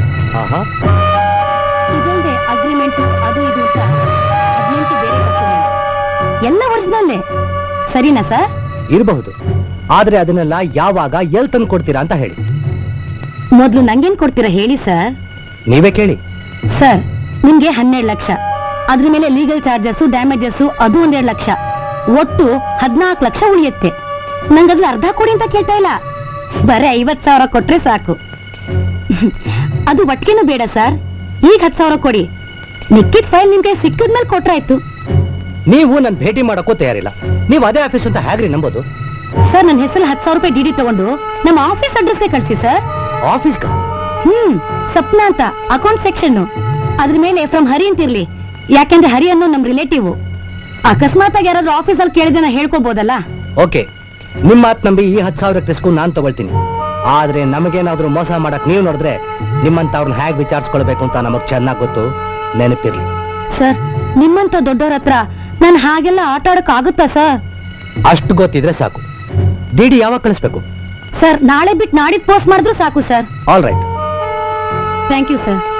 ಇದಲ್ಲದೆ ಅಗ್ರಿಮೆಂಟ್ ಅದು ಇದು ಅಂತ ಹದಿನೆಂಟು ಬೇರೆ ಡಾಕ್ಯುಮೆಂಟ್ ಎಲ್ಲ ಒರಿಜಿನಲ್ಲೇ ಸರಿನಾ ಸರ್ ಇರಬಹುದು ಆದ್ರೆ ಅದನ್ನೆಲ್ಲ ಯಾವಾಗ ಎಲ್ ತಂದು ಕೊಡ್ತೀರಾ ಅಂತ ಹೇಳಿ ಮೊದಲು ನಂಗೇನ್ ಕೊಡ್ತೀರಾ ಹೇಳಿ ಸರ್ ನೀವೇ ಕೇಳಿ ಸರ್ ನಿಮ್ಗೆ ಹನ್ನೆರಡು ಲಕ್ಷ ಅದ್ರ ಮೇಲೆ ಲೀಗಲ್ ಚಾರ್ಜಸ್ ಡ್ಯಾಮೇಜಸ್ ಅದು ಒಂದೆರಡು ಲಕ್ಷ ಒಟ್ಟು ಹದ್ನಾಲ್ಕು ಲಕ್ಷ ಉಳಿಯುತ್ತೆ ನಂಗದ್ರ ಅರ್ಧ ಕೊಡಿ ಅಂತ ಕೇಳ್ತಾ ಇಲ್ಲ ಬರೀ ಐವತ್ ಸಾವಿರ ಕೊಟ್ರೆ ಸಾಕು ಅದು ಒಟ್ಟಿಗೆನೂ ಬೇಡ ಸರ್ ಈಗ ಹತ್ತು ಸಾವಿರ ಕೊಡಿ ಮಿಕ್ಕಿದ ಫೈಲ್ ನಿಮ್ಗೆ ಸಿಕ್ಕಿದ್ಮೇಲೆ ಕೊಟ್ರಾಯ್ತು ನೀವು ನನ್ ಭೇಟಿ ಮಾಡಕ್ಕೂ ತಯಾರಿಲ್ಲ ನೀವು ಅದೇ ಆಫೀಸ್ ಅಂತ ಹೇಗ್ರಿ ನಂಬೋದು ಸರ್ ನನ್ನ ಹೆಸರು ಹತ್ತು ಸಾವಿರ ರೂಪಾಯಿ ಡಿಡಿ ತಗೊಂಡು ನಮ್ಮ ಆಫೀಸ್ ಅಡ್ರೆಸ್ಗೆ ಕಳಿಸಿ ಸರ್ ಆಫೀಸ್ಗ ಹ್ಮ್ ಸಪ್ನಾ ಅಂತ ಅಕೌಂಟ್ ಸೆಕ್ಷನ್ ಅದ್ರ ಮೇಲೆ ಫ್ರಮ್ ಹರಿ ಅಂತಿರ್ಲಿ ಯಾಕೆಂದ್ರೆ ಹರಿ ಅನ್ನೋ ನಮ್ ರಿಲೇಟಿವ್ ಅಕಸ್ಮಾತ್ ಆಗಿ ಯಾರಾದ್ರೂ ಆಫೀಸಲ್ಲಿ ಕೇಳಿದ್ರೆ ನಾ ಹೇಳ್ಕೊಬೋದಲ್ಲ ಓಕೆ ನಿಮ್ಮ ಮಾತ್ ನಂಬಿ ಈ ಹತ್ತು ಸಾವಿರ ರಿಸ್ಕು ನಾನ್ ತಗೊಳ್ತೀನಿ ಆದ್ರೆ ನಮಗೇನಾದ್ರೂ ಮೋಸ ಮಾಡಕ್ ನೀವು ನೋಡಿದ್ರೆ ನಿಮ್ಮಂತವ್ರನ್ನ ಹೇಗ್ ವಿಚಾರಿಸ್ಕೊಳ್ಬೇಕು ಅಂತ ನಮಗ್ ಚೆನ್ನಾಗ್ ಗೊತ್ತು ನೆನಪಿರ್ಲಿ ಸರ್ ನಿಮ್ಮಂತ ದೊಡ್ಡವ್ರ ಹತ್ರ ನಾನು ಹಾಗೆಲ್ಲ ಆಟ ಆಡಕ್ ಆಗುತ್ತಾ ಸರ್ ಅಷ್ಟು ಗೊತ್ತಿದ್ರೆ ಸಾಕು ಡಿ ಡಿ ಯಾವಾಗ ಕಳಿಸ್ಬೇಕು ಸರ್ ನಾಳೆ ಬಿಟ್ಟು ನಾಡಿದ್ ಪೋಸ್ಟ್ ಮಾಡಿದ್ರು ಸಾಕು sir all right thank you sir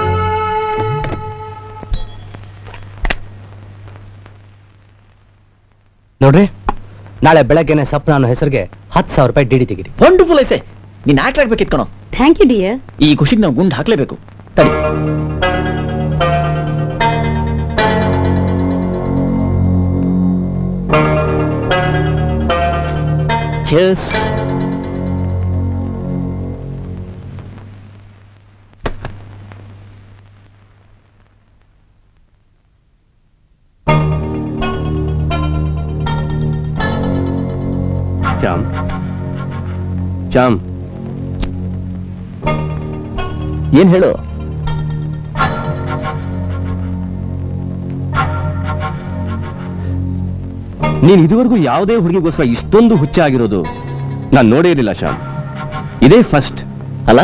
ನೋಡ್ರಿ ನಾಳೆ ಬೆಳಗ್ಗೆನೆ ಸಪ್ನ ಅನ್ನೋ ಹೆಸರಿಗೆ ಹತ್ತು ಸಾವಿರ ರೂಪಾಯಿ ಡಿ ಡಿ ತೆಗಿರಿ ವಂಡರ್ಫುಲ್ ಐಸೆ ನೀನ್ ಆಕ್ಟ್ ಆಗ್ಬೇಕಿತ್ ಕಣೋ ಥ್ಯಾಂಕ್ ಯು ಡಿಯರ್ ಈ ಖುಷಿಗೆ ನಾವು ಗುಂಡು ಹಾಕ್ಲೇಬೇಕು ತಡಿ Cheers. ಚಾಮ್ ಚಾಮ್ ಏನ್ ಹೇಳು ನೀನ್ ಇದುವರೆಗೂ ಯಾವುದೇ ಹುಡುಗಿಗೋಸ್ಕರ ಇಷ್ಟೊಂದು ಹುಚ್ಚ ಆಗಿರೋದು ನಾನು ನೋಡೇ ಇರಲಿಲ್ಲ ಶ್ಯಾಮ್ ಇದೇ ಫಸ್ಟ್ ಅಲ್ಲ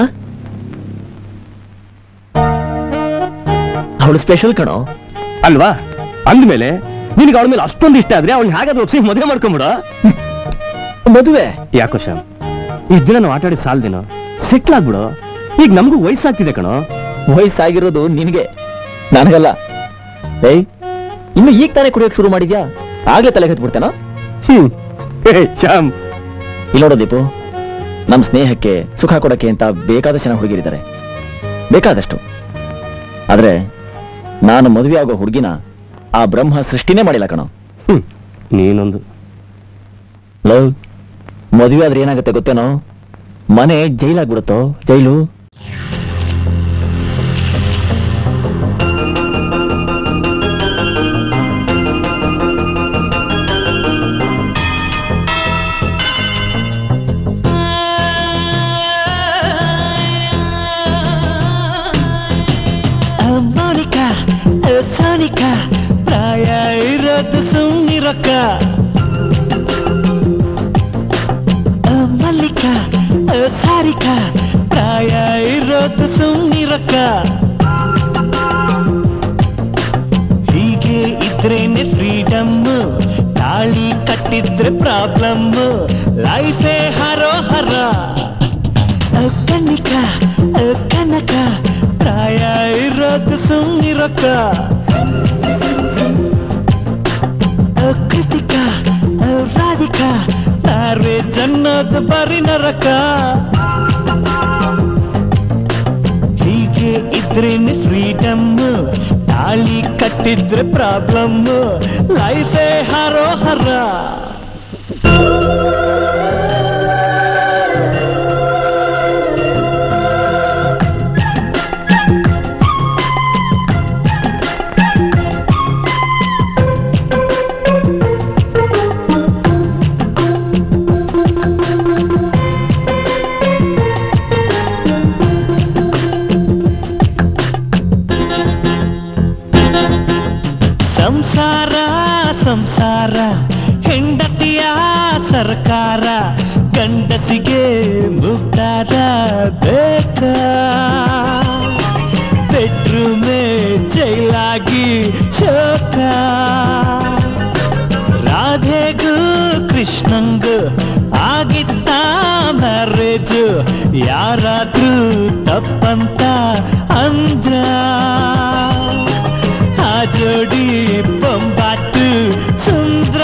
ಅವಳು ಸ್ಪೆಷಲ್ ಕಣೋ ಅಲ್ವಾ ಅಂದ್ಮೇಲೆ ನಿನಗೆ ಅವಳ ಮೇಲೆ ಅಷ್ಟೊಂದು ಇಷ್ಟ ಆದ್ರೆ ಅವ್ನ ಹೇಗಾದ್ರೂ ಒಪ್ಸಿ ಮದುವೆ ಮಾಡ್ಕೊಂಬಿಡ ಮದುವೆ ಯಾಕೋ ಶ್ಯಾಮ್ ಇಷ್ಟ ದಿನ ನಾವು ಆಟಾಡಿ ಸಾಲ್ದೇನೋ ಸೆಟ್ಲ್ ಆಗ್ಬಿಡು ಈಗ ನಮಗೂ ವಯಸ್ಸಾಗ್ತಿದೆ ಕಣೋ ವಯಸ್ಸಾಗಿರೋದು ನಿನಗೆ ನನಗಲ್ಲ ಏಯ್ ಇನ್ನು ಈಗ ತಾನೇ ಕುಡಿಯೋಕ್ ಶುರು ಮಾಡಿದ್ಯಾ ಆಗ್ಲೇ ತಲೆ ಹತ್ಬಿಡ್ತೇನೋ ಹ್ಮ್ ಹೇ ಶ್ಯಾಮ್ ಇಲ್ಲಿ ನೋಡೋ ದೀಪು ನಮ್ಮ ಸ್ನೇಹಕ್ಕೆ ಸುಖ ಕೊಡಕ್ಕೆ ಅಂತ ಬೇಕಾದಷ್ಟು ಜನ ಹುಡುಗಿರಿದ್ದಾರೆ ಬೇಕಾದಷ್ಟು ಆದ್ರೆ ನಾನು ಮದುವೆ ಆಗೋ ಹುಡುಗಿನ ಆ ಬ್ರಹ್ಮ ಸೃಷ್ಟಿನೇ ಮಾಡಿಲ್ಲ ಕಣೋ ಹ್ಮ್ ನೀನೊಂದು ಲವ್ ಮದುವೆ ಆದ್ರೆ ಏನಾಗುತ್ತೆ ಗೊತ್ತೇನೋ ಮನೆ ಜೈಲಾಗ್ಬಿಡುತ್ತೋ ಜೈಲು ಮೋನಿಕಾ ಸೋನಿಕಾ ಪ್ರಾಯ ಇರೋದು ಸುಮ್ನಿರೊಕ್ಕ ಮಲ್ಲಿಕಾ ಸಾರಿಕಾ ಪ್ರಾಯ ಇರೋದು ಸುಮ್ನಿರೊಕ್ಕ ಹೀಗೆ ಇದ್ರೇನೆ ಫ್ರೀಡಮ್ ತಾಳಿ ಕಟ್ಟಿದ್ರೆ ಪ್ರಾಬ್ಲಮ್ ಲೈಫೇ ಹರೋ ಹರ ಕನ್ನಿಕ ಕನಕ ಪ್ರಾಯ ಇರೋದು ಸುಮ್ನಿರೊಕ್ಕ ಕೃತಿಕ ರಾಧಿಕಾ ನಾರ್ವೆ ಜನ್ನದ ಬರಿ ನರಕ ಹೀಗೆ ಇದ್ರೇನೆ ಫ್ರೀಡಮ್ ತಾಳಿ ಕಟ್ಟಿದ್ರೆ ಪ್ರಾಬ್ಲಮ್ ಲೈಫೇ ಹರೋ ಹರ ಸಂಸಾರ ಸಂಸಾರ ಹೆಂಡತಿಯ ಸರ್ಕಾರ ಗಂಡಸಿಗೆ ಮುಕ್ತಾರ ಬೇಕಾ ಬೆಡ್ರೂಮೇ ಜೈಲಾಗಿ ಶೋಕ ರಾಧೆಗೂ ಕೃಷ್ಣಂಗೂ ಆಗಿತ್ತ ಮ್ಯಾರೇಜ್ ಯಾರಾದ್ರೂ ತಪ್ಪಂತ ಅಂದ್ರ ಆ ಜೋಡಿ ಬೊಂಬಾಟು ಸುಂದ್ರ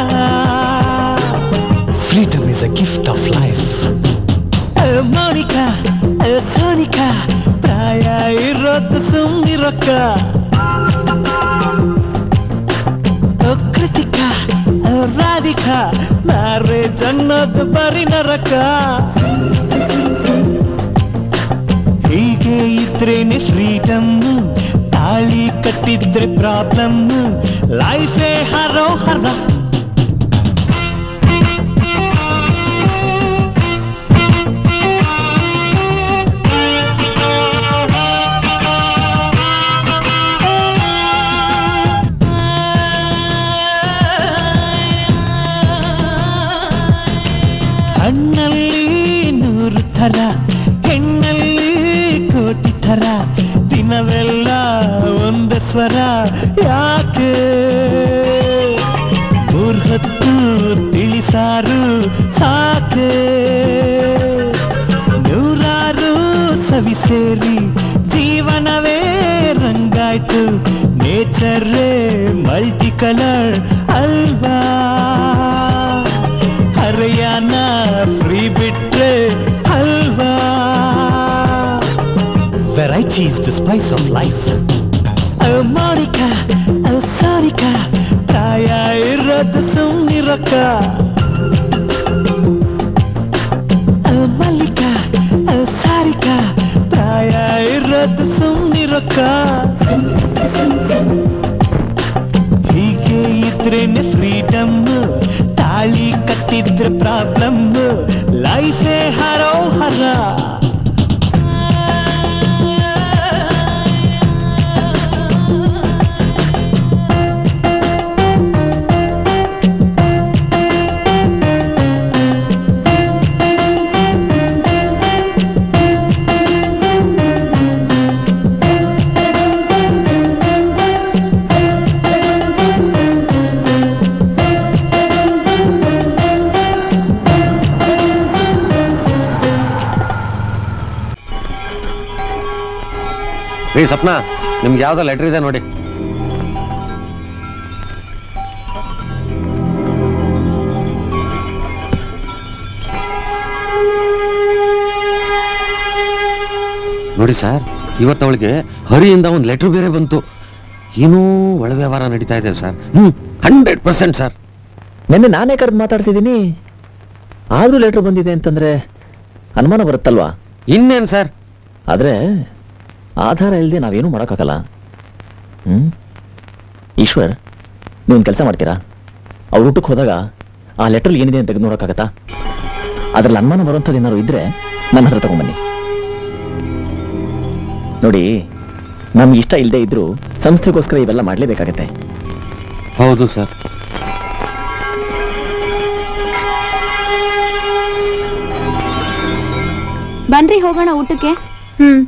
freedom is a gift of life Monika Sonika ಪ್ರಾಯ ಇರೋದು ಸುಮ್ಮಿರೊಕ್ಕ ಓ ಕೃತಿಕಾ ಓ ರಾಧಿಕಾ ಮ್ಯಾರೇಜ್ ಅನ್ನೋದು ಬರಿ ನರಕ ಹೀಗೆ ಇದ್ರೇನೆ ಫ್ರೀಡಮ್ ತಾಳಿ ಕಟ್ಟಿದ್ರೆ ಪ್ರಾಬ್ಲಮ್ ಲೈಫೇ ಹರೋ ಹರ ಹಣ್ಣಲ್ಲಿ ನೂರು ಥರ ಹೆಣ್ಣಲ್ಲಿ ಕೋಟಿ ಥರ ದಿನವೆಲ್ಲ ಒಂದು ಸ್ವರ ಯಾಕೆ ಮೂರ್ ಹೊತ್ತು ತಿಳಿಸಾರು ಸಾಕೆ ನೂರಾರು ಸವಿ ಸೇರಿ ಜೀವನವೇ ರಂಗಾಯ್ತು ನೇಚರೇ ಮಲ್ಟಿ ಕಲರ್ ಅಲ್ವಾ ಹರಿಯಾಣ ಫ್ರೀ ಬಿಟ್ರೆ ಅಲ್ವಾ variety is the spice of life Monika Sarika ಪ್ರಾಯ ಇರೋದು ಸುಮ್ಮಿರಕ್ಕ ಮಲ್ಲಿಕಾ ಸಾರಿಕಾ ಪ್ರಾಯ ಇರೋದು ಸುಮ್ಮಿರಕ್ಕ ಹೀಗೆ ಇದ್ರೇನೆ ಫ್ರೀಡಮ್ ತಾಳಿ ಕಟ್ಟಿದ್ರೆ ಪ್ರಾಬ್ಲಮ್ ಲೈಫೇ ಹರೋ ಹರ ರೀ ಸಪ್ನ ನಿಮ್ಗೆ ಯಾವ್ದೋ ಲೆಟರ್ ಇದೆ ನೋಡಿ ನೋಡಿ ಸರ್ ಇವತ್ತು ಅವಳಿಗೆ ಹರಿಯಿಂದ ಒಂದು ಲೆಟರ್ ಬೇರೆ ಬಂತು ಏನೋ ಒಳ ವ್ಯವಹಾರ ನಡೀತಾ ಇದೆ ಸರ್ ಹ್ಮ್ ಹಂಡ್ರೆಡ್ ಪರ್ಸೆಂಟ್ ಸರ್ ನಿನ್ನೆ ನಾನೇ ಕರೆದು ಮಾತಾಡ್ಸಿದ್ದೀನಿ ಆದ್ರೂ ಲೆಟರ್ ಬಂದಿದೆ ಅಂತಂದ್ರೆ ಅನುಮಾನ ಬರುತ್ತಲ್ವಾ ಇನ್ನೇನು ಸರ್ ಆದ್ರೆ ಆಧಾರ ಇಲ್ಲದೆ ನಾವೇನು ಮಾಡೋಕ್ಕಾಗಲ್ಲ ಹ್ಮ್ ಈಶ್ವರ್ ನೀವೊಂದು ಕೆಲಸ ಮಾಡ್ತೀರಾ ಅವ್ರ ಊಟಕ್ಕೆ ಹೋದಾಗ ಆ ಲೆಟ್ರಲ್ಲಿ ಏನಿದೆ ಅಂತ ತೆಗೆದು ನೋಡೋಕ್ಕಾಗತ್ತಾ ಅದ್ರಲ್ಲಿ ಅನುಮಾನ ಬರುವಂಥದ್ದು ಏನಾದ್ರು ಇದ್ರೆ ನನ್ನ ಹತ್ರ ತಗೊಂಬನ್ನಿ ನೋಡಿ ನಮ್ಗೆ ಇಷ್ಟ ಇಲ್ಲದೆ ಇದ್ರೂ ಸಂಸ್ಥೆಗೋಸ್ಕರ ಇವೆಲ್ಲ ಮಾಡಲೇಬೇಕಾಗತ್ತೆ ಹೌದು ಸರ್ ಬನ್ರಿ ಹೋಗೋಣ ಊಟಕ್ಕೆ ಹ್ಮ್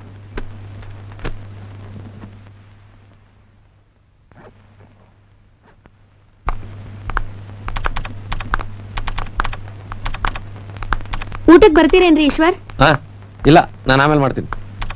ಊಟಕ್ಕೆ ಬರ್ತೀರೇನ್ರಿ ಈಶ್ವರ್ ಹಾ ಇಲ್ಲ ನಾನು ಆಮೇಲೆ ಮಾಡ್ತೀನಿ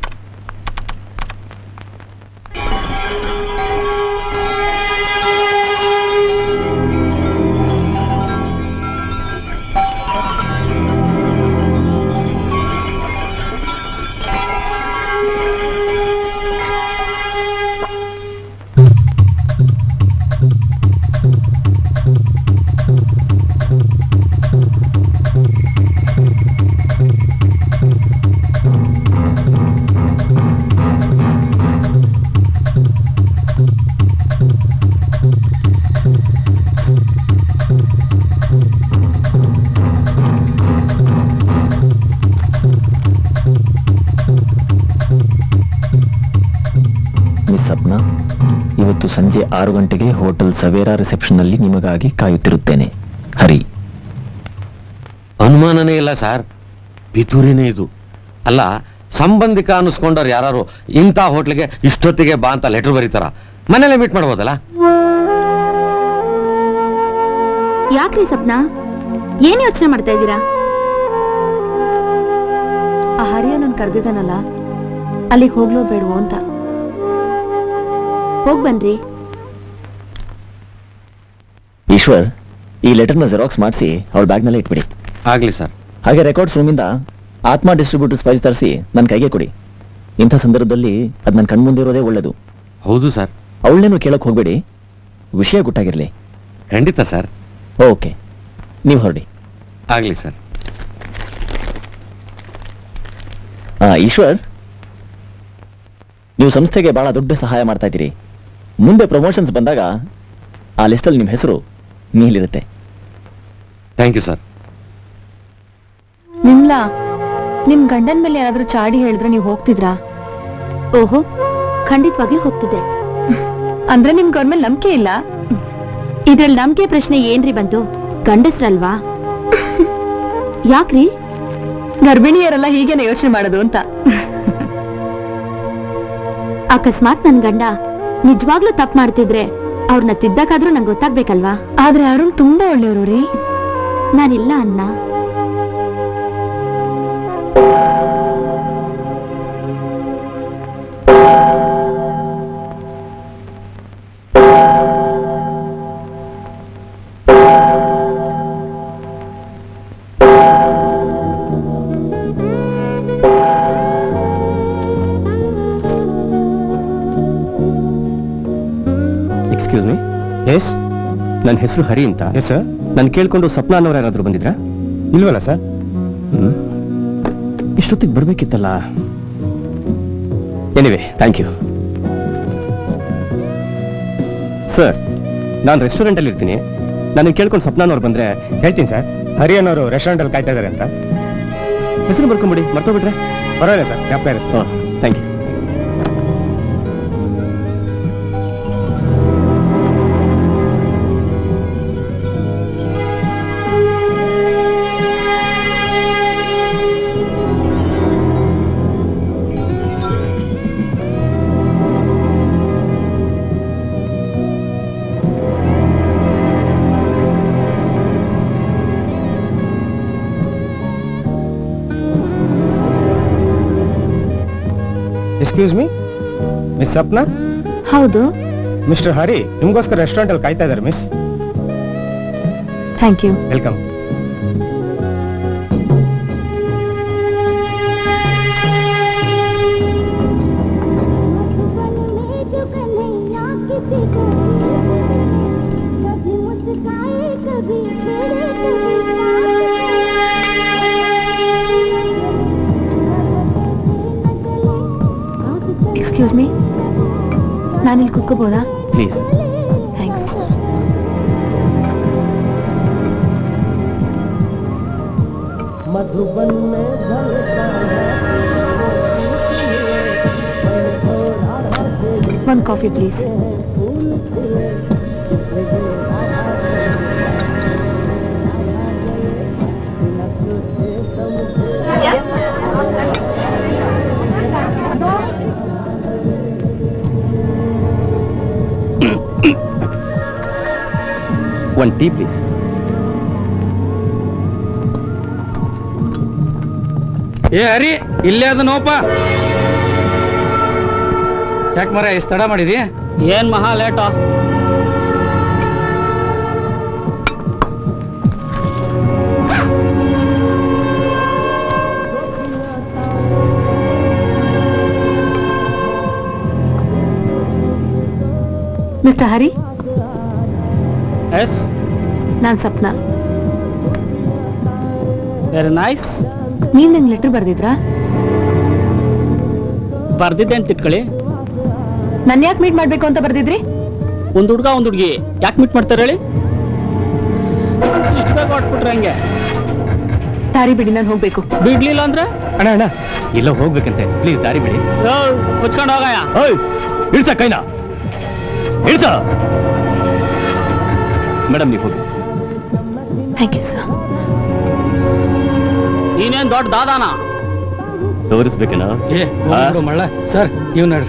ಮಿಸ್ ಸಪ್ನಾ ಇವತ್ತು ಸಂಜೆ ಆರು ಗಂಟೆಗೆ ಹೋಟೆಲ್ ಸವೇರಾ ರಿಸೆಪ್ಷನ್ನಲ್ಲಿ ನಿಮಗಾಗಿ ಕಾಯುತ್ತಿರುತ್ತೇನೆ ಹರಿ ಅನುಮಾನನೇ ಇಲ್ಲ ಸರ್ ಪಿತೂರಿನೇ ಇದು ಅಲ್ಲ ಸಂಬಂಧಿಕ ಅನ್ನಿಸ್ಕೊಂಡವ್ರು ಯಾರು ಇಂಥ ಹೋಟ್ಲಿಗೆ ಇಷ್ಟೊತ್ತಿಗೆ ಬಾ ಅಂತ ಲೆಟರ್ ಬರೀತಾರ ಮನೇಲೆ ಮೀಟ್ ಮಾಡ್ಬೋದಲ್ಲ ಯಾಕ್ರಿ ಸಪ್ನ ಏನ್ ಯೋಚನೆ ಮಾಡ್ತಾ ಇದ್ದೀರಾ ಆ ಹರಿಯ ನನ್ ಕರೆದಿದ್ದಾನಲ್ಲ ಅಲ್ಲಿಗೆ ಹೋಗ್ಲೋ ಬೇಡವೋ ಅಂತ ಹೋಗ್ ಬನ್ರಿ ಈಶ್ವರ್ ಈ ಲೆಟರ್ನ ಜೆರಾಕ್ಸ್ ಮಾಡಿಸಿ ಅವ್ರ ಬ್ಯಾಗ್ನಲ್ಲೇ ಇಟ್ಬಿಡಿ ಆಗ್ಲಿ ಸರ್ ಹಾಗೆ ರೆಕಾರ್ಡ್ಸ್ ರೂಮಿಂದ ಆತ್ಮ ಡಿಸ್ಟ್ರಿಬ್ಯೂಟರ್ಸ್ ಫೈಲ್ ತರಿಸಿ ನನ್ನ ಕೈಗೆ ಕೊಡಿ ಇಂಥ ಸಂದರ್ಭದಲ್ಲಿ ಅದು ನನ್ನ ಕಣ್ಮುಂದೆ ಇರೋದೇ ಒಳ್ಳೇದು ಹೌದು ಸರ್ ಅವಳನ್ನೇನು ಕೇಳಕ್ ಹೋಗ್ಬೇಡಿ ವಿಷಯ ಗೊತ್ತಾಗಿರ್ಲಿ ಖಂಡಿತ ಸರ್ ಓಕೆ ನೀವು ಹೊರಡಿ ಆಗ್ಲಿ ಸರ್ ಆ, ಈಶ್ವರ್ ನೀವು ಸಂಸ್ಥೆಗೆ ಬಹಳ ದೊಡ್ಡ ಸಹಾಯ ಮಾಡ್ತಾ ಇದ್ದೀರಿ ಮುಂದೆ ಪ್ರಮೋಷನ್ಸ್ ಬಂದಾಗ ಆ ಲಿಸ್ಟಲ್ಲಿ ನಿಮ್ಮ ಹೆಸರು ನೀಲಿರುತ್ತೆ ಥ್ಯಾಂಕ್ ಯು ಸರ್ ನಿಮ್ಲಾ ನಿಮ್ ಗಂಡನ್ ಮೇಲೆ ಯಾರಾದ್ರೂ ಚಾಡಿ ಹೇಳಿದ್ರೆ ನೀವು ಹೋಗ್ತಿದ್ರಾ ಓಹೋ ಖಂಡಿತವಾಗ್ಲೂ ಹೋಗ್ತಿದ್ದೆ ಅಂದ್ರೆ ನಿಮ್ಗೆ ಅವ್ರ ಮೇಲೆ ನಂಬಿಕೆ ಇಲ್ಲ ಇದ್ರಲ್ಲಿ ನಂಬಿಕೆ ಪ್ರಶ್ನೆ ಏನ್ರಿ ಬಂತು ಗಂಡಸ್ರಲ್ವಾ ಯಾಕ್ರಿ ಗರ್ಭಿಣಿಯರೆಲ್ಲ ಹೀಗೇನೆ ಯೋಚನೆ ಮಾಡೋದು ಅಂತ ಅಕಸ್ಮಾತ್ ನನ್ ಗಂಡ ನಿಜವಾಗ್ಲೂ ತಪ್ಪು ಮಾಡ್ತಿದ್ರೆ ಅವ್ರನ್ನ ತಿದ್ದಕ್ಕಾದ್ರೂ ನಂಗೆ ಗೊತ್ತಾಗ್ಬೇಕಲ್ವಾ ಆದ್ರೆ ಅರುಣ್ ತುಂಬಾ ಒಳ್ಳೆಯವರು ರೀ ನಾನಿಲ್ಲ ಅನ್ನ ಎಕ್ಸ್ಕ್ಯೂಸ್ ಮೀ ಎಸ್ ನನ್ನ ಹೆಸರು ಹರಿ ಅಂತ ಎಸ್ ಸರ್ ನಾನು ಕೇಳ್ಕೊಂಡು ಸಪ್ನಾ ಅನ್ನೋರು ಯಾರಾದ್ರೂ ಬಂದಿದ್ರಾ ಇಲ್ವಲ್ಲ ಸರ್ ಹ್ಮ್ ಇಷ್ಟೊತ್ತಿಗೆ ಬರ್ಬೇಕಿತ್ತಲ್ಲ ಎನಿವೆ ಥ್ಯಾಂಕ್ ಯು ಸರ್ ನಾನು ರೆಸ್ಟೋರೆಂಟಲ್ಲಿ ಇರ್ತೀನಿ ನಾನು ಕೇಳ್ಕೊಂಡು ಸಪ್ನಾನವ್ರು ಬಂದ್ರೆ ಹೇಳ್ತೀನಿ ಸರ್ ಹರಿ ಅನ್ನೋರು ರೆಸ್ಟೋರೆಂಟಲ್ಲಿ ಕಾಯ್ತಾ ಇದ್ದಾರೆ ಅಂತ ಹೆಸರು ಬರ್ಕೊಂಬಿಡಿ ಮರ್ತೋಗ್ಬಿಟ್ರೆ ಪರವಾಗಿಲ್ಲ ಸರ್ ಜ್ಞಾಪಕ ಇರುತ್ತೆ ಹಾಂ thank you excuse me miss Sapna ಹೌದು ಮಿಸ್ಟರ್ ಹರಿ ನಿಮಗೋಸ್ಕರ ರೆಸ್ಟೋರೆಂಟ್ ಅಲ್ಲಿ ಕಾಯ್ತಾ ಇದ್ದಾರೆ miss thank you welcome excuse me ನಾನಿಲ್ಲಿ ಕುತ್ಕೋಬೋದಾ ಪ್ಲೀಸ್ ಥ್ಯಾಂಕ್ಸ್ ಒಂದು coffee please one tea please ಏ ಹರಿ ಇಲ್ಲೇ ಅದ ನೋಪ ಯಾಕೆ ಮರ ಎಷ್ಟು ತಡ ಮಾಡಿದಿ ಏನ್ ಮಹಾ ಲೇಟು ಮಿಸ್ಟರ್ ಹರಿ ಎಸ್ ನಾನ್ ಸಪ್ನಾ ವೆರಿ ನೈಸ್ ನೀವ್ ನಂಗೆ ಲೆಟರ್ ಬರ್ದಿದ್ರಾ ಬರ್ದಿದ್ದೆ ಅಂತ ಇಟ್ಕೊಳ್ಳಿ ನನ್ ಯಾಕೆ ಮೀಟ್ ಮಾಡ್ಬೇಕು ಅಂತ ಬರ್ದಿದ್ರಿ ಒಂದ್ ಹುಡ್ಗ ಒಂದ್ ಹುಡ್ಗಿ ಯಾಕೆ ಮೀಟ್ ಮಾಡ್ತಾರೆ ಹೇಳಿ ಇಷ್ಟು ಬೇಗ ಹೊಟ್ಬಿಟ್ರೆ ಹಂಗೆ ದಾರಿ ಬಿಡಿ ನಾನು ಹೋಗ್ಬೇಕು ಬಿಡ್ಲಿಲ್ಲ ಅಂದ್ರೆ ಅಣ್ಣ ಅಣ್ಣ ಎಲ್ಲೋ ಹೋಗ್ಬೇಕಂತೆ ಪ್ಲೀಸ್ ದಾರಿ ಬಿಡಿ ಮುಚ್ಕೊಂಡು ಹೋಗಯ್ಯ ಓಯ್ ಇಳ್ಸ ಕೈನಾ ಇಳ್ಸ ಮೇಡಮ್ ನೀವು ಹೋಗಿ ಥ್ಯಾಂಕ್ ಯು ಸರ್ ನೀನೇನ್ ದೊಡ್ಡ ದಾದಾನ ತೋರಿಸ್ಬೇಕೇನೋ ಏ ಹೋಗ್ಬಿಡು ಮಳ್ಳ ಸರ್ ಇವ್ ನೋಡ್ರಿ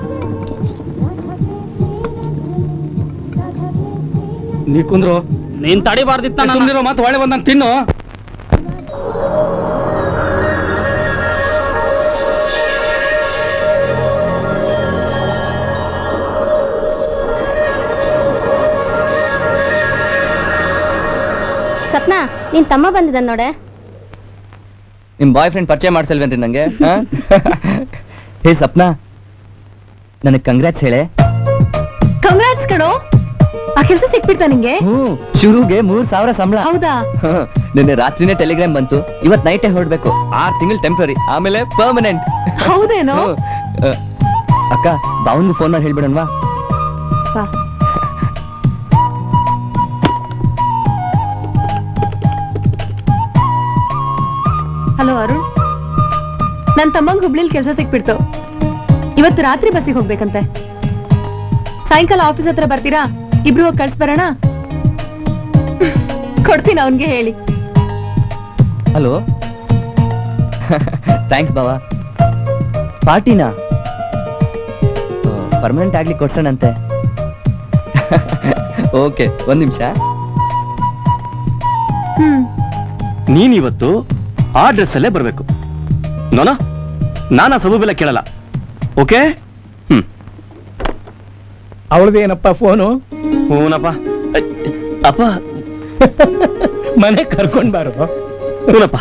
ನೀ ಕುಂದ್ರು ನೀನ್ ತಡಿಬಾರ್ದಿತ್ತ ಸುಮ್ಮನಿರೋ ಮತ್ತೆ ಒಳ್ಳೆ ಬಂದಂತ ತಿನ್ನು ಸಪ್ನಾ ನಿನ್ ತಮ್ಮ ಬಂದಿದ್ದಾನ ನೋಡೆ ನಿಮ್ ಬಾಯ್ ಫ್ರೆಂಡ್ ಪರಿಚಯ ಮಾಡ್ಸಲ್ವೇನ್ರಿ ನಂಗೆ ಆ? ಹೇ ಸಪ್ನಾ ನನಗೆ ಕಂಗ್ರಾಟ್ಸ್ ಹೇಳೆ ಕಂಗ್ರಾಟ್ಸ್ ಕಣೋ ಆ ಕೆಲಸ ಸಿಕ್ಬಿಡ್ತಾ ನಿಂಗೆ ಹ್ಮ್ ಶುರುಗೆ ಮೂರ್ ಸಾವಿರ ಸಂಬಳ ಹೌದಾ ನಿನ್ನೆ ರಾತ್ರಿನೇ ಟೆಲಿಗ್ರಾಮ್ ಬಂತು ಇವತ್ ನೈಟೇ ಹೊರಡ್ಬೇಕು ಆರ್ ತಿಂಗಳು ಟೆಂಪ್ರರಿ ಆಮೇಲೆ ಪರ್ಮನೆಂಟ್ ಹೌದೇನೋ ಅಕ್ಕ ಬಾವನ್ಗೂ ಫೋನ್ ಮಾಡಿ ಹೇಳ್ಬಿಡಣ್ವಾ ಬಾ. ಹಲೋ ಅರುಣ್ ನನ್ ತಮ್ಮಂಗ್ ಹುಬ್ಳಿಲ್ ಕೆಲಸ ಸಿಕ್ಬಿಡ್ತು ಇವತ್ತು ರಾತ್ರಿ ಬಸ್ಸಿಗೆ ಹೋಗ್ಬೇಕಂತೆ ಸಾಯಂಕಾಲ ಆಫೀಸ್ ಹತ್ರ ಬರ್ತೀರಾ ಇಬ್ರು ಹೋಗಿ ಕಳ್ಸ್ ಬರೋಣ ಕೊಡ್ತೀನಿ ಅವನ್ಗೆ ಹೇಳಿ ಹಲೋ ಥ್ಯಾಂಕ್ಸ್ ಬಾವಾ ಪಾರ್ಟಿನಾ ಪರ್ಮನೆಂಟ್ ಆಗ್ಲಿ ಕೊಡ್ಸೋಣಂತೆ ಓಕೆ ಒಂದ್ ನಿಮಿಷ ಹ್ಮ್ ನೀನ್ ಇವತ್ತು ಆ ಡ್ರೆಸ್ ಅಲ್ಲೇ ಬರ್ಬೇಕು ನೋನ ನಾನಾ ಸಬು ಬೆಲೆ ಕೇಳಲ್ಲ ಓಕೆ ಹ್ಮ್ ಅವಳದೇನಪ್ಪ ಫೋನು ಹೂನಪ್ಪ ಅಯ್, ಅಪ್ಪ ಮನೆ ಕರ್ಕೊಂಡ್ ಬಾರು ಹೂನಪ್ಪ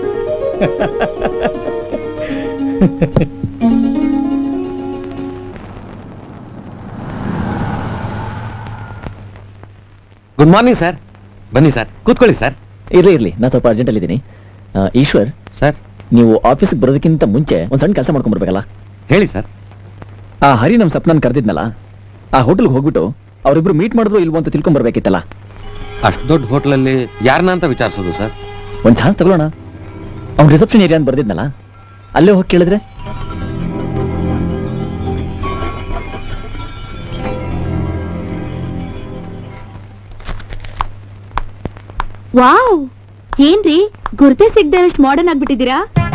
ಗುಡ್ ಮಾರ್ನಿಂಗ್ ಸರ್ ಬನ್ನಿ ಸರ್ ಕೂತ್ಕೊಳ್ಳಿ ಸರ್ ಇರ್ಲಿ ಇರ್ಲಿ ನಾನು ಸ್ವಲ್ಪ ಅರ್ಜೆಂಟ್ ಅಲ್ಲಿ ಇದ್ದೀನಿ ಈಶ್ವರ್ ಸರ್ ನೀವು ಆಫೀಸ್ಗೆ ಬರೋದಕ್ಕಿಂತ ಮುಂಚೆ ಒಂದ್ ಸಣ್ಣ ಕೆಲಸ ಮಾಡ್ಕೊಂಡ್ ಬರ್ಬೇಕಲ್ಲ ಹೇಳಿ ಸರ್ ಆ ಹರಿ ನಮ್ ಸಪ್ನನ್ ಕರೆದಿದ್ನಲ್ಲ ಆ ಹೋಟೆಲ್ಗೆ ಹೋಗ್ಬಿಟ್ಟು ಅವರಿಬ್ರು ಮೀಟ್ ಮಾಡಿದ್ರು ಇಲ್ವೋ ಅಂತ ತಿಳ್ಕೊಂಡ್ ಬರ್ಬೇಕಿತ್ತಲ್ಲ ಅಷ್ಟು ದೊಡ್ಡ ಹೋಟ್ಲಲ್ಲಿ ಯಾರನ್ನ ಅಂತ ವಿಚಾರಿಸೋದು ಸರ್ ಒಂದ್ ಚಾನ್ಸ್ ತಗೊಳ್ಳೋಣ ಅವ್ನ್ ರಿಸೆಪ್ಷನ್ ಏರಿಯಾ ಅಂತ ಬರ್ದಿದ್ನಲ್ಲ ಅಲ್ಲೇ ಹೋಗಿ ಕೇಳಿದ್ರೆ ವಾವ್ ಏನ್ರಿ ಗುರ್ತೆ ಸಿಗ್ದೇನಷ್ಟು ಮಾಡರ್ನ್ ಆಗ್ಬಿಟ್ಟಿದ್ದೀರಾ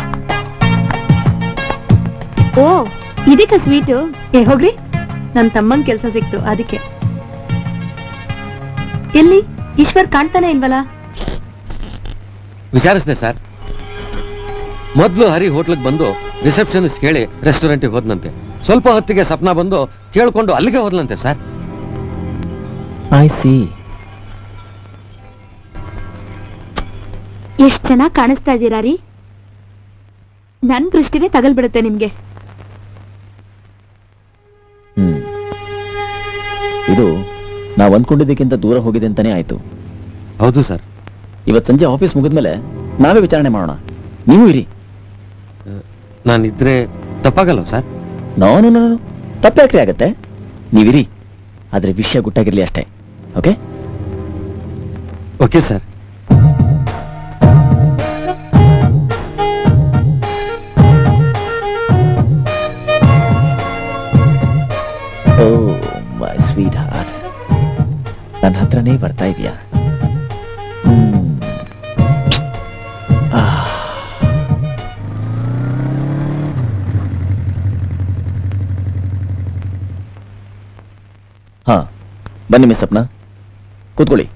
ಓ ಇದಕ್ಕ ಸ್ವೀಟು ಏ ಹೋಗ್ರಿ ನನ್ ತಮ್ಮಂಗ್ ಕೆಲ್ಸ ಸಿಕ್ತು ಅದಕ್ಕೆ ಎಲ್ಲಿ ಈಶ್ವರ್ ಕಾಣ್ತಾನೆ ಇಲ್ವಲ್ಲ ವಿಚಾರಿಸಿದೆ ಸರ್ ಮೊದಲು ಹರಿ ಹೋಟ್ಲಿಗೆ ಬಂದು ರಿಸೆಪ್ಷನಿಸ್ಟ್ ಕೇಳಿ ರೆಸ್ಟೋರೆಂಟಿಗೆ ಹೋದ್ನಂತೆ ಸ್ವಲ್ಪ ಹೊತ್ತಿಗೆ ಸಪ್ನ ಬಂದು ಕೇಳ್ಕೊಂಡು ಅಲ್ಲಿಗೆ ಹೋದ್ನಂತೆ ಸರ್ ಐ ಸಿ ಎಷ್ಟ್ ಚೆನ್ನಾಗ್ ಕಾಣಿಸ್ತಾ ಇದ್ದೀರಾ ರೀ ನನ್ ದೃಷ್ಟಿನೇ ತಗಲ್ಬಿಡುತ್ತೆ ನಿಮ್ಗೆ ಹ್ಮ್ ಇದು ನಾವ್ ಅಂದ್ಕೊಂಡಿದ್ದಕ್ಕಿಂತ ದೂರ ಹೋಗಿದೆ ಅಂತಾನೆ ಆಯ್ತು ಹೌದು ಸರ್ ಇವತ್ ಸಂಜೆ ಆಫೀಸ್ ಮುಗಿದ್ಮೇಲೆ ನಾವೇ ವಿಚಾರಣೆ ಮಾಡೋಣ ನೀವು ಇರಿ ನಾನಿದ್ರೆ ತಪ್ಪಾಗಲ್ಲ ಸರ್ ನಾನು ನಾನು ತಪ್ಪ್ಯಾಕ್ರಿ ಆಗತ್ತೆ ನೀವಿರಿ ಆದ್ರೆ ವಿಷಯ ಗುಟ್ಟಾಗಿರ್ಲಿ ಅಷ್ಟೇ okay okay sir oh my sweetheart ನನ್ನ ಹತ್ರನೇ ಬರ್ತಾ ಇದೆಯಾ ಹಾ ಬನ್ನಿ ಮಿಸ್ ಸಪ್ನ ಕೂತ್ಕೊಳ್ಳಿ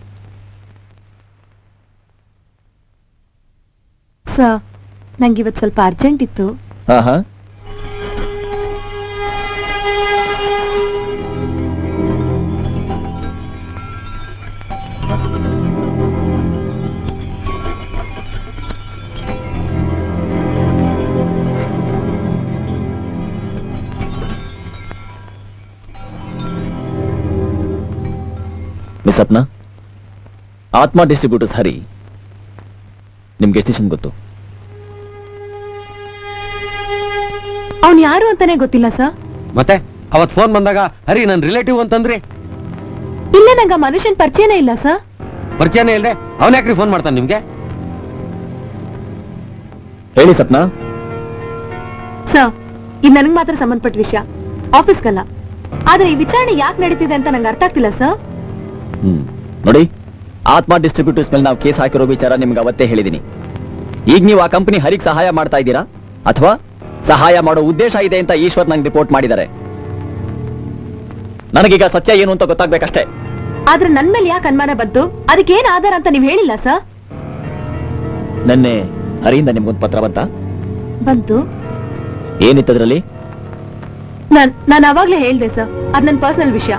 ಸರ್ ನಂಗೆ ಇವತ್ತು ಸ್ವಲ್ಪ ಅರ್ಜೆಂಟ್ ಇತ್ತು ಹಾ ಹಾ ಮಿಸ್ ಅಪ್ನಾ ಆತ್ಮ ಡಿಸ್ಟ್ರಿಬ್ಯೂಟರ್ಸ್ ಹರಿ ನಿಮ್ಗೆ ಎಷ್ಟು ಸ್ಟೇಷನ್ ಗೊತ್ತು ಅವ್ನ್ ಯಾರು ಅಂತಾನೆ ಗೊತ್ತಿಲ್ಲ ಸರ್ ಮತ್ತೆ ಅವತ್ ಫೋನ್ ಬಂದಾಗ ಹರಿ ನನ್ನ ರಿಲೇಟಿವ್ ಅಂತಂದ್ರಿ ಇಲ್ಲ ನಂಗೆ ಆ ಮನುಷ್ಯನ್ ಪರಿಚಯನೇ ಇಲ್ಲ ಸರ್ ಪರಿಚಯನೇ ಇಲ್ಲದೆ ಅವನ ಯಾಕ್ರಿ ಫೋನ್ ಮಾಡ್ತಾನೆ ನಿಮ್ಗೆ ಹೇಳಿ ಸಪ್ನಾ ಸರ್ ಇದು ನನಗ್ ಮಾತ್ರ ಸಂಬಂಧಪಟ್ಟ ವಿಷಯ ಆಫೀಸ್ಗಲ್ಲ ಆದ್ರೆ ಈ ವಿಚಾರಣೆ ಯಾಕೆ ನಡೀತಿದೆ ಅಂತ ನಂಗೆ ಅರ್ಥ ಆಗ್ತಿಲ್ಲ ಸರ್ ಹ್ಮ್ ನೋಡಿ ಆತ್ಮ ಡಿಸ್ಟ್ರಿಬ್ಯೂಟರ್ಸ್ ಮೇಲೆ ನಾವು ಕೇಸ್ ಹಾಕಿರೋ ವಿಚಾರ ನಿಮ್ಗೆ ಅವತ್ತೇ ಹೇಳಿದೀನಿ ಈಗ ನೀವು ಆ ಕಂಪನಿ ಹರಿಗೆ ಸಹಾಯ ಮಾಡ್ತಾ ಇದ್ದೀರಾ ಅಥವಾ ಸಹಾಯ ಮಾಡೋ ಉದ್ದೇಶ ಇದೆ ಅಂತ ಈಶ್ವರ್ ನಂಗೆ ರಿಪೋರ್ಟ್ ಮಾಡಿದ್ದಾರೆ ನನಗೀಗ ಸತ್ಯ ಏನು ಅಂತ ಗೊತ್ತಾಗ್ಬೇಕಷ್ಟೇ ಆದ್ರೆ ನನ್ ಮೇಲೆ ಯಾಕೆ ಅನುಮಾನ ಬಂತು ಅದಕ್ಕೆ ಏನ್ ಆಧಾರ ಅಂತ ನೀವ್ ಹೇಳಿಲ್ಲ ಸರ್ ನೆನ್ನೆ ಹರಿಯಿಂದ ನಿಮ್ಗೊಂದು ಪತ್ರ ಬಂತ ಬಂತು ಏನಿತ್ತದ್ರಲ್ಲಿ ನಾನ್ ನಾನ್ ಅವಾಗ್ಲೇ ಹೇಳ್ದೆ ಸರ್ ಅದ್ ನನ್ ಪರ್ಸನಲ್ ವಿಷಯ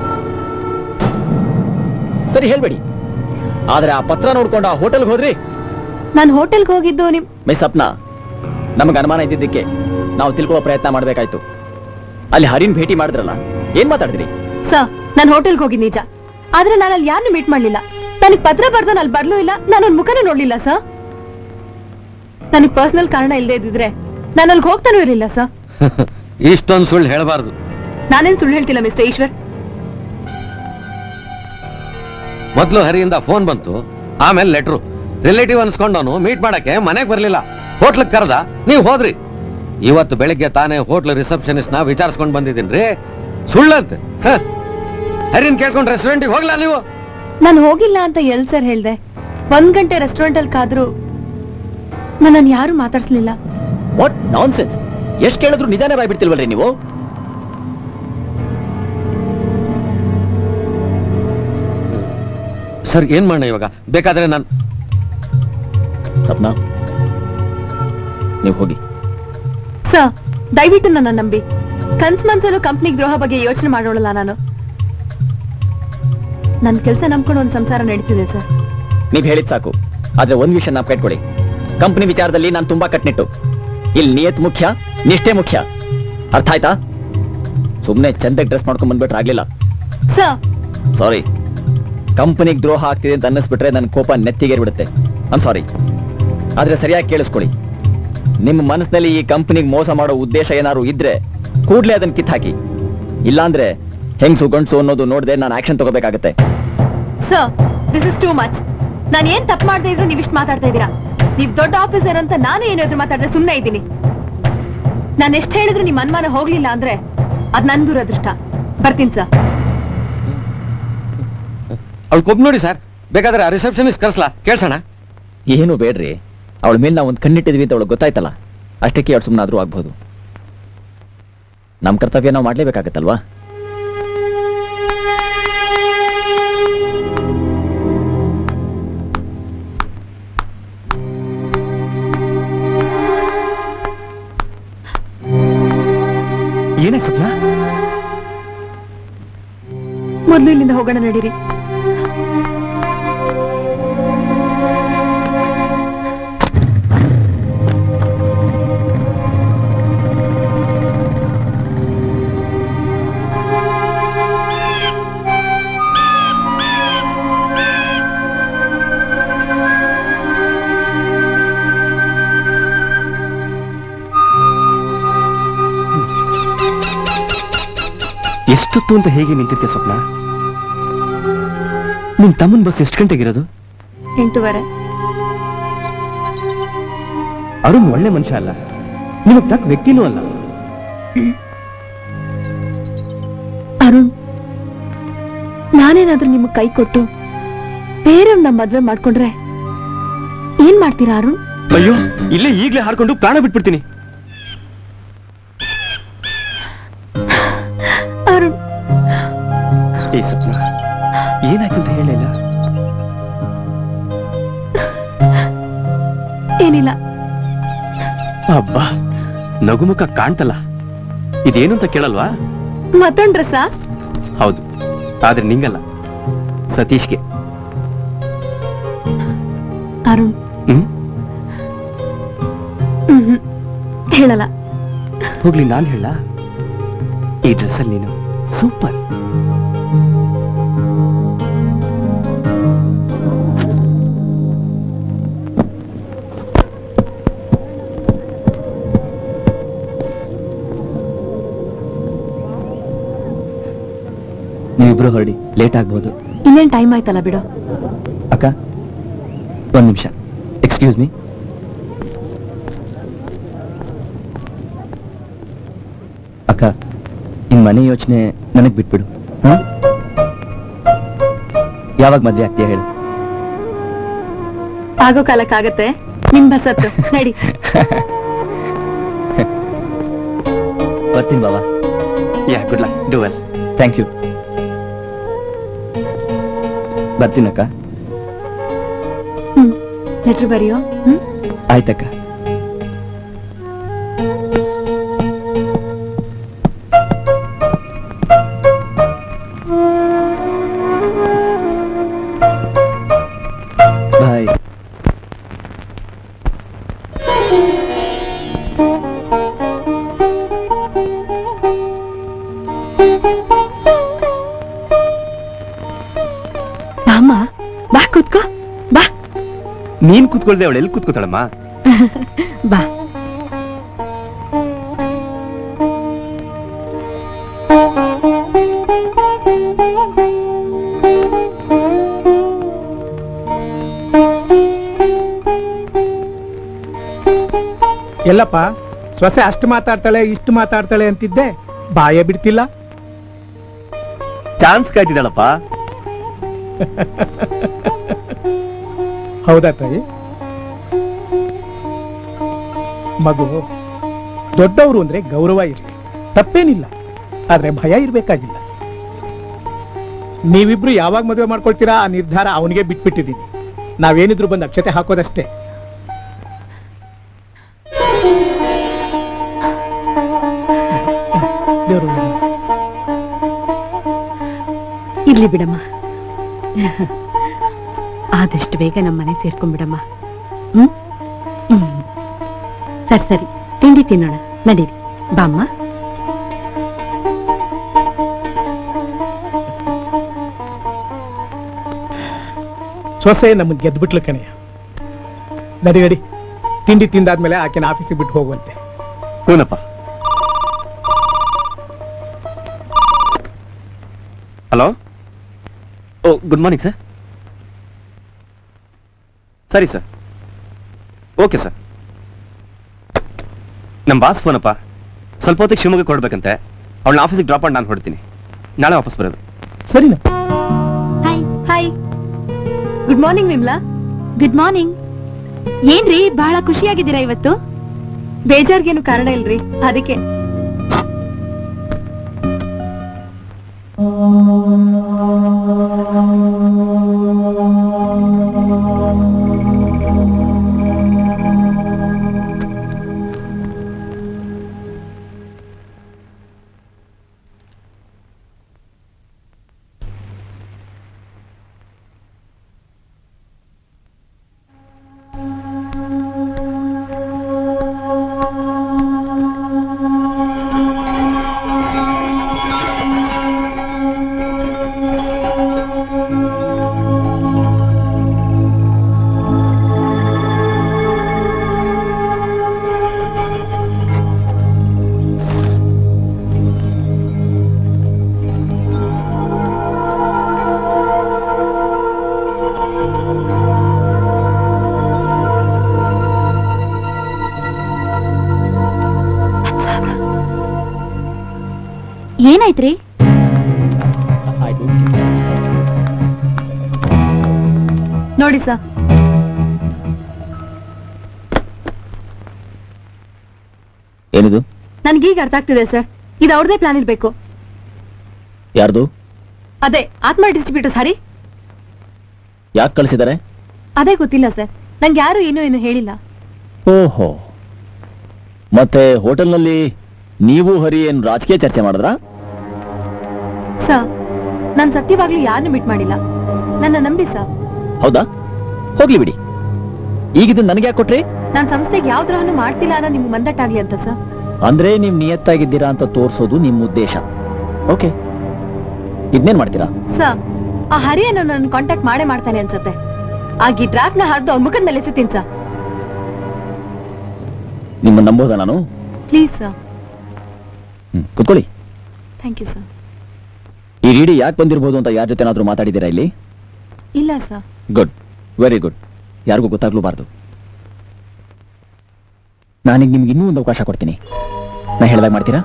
ಸರಿ ಹೇಳ್ಬೇಡಿ ಆದ್ರೆ ಆ ಪತ್ರ ನೋಡ್ಕೊಂಡು ಆ ಹೋಟೆಲ್ಗೆ ಹೋದ್ರಿ ನಾನ್ ಹೋಟೆಲ್ಗೆ ಹೋಗಿದ್ದು ನಿಮ್ ಮಿಸ್ ಸಪ್ನಾ ನಮಗೆ ಅನುಮಾನ ಇದ್ದಿದ್ದಕ್ಕೆ ನಾವು ತಿಳ್ಕೊಳ್ಳೋ ಪ್ರಯತ್ನ ಮಾಡ್ಬೇಕಾಯ್ತು ಅಲ್ಲಿ ಹರಿನ್ ಭೇಟಿ ಮಾಡಿದ್ರಲ್ಲ ಏನ್ ಮಾತಾಡಿದ್ರಿ ಸರ್ ನಾನ್ ಹೋಟೆಲ್ಗೆ ಹೋಗಿದ್ ನಿಜ ಆದ್ರೆ ನಾನು ಅಲ್ಲಿ ಯಾರನ್ನು ಮೀಟ್ ಮಾಡ್ಲಿಲ್ಲ ನನಗ್ ಪತ್ರ ಬರ್ದು ಅಲ್ಲಿ ಬರ್ಲೂ ಇಲ್ಲ ನಾನು ಅವ್ನ ಮುಖನೂ ನೋಡ್ಲಿಲ್ಲ ಸರ್ ನನಗ್ ಪರ್ಸನಲ್ ಕಾರಣ ಇಲ್ಲದೆ ಇದ್ದಿದ್ರೆ ನಾನು ಅಲ್ಲಿಗೆ ಹೋಗ್ತಾನೂ ಇರಲಿಲ್ಲ ಸರ್ ಇಷ್ಟೊಂದು ಸುಳ್ಳು ಹೇಳಬಾರ್ದು ನಾನೇನ್ ಸುಳ್ಳು ಹೇಳ್ತಿಲ್ಲ ಮಿಸ್ಟರ್ ಈಶ್ವರ್ ಮೊದ್ಲು ಹರಿಯಿಂದ ಫೋನ್ ಬಂತು ಆಮೇಲೆ ಲೆಟ್ರು ರಿಲೇಟಿವ್ ಅನ್ಸ್ಕೊಂಡವನು ಮೀಟ್ ಮಾಡಕ್ಕೆ ಮನೆಗೆ ಬರ್ಲಿಲ್ಲ ಹೋಟ್ಲಕ್ ಕರೆದ ನೀವು ಹೋದ್ರಿ ಇವತ್ತು ಬೆಳಿಗ್ಗೆ ತಾನೇ ಹೋಟ್ಲ್ ರಿಸೆಪ್ಷನಿಸ್ಟ್ ನ ವಿಚಾರಿಸ್ಕೊಂಡ್ ಬಂದಿದ್ದೀನ್ರಿ ಸುಳ್ಳಂತೆ ಹ. ಹರಿನ್ ಕೇಳ್ಕೊಂಡು ರೆಸ್ಟೋರೆಂಟಿಗೆ ಹೋಗ್ಲಾ ನೀವು ನಾನು ಹೋಗಿಲ್ಲ ಅಂತ ಎಲ್ ಸರ್ ಹೇಳ್ದೆ ಒಂದ್ ಗಂಟೆ ರೆಸ್ಟೋರೆಂಟ್ ಅಲ್ಲಿ ಕಾದ್ರು ನನ್ನನ್ನು ಯಾರು ಮಾತಾಡ್ಸ್ಲಿಲ್ಲ ವಾಟ್ ನಾನ್ ಸೆನ್ಸ್ ಎಷ್ಟ್ ಕೇಳಿದ್ರು ನಿಜಾನೇ ಬಾಯ್ಬಿಡ್ತಿಲ್ವಲ್ರಿ ನೀವು ಸರ್ ಏನ್ ಮಾಡೋಣ ಇವಾಗ ಬೇಕಾದ್ರೆ ನಾನು ಸಪ್ನಾ ನೀವು ಹೋಗಿ ಸರ್ ದಯವಿಟ್ಟು ನನ್ನ ನಂಬಿ ಕನ್ಸ್ ಮನ್ಸಲ್ಲೂ ಕಂಪ್ನಿ ದ್ರೋಹ ಬಗ್ಗೆ ಯೋಚನೆ ಮಾಡೋಳಲ್ಲ ನಾನು ನನ್ ಕೆಲ್ಸ ನಂಬ್ಕೊಂಡು ಒಂದ್ ಸಂಸಾರ ನಡೀತಿದೆ ಸರ್ ನೀವ್ ಹೇಳಿದ್ ಸಾಕು ಆದ್ರೆ ಒಂದ್ ವಿಷಯ ನಾವ್ ಕಟ್ಕೊಳ್ಳಿ ಕಂಪನಿ ವಿಚಾರದಲ್ಲಿ ನಾನು ತುಂಬಾ ಕಟ್ನಿಟ್ಟು ಇಲ್ಲಿ ನಿಯತ್ ಮುಖ್ಯ ನಿಷ್ಠೆ ಮುಖ್ಯ ಅರ್ಥ ಆಯ್ತಾ ಸುಮ್ನೆ ಚಂದಕ್ಕೆ ಡ್ರೆಸ್ ಮಾಡ್ಕೊಂಡ್ ಬಂದ್ಬಿಟ್ರೆ ಆಗ್ಲಿಲ್ಲ ಸರ್ ಸಾರಿ ಕಂಪನಿಗೆ ದ್ರೋಹ ಆಗ್ತಿದೆ ಅಂತ ಅನ್ನಿಸ್ಬಿಟ್ರೆ ನನ್ನ ಕೋಪ ನೆತ್ತಿಗೇರ್ಬಿಡುತ್ತೆ ಐಮ್ ಸಾರಿ ಆದ್ರೆ ಸರಿಯಾಗಿ ಕೇಳಿಸ್ಕೊಳ್ಳಿ ನಿಮ್ಮ ಮನಸ್ಸಿನಲ್ಲಿ ಈ ಕಂಪನಿಗೆ ಮೋಸ ಮಾಡೋ ಉದ್ದೇಶ ಏನಾದ್ರು ಇದ್ರೆ ಕೂಡ್ಲೇ ಅದನ್ನ ಕಿತ್ತಾಕಿ ಇಲ್ಲಾಂದ್ರೆ ಹೆಂಗ್ಸು ಗಂಡ್ಸು ಅನ್ನೋದು ನೋಡದೆ ನಾನು ಆಕ್ಷನ್ ತಗೋಬೇಕಾಗತ್ತೆ sir this is too much ನಾನು ಏನ್ ತಪ್ಪು ಮಾಡದೆ ಇದ್ರು ನೀವ್ ಇಷ್ಟು ಮಾತಾಡ್ತಾ ಇದ್ದೀರಾ ನೀವ್ ದೊಡ್ಡ ಆಫೀಸರ್ ಅಂತ ನಾನು ಏನಾದ್ರು ಮಾತಾಡಿದ್ರೆ ಸುಮ್ನೆ ಇದ್ದೀನಿ ನಾನು ಎಷ್ಟು ಹೇಳಿದ್ರು ನಿಮ್ ಅನುಮಾನ ಹೋಗ್ಲಿಲ್ಲ ಅಂದ್ರೆ ಅದ್ ನನ್ ದುರದೃಷ್ಟ ಬರ್ತೀನಿ ಸರ್ ಅವಳು ಕೊಬ್ಬು ನೋಡಿ ಸರ್ ಬೇಕಾದ್ರೆ ರಿಸೆಪ್ಷನಿಸ್ಟ್ ಕರ್ಸ್ಲಾ ಕೇಳ್ಸೋಣ ಏನು ಬೇಡ್ರಿ ಅವಳ ಮೇಲೆ ನಾವು ಒಂದು ಕಣ್ಣಿಟ್ಟಿದ್ವಿ ಅಂತ ಅವಳಿಗೆ ಗೊತ್ತಾಯ್ತಲ್ಲ ಅಷ್ಟಕ್ಕೆ ಅವಳು ಸುಮ್ಮನಾದ್ರೂ ಆಗ್ಬೋದು ನಮ್ಮ ಕರ್ತವ್ಯ ನಾವು ಮಾಡ್ಲೇಬೇಕಾಗತ್ತಲ್ವಾ ಏನೇ ಸ್ವಪ್ನ ಮೊದ್ಲು ಇಲ್ಲಿಂದ ಹೋಗೋಣ ನಡೀರಿ ಎಷ್ಟೊತ್ತು ಅಂತ ಹೇಗೆ ನಿಂತಿರ್ತೀಯ ಸ್ವಪ್ನ ನಿನ್ ತಮ್ಮನ್ ಬಸ್ ಎಷ್ಟು ಗಂಟೆಗಿರೋದು ಎಂಟೂವರೆ ಅರುಣ್ ಒಳ್ಳೆ ಮನುಷ್ಯ ಅಲ್ಲ ನಿಮಗ್ ತಕ್ಕ ವ್ಯಕ್ತಿನೂ ಅಲ್ಲ ಅರುಣ್ ನಾನೇನಾದ್ರೂ ನಿಮಗ್ ಕೈ ಕೊಟ್ಟು ಬೇರೆಯವ್ರನ್ನ ಮದ್ವೆ ಮಾಡ್ಕೊಂಡ್ರೆ ಏನ್ ಮಾಡ್ತೀರಾ ಅರುಣ್ ಅಯ್ಯೋ ಇಲ್ಲೇ ಈಗ್ಲೇ ಹಾರ್ಕೊಂಡು ಪ್ರಾಣ ಬಿಟ್ಬಿಡ್ತೀನಿ ಅರುಣ್ ಏ ಸ್ವಪ್ನ ಏನಾಯ್ತು ಅಂತ ಹೇಳಿಲ್ಲ ಏನಿಲ್ಲ ಅಬ್ಬಾ ನಗುಮುಖ ಕಾಣ್ತಲ್ಲ ಇದೇನು ಅಂತ ಕೇಳಲ್ವಾ ಮತ್ತೊಂದ್ ಡ್ರೆಸ್ಸಾ ಹೌದು ಆದ್ರೆ ನಿಂಗಲ್ಲ ಸತೀಶ್ಗೆ ಅರುಣ್ ಹ್ಮ್ ಹ್ಮ್ ಹ್ಮ್. ಹೇಳಲ್ಲ ಹೋಗ್ಲಿ ನಾನ್ ಹೇಳ ಈ ಡ್ರೆಸ್ಸಲ್ಲಿ ನೀನು ಸೂಪರ್ ನೀವಿಬ್ರು ಹೊರಡಿ ಲೇಟ್ ಆಗ್ಬೋದು ಇನ್ನೇನ್ ಟೈಮ್ ಆಯ್ತಲ್ಲ ಬಿಡು ಅಕ್ಕ ಒಂದ್ ನಿಮಿಷ ಎಕ್ಸ್ಕ್ಯೂಸ್ ಮೀ ಅಕ್ಕ ನಿನ್ ಮನೆ ಯೋಚನೆ ನನಗ್ ಬಿಟ್ಬಿಡು ಹ? ಯಾವಾಗ ಮದ್ವೆ ಆಗ್ತೀಯ ಹೇಳು ಆಗೋ ಕಾಲಕ್ಕಾಗತ್ತೆ ನಿನ್ ಬಸತ್ತು ನಡಿ ಬರ್ತೀನಿ ಬಾಬಾ ಯಾ good luck do well thank you ಬರ್ತೀನಕ್ಕ ಹ್ಮ್ ಲೆಟ್ರ್ ಬರೆಯೋ ಹ್ಮ್ ಆಯ್ತಕ್ಕ ಬಾಯ್ ಬಾಮ್ಮ ಬಾ ಕೂತ್ಕೋ ಬಾ ನೀನ್ ಕೂತ್ಕೊಳ್ದೆ ಅವಳು ಎಲ್ಲಿ ಕೂತ್ಕೋತಾಳಮ್ಮ ಬಾ ಎಲ್ಲಪ್ಪ ಸೊಸೆ ಅಷ್ಟು ಮಾತಾಡ್ತಾಳೆ ಇಷ್ಟು ಮಾತಾಡ್ತಾಳೆ ಅಂತಿದ್ದೆ ಬಾಯ ಬಿಡ್ತಿಲ್ಲ ಚಾನ್ಸ್ ಕಾಯ್ತಿದ್ದಾಳಪ್ಪ ಹೌದಾ ತಾಯಿ ಮಗು ದೊಡ್ಡವರು ಅಂದ್ರೆ ಗೌರವ ಇರಲಿ ತಪ್ಪೇನಿಲ್ಲ ಆದ್ರೆ ಭಯ ಇರ್ಬೇಕಾಗಿಲ್ಲ ನೀವಿಬ್ರು ಯಾವಾಗ ಮದುವೆ ಮಾಡ್ಕೊಳ್ತೀರಾ ಆ ನಿರ್ಧಾರ ಅವನಿಗೆ ಬಿಟ್ಬಿಟ್ಟಿದ್ದೀನಿ ನಾವೇನಿದ್ರು ಬಂದು ಅಕ್ಷತೆ ಹಾಕೋದಷ್ಟೇ ದೇವ್ರು ಒಳ್ಳೆಯ ಇರ್ಲಿ ಬಿಡಮ್ಮ ಆದಷ್ಟು ಬೇಗ ನಮ್ಮ ಮನೆ ಸೇರ್ಕೊಂಡ್ಬಿಡಮ್ಮ ಹ್ಮ್ ಹ್ಮ್ ಸರಿ ಸರಿ ತಿಂಡಿ ತಿನ್ನೋಣ ನಡೀರಿ ಬಾಮ್ಮ ಸೊಸೆ ನಮ್ಮನ್ನ ಗೆದ್ಬಿಟ್ಲು ಕಣೆಯ ನಡಿ ನಡಿ ತಿಂಡಿ ತಿಂದಾದ್ಮೇಲೆ ಆಕೆನ ಆಫೀಸಿಗೆ ಬಿಟ್ಟು ಹೋಗುವಂತೆ ಹೂನಪ್ಪ hello oh good morning sir ಸರಿ ಸರ್ ಓಕೆ ಸರ್ ನಮ್ಮ ಬಾಸ್ ಫೋನಪ್ಪ ಸ್ವಲ್ಪ ಹೊತ್ತಿಗೆ ಶಿವಮೊಗ್ಗ ಕೊಡ್ಬೇಕಂತೆ ಅವಳನ್ನ ಆಫೀಸಿಗೆ ಡ್ರಾಪ್ ಮಾಡಿ ನಾನು ಹೊಡ್ತೀನಿ ನಾಳೆ ವಾಪಸ್ ಬರೋದು ಸರಿನಾ hi hi good morning Vimla good morning ಏನ್ರಿ ಬಹಳ ಖುಷಿಯಾಗಿದ್ದೀರಾ ಇವತ್ತು ಬೇಜಾರ್ಗೇನು ಕಾರಣ ಇಲ್ರಿ ಅದಕ್ಕೆ ಏನಾಯ್ತ್ರಿ ನೋಡಿ ಸರ್ ಏನಿದು ನನ್ಗೀಗ ಅರ್ಥ ಆಗ್ತಿದೆ ಸರ್ ಇದು ಅವ್ರದೇ ಪ್ಲಾನ್ ಇರ್ಬೇಕು ಯಾರ್ದು ಅದೇ ಆತ್ಮ ಡಿಸ್ಟ್ರಿಬ್ಯೂಟರ್ಸ್ ಹರಿ ಯಾಕೆ ಕಳಿಸಿದ್ದಾರೆ ಅದೇ ಗೊತ್ತಿಲ್ಲ ಸರ್ ನಂಗೆ ಯಾರು ಏನೂ ಏನು ಹೇಳಿಲ್ಲ ಓಹೋ ಮತ್ತೆ ಹೋಟೆಲ್ನಲ್ಲಿ ನೀವು ಹರಿ ಏನು ರಾಜಕೀಯ ಚರ್ಚೆ ಮಾಡಿದ್ರಾ ಸರ್ ನಾನ್ ಸತ್ಯವಾಗ್ಲೂ ಯಾರನ್ನೂ ಬಿಟ್ ಮಾಡಿಲ್ಲ ನನ್ನ ನಂಬಿ ಸರ್ ಹೌದಾ ಹೋಗ್ಲಿ ಬಿಡಿ ಈಗ ಇದನ್ನ ನನಗೆ ಯಾಕೆ ಕೊಟ್ರಿ ನಾನ್ ಸಂಸ್ಥೆಗೆ ಯಾವ ದ್ರೋಹನೂ ಮಾಡ್ತಿಲ್ಲ ಅನ್ನೋ ನಿಮ್ಗೆ ಮಂದಟ್ಟಾಗ್ಲಿ ಅಂತ ಸರ್ ಅಂದ್ರೆ ನೀವು ನಿಯತ್ತಾಗಿದ್ದೀರಾ ಅಂತ ತೋರಿಸೋದು ನಿಮ್ಮ ಉದ್ದೇಶ ಓಕೆ ಇದನ್ನೇನ್ ಮಾಡ್ತೀರಾ ಸರ್ ಆ ಹರಿಯನ್ನು ನನ್ನ ಕಾಂಟ್ಯಾಕ್ಟ್ ಮಾಡೇ ಮಾಡ್ತಾನೆ ಅನ್ಸತ್ತೆ ಆಗ ಈ ಡ್ರಾಫ್ಟ್ ನ ಹರಿದು ಅವ್ನ ಮುಖದ ಮೇಲೆ ಎಸಿತೀನಿ ಸರ್ ನಿಮ್ಮ ನಂಬೋದ ನಾನು ಪ್ಲೀಸ್ ಸರ್ ಹ್ಮ್, ಕುತ್ಕೊಳ್ಳಿ ಥ್ಯಾಂಕ್ ಯು ಸರ್ ಈ ರೀಡಿ ಯಾಕೆ ಬಂದಿರ್ಬೋದು ಅಂತ ಯಾರ ಜೊತೆನಾದ್ರೂ ಮಾತಾಡಿದ್ದೀರಾ ಇಲ್ಲಿ ಇಲ್ಲ ಸರ್ ಗುಡ್ ವೆರಿ ಗುಡ್ ಯಾರಿಗೂ ಗೊತ್ತಾಗ್ಲೂಬಾರ್ದು ನಾನೀಗ ನಿಮ್ಗೆ ಇನ್ನೂ ಒಂದು ಅವಕಾಶ ಕೊಡ್ತೀನಿ ನಾ ಹೇಳ್ದಾಗ ಮಾಡ್ತೀರಾ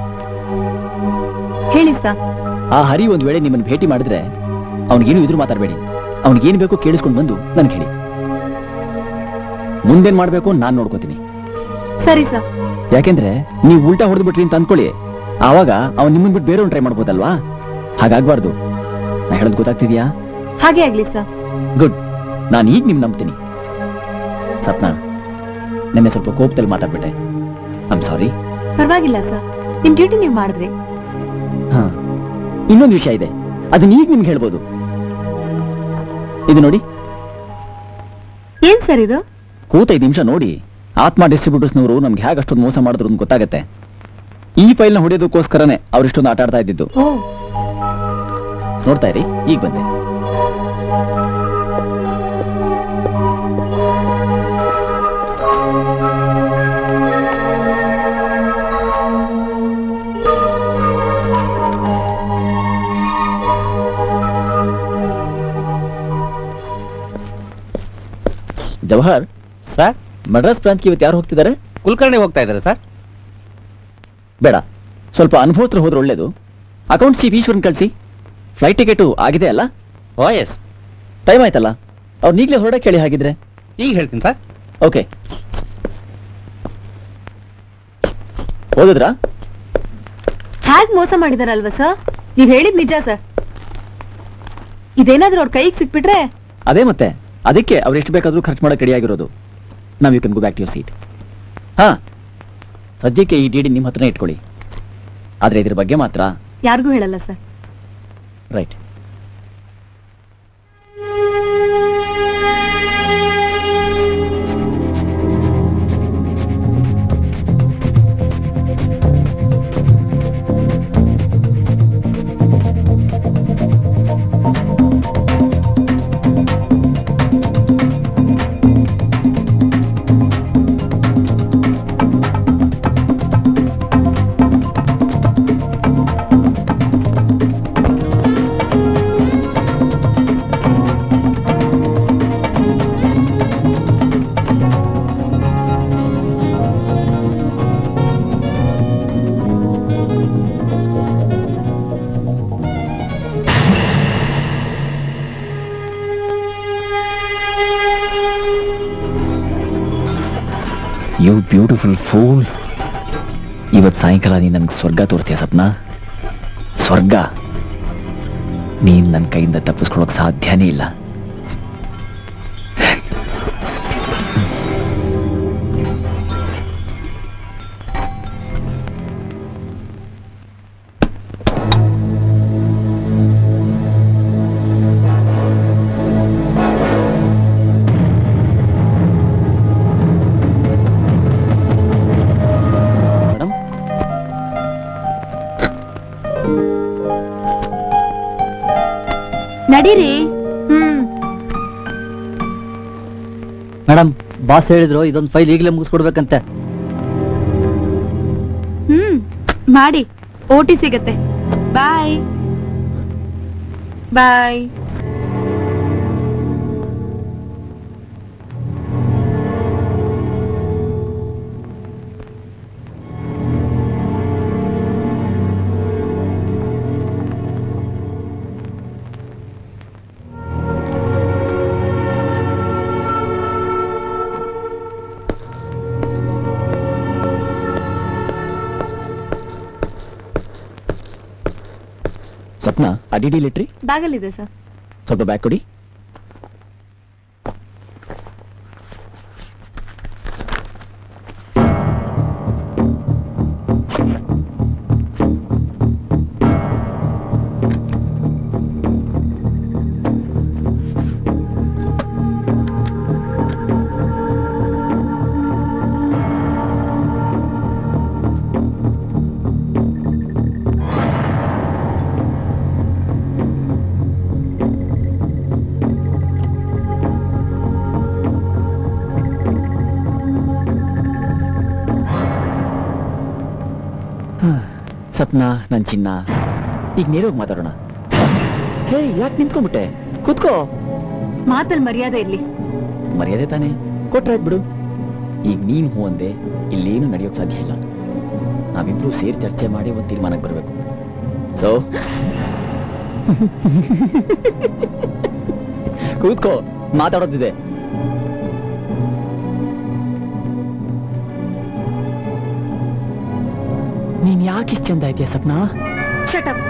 ಹೇಳಿ ಸರ್ ಆ ಹರಿ ಒಂದ್ ವೇಳೆ ನಿಮ್ಮನ್ನು ಭೇಟಿ ಮಾಡಿದ್ರೆ ಅವ್ನಿಗೇನು ಎದುರು ಮಾತಾಡಬೇಡಿ ಅವ್ನಿಗೇನು ಬೇಕೋ ಕೇಳಿಸ್ಕೊಂಡು ಬಂದು ನನ್ಗೆ ಹೇಳಿ ಮುಂದೇನ್ ಮಾಡ್ಬೇಕು ನಾನ್ ನೋಡ್ಕೋತೀನಿ ಸರಿ ಸರ್ ಯಾಕೆಂದ್ರೆ ನೀವು ಉಲ್ಟಾ ಹೊಡೆದು ಬಿಟ್ರಿ ಅಂತ ಅನ್ಕೊಳ್ಳಿ ಆವಾಗ ಅವ್ನು ನಿಮ್ಮನ್ ಬಿಟ್ಟು ಬೇರೆ ಟ್ರೈ ಮಾಡ್ಬೋದಲ್ವಾ ಹಾಗಾಗ್ಬಾರ್ದು ನಾ ಹೇಳೋದು ಗೊತ್ತಾಗ್ತಿದ್ಯಾ ಹಾಗೆ ಆಗ್ಲಿ ಸರ್ ಗುಡ್ ನಾನು ಈಗ ನಿಮ್ ನಂಬ್ತೀನಿ ಸಪ್ನಾ ನಿನ್ನೆ ಸ್ವಲ್ಪ ಕೋಪದಲ್ಲಿ ಮಾತಾಡ್ಬಿಟ್ಟೆ ಐಮ್ ಸಾರಿ ಪರವಾಗಿಲ್ಲ ಸರ್ ನಿಮ್ ಡ್ಯೂಟಿ ನೀವು ಮಾಡಿದ್ರಿ ಹಾ ಇನ್ನೊಂದು ವಿಷಯ ಇದೆ ಅದನ್ನ ಈಗ ನಿಮ್ಗೆ ಹೇಳ್ಬೋದು ಇದು ನೋಡಿ ಏನ್ ಸರ್ ಇದು ಕೂತ ಐದು ನಿಮಿಷ ನೋಡಿ ಆತ್ಮ ಡಿಸ್ಟ್ರಿಬ್ಯೂಟರ್ಸ್ನವರು ನಮ್ಗೆ ಹೇಗೆ ಅಷ್ಟೊಂದು ಮೋಸ ಮಾಡಿದ್ರು ಅಂತ ಗೊತ್ತಾಗತ್ತೆ ಈ ಫೈಲ್ನ ಹೊಡೆಯೋದಕ್ಕೋಸ್ಕರನೇ ಅವ್ರಿಷ್ಟೊಂದು ಆಟ ಆಡ್ತಾ ಇದ್ದಿದ್ದು ಓ ನೋಡ್ತಾ ಇರಿ ಈಗ ಬಂದೆ ಜವಹರ್ ಸರ್ ಮಡ್ರಾಸ್ ಬ್ರಾಂಚ್ಗೆ ಇವತ್ತು ಯಾರು ಹೋಗ್ತಿದ್ದಾರೆ ಕುಲಕರ್ಣಿ ಹೋಗ್ತಾ ಇದ್ದಾರೆ ಸರ್ ಬೇಡ ಸ್ವಲ್ಪ ಅನುಭವಸ್ಥರು ಹೋದ್ರೆ ಒಳ್ಳೇದು ಅಕೌಂಟ್ ಚೀಫ್ ಈಶ್ವರನ್ ಕಳಿಸಿ ಫ್ಲೈಟ್ ಟಿಕೆಟು ಆಗಿದೆ ಅಲ್ಲ ಓ ಎಸ್ ಟೈಮ್ ಆಯ್ತಲ್ಲ ಅವ್ರು ಈಗಲೇ ಹೊರಡಕ್ಕೆ ಹೇಳಿ ಹಾಗಿದ್ರೆ ಈಗ ಹೇಳ್ತೀನಿ ಸರ್ ಓಕೆ ಓದಿದ್ರಾ ಹ್ಯಾಗ್ ಮೋಸ ಮಾಡಿದಾರಲ್ವಾ ಸರ್ ನೀವ್ ಹೇಳಿದ್ ನಿಜ ಸರ್ ಇದೇನಾದ್ರೂ ಅವ್ರ ಕೈಗೆ ಸಿಕ್ಬಿಟ್ರೆ ಅದೇ ಮತ್ತೆ ಅದಕ್ಕೆ ಅವ್ರು ಎಷ್ಟು ಬೇಕಾದ್ರೂ ಖರ್ಚು ಮಾಡಕ್ಕೆ ರೆಡಿಯಾಗಿರೋದು ನಾವು you can go back to seat ಹಾ ಸದ್ಯಕ್ಕೆ ಈ ಡಿ ನಿಮ್ಮ ಹತ್ರನೇ ಇಟ್ಕೊಳ್ಳಿ ಆದ್ರೆ ಇದ್ರ ಬಗ್ಗೆ ಮಾತ್ರ ಯಾರಿಗೂ ಹೇಳಲ್ಲ sir right you beautiful fool ಇವತ್ತು ಸಾಯಂಕಾಲ ನೀನು ನನಗೆ ಸ್ವರ್ಗ ತೋರ್ತೀಯ ಸಪ್ನ ಸ್ವರ್ಗ ನೀನ್ ನನ್ನ ಕೈಯಿಂದ ತಪ್ಪಿಸ್ಕೊಳ್ಳೋಕೆ ಸಾಧ್ಯನೇ ಇಲ್ಲ ಮೇಡಮ್ ನಡೀರಿ ಹ್ಮ್ ಮೇಡಮ್ ಬಾಸ್ ಹೇಳಿದ್ರು ಇದೊಂದು ಫೈಲ್ ಈಗಲೇ ಮುಗಿಸ್ಕೊಡ್ಬೇಕಂತೆ ಹ್ಮ್ ಮಾಡಿ ಓಟಿ ಸಿಗತ್ತೆ ಬಾಯ್ ಬಾಯ್ ಸಪ್ನ ಆ ಡಿ ಡಿ ಲಿಟ್ರಿ ಬ್ಯಾಗಲ್ಲಿದೆ ಸರ್ ಸ್ವಲ್ಪ ಬ್ಯಾಗ್ ಕೊಡಿ ಸಪ್ನ ನನ್ ಚಿನ್ನ ಈಗ ನೇರೋಗಿ ಮಾತಾಡೋಣ ಹೇ ಯಾಕೆ ನಿಂತ್ಕೊಂಡ್ಬಿಟ್ಟೆ ಕೂತ್ಕೋ ಮಾತಲ್ಲಿ ಮರ್ಯಾದೆ ಇರ್ಲಿ ಮರ್ಯಾದೆ ತಾನೆ ಕೊಟ್ರಾಯ್ತು ಬಿಡು ಈಗ ನೀನ್ ಹೂ ಅಂದೆ ಇಲ್ಲೇನು ನಡೆಯೋಕ್ ಸಾಧ್ಯ ಇಲ್ಲ ನಾವಿಬ್ರು ಸೇರಿ ಚರ್ಚೆ ಮಾಡಿ ಒಂದು ತೀರ್ಮಾನಕ್ಕೆ ಬರಬೇಕು ಸೊ ಕೂತ್ಕೋ ಮಾತಾಡೋದಿದೆ ನೀನ್ ಯಾಕೆ ಇಷ್ಟ್ ಚಂದ ಇದೆಯಾ ಸಪ್ನಾ ಶಟಪ್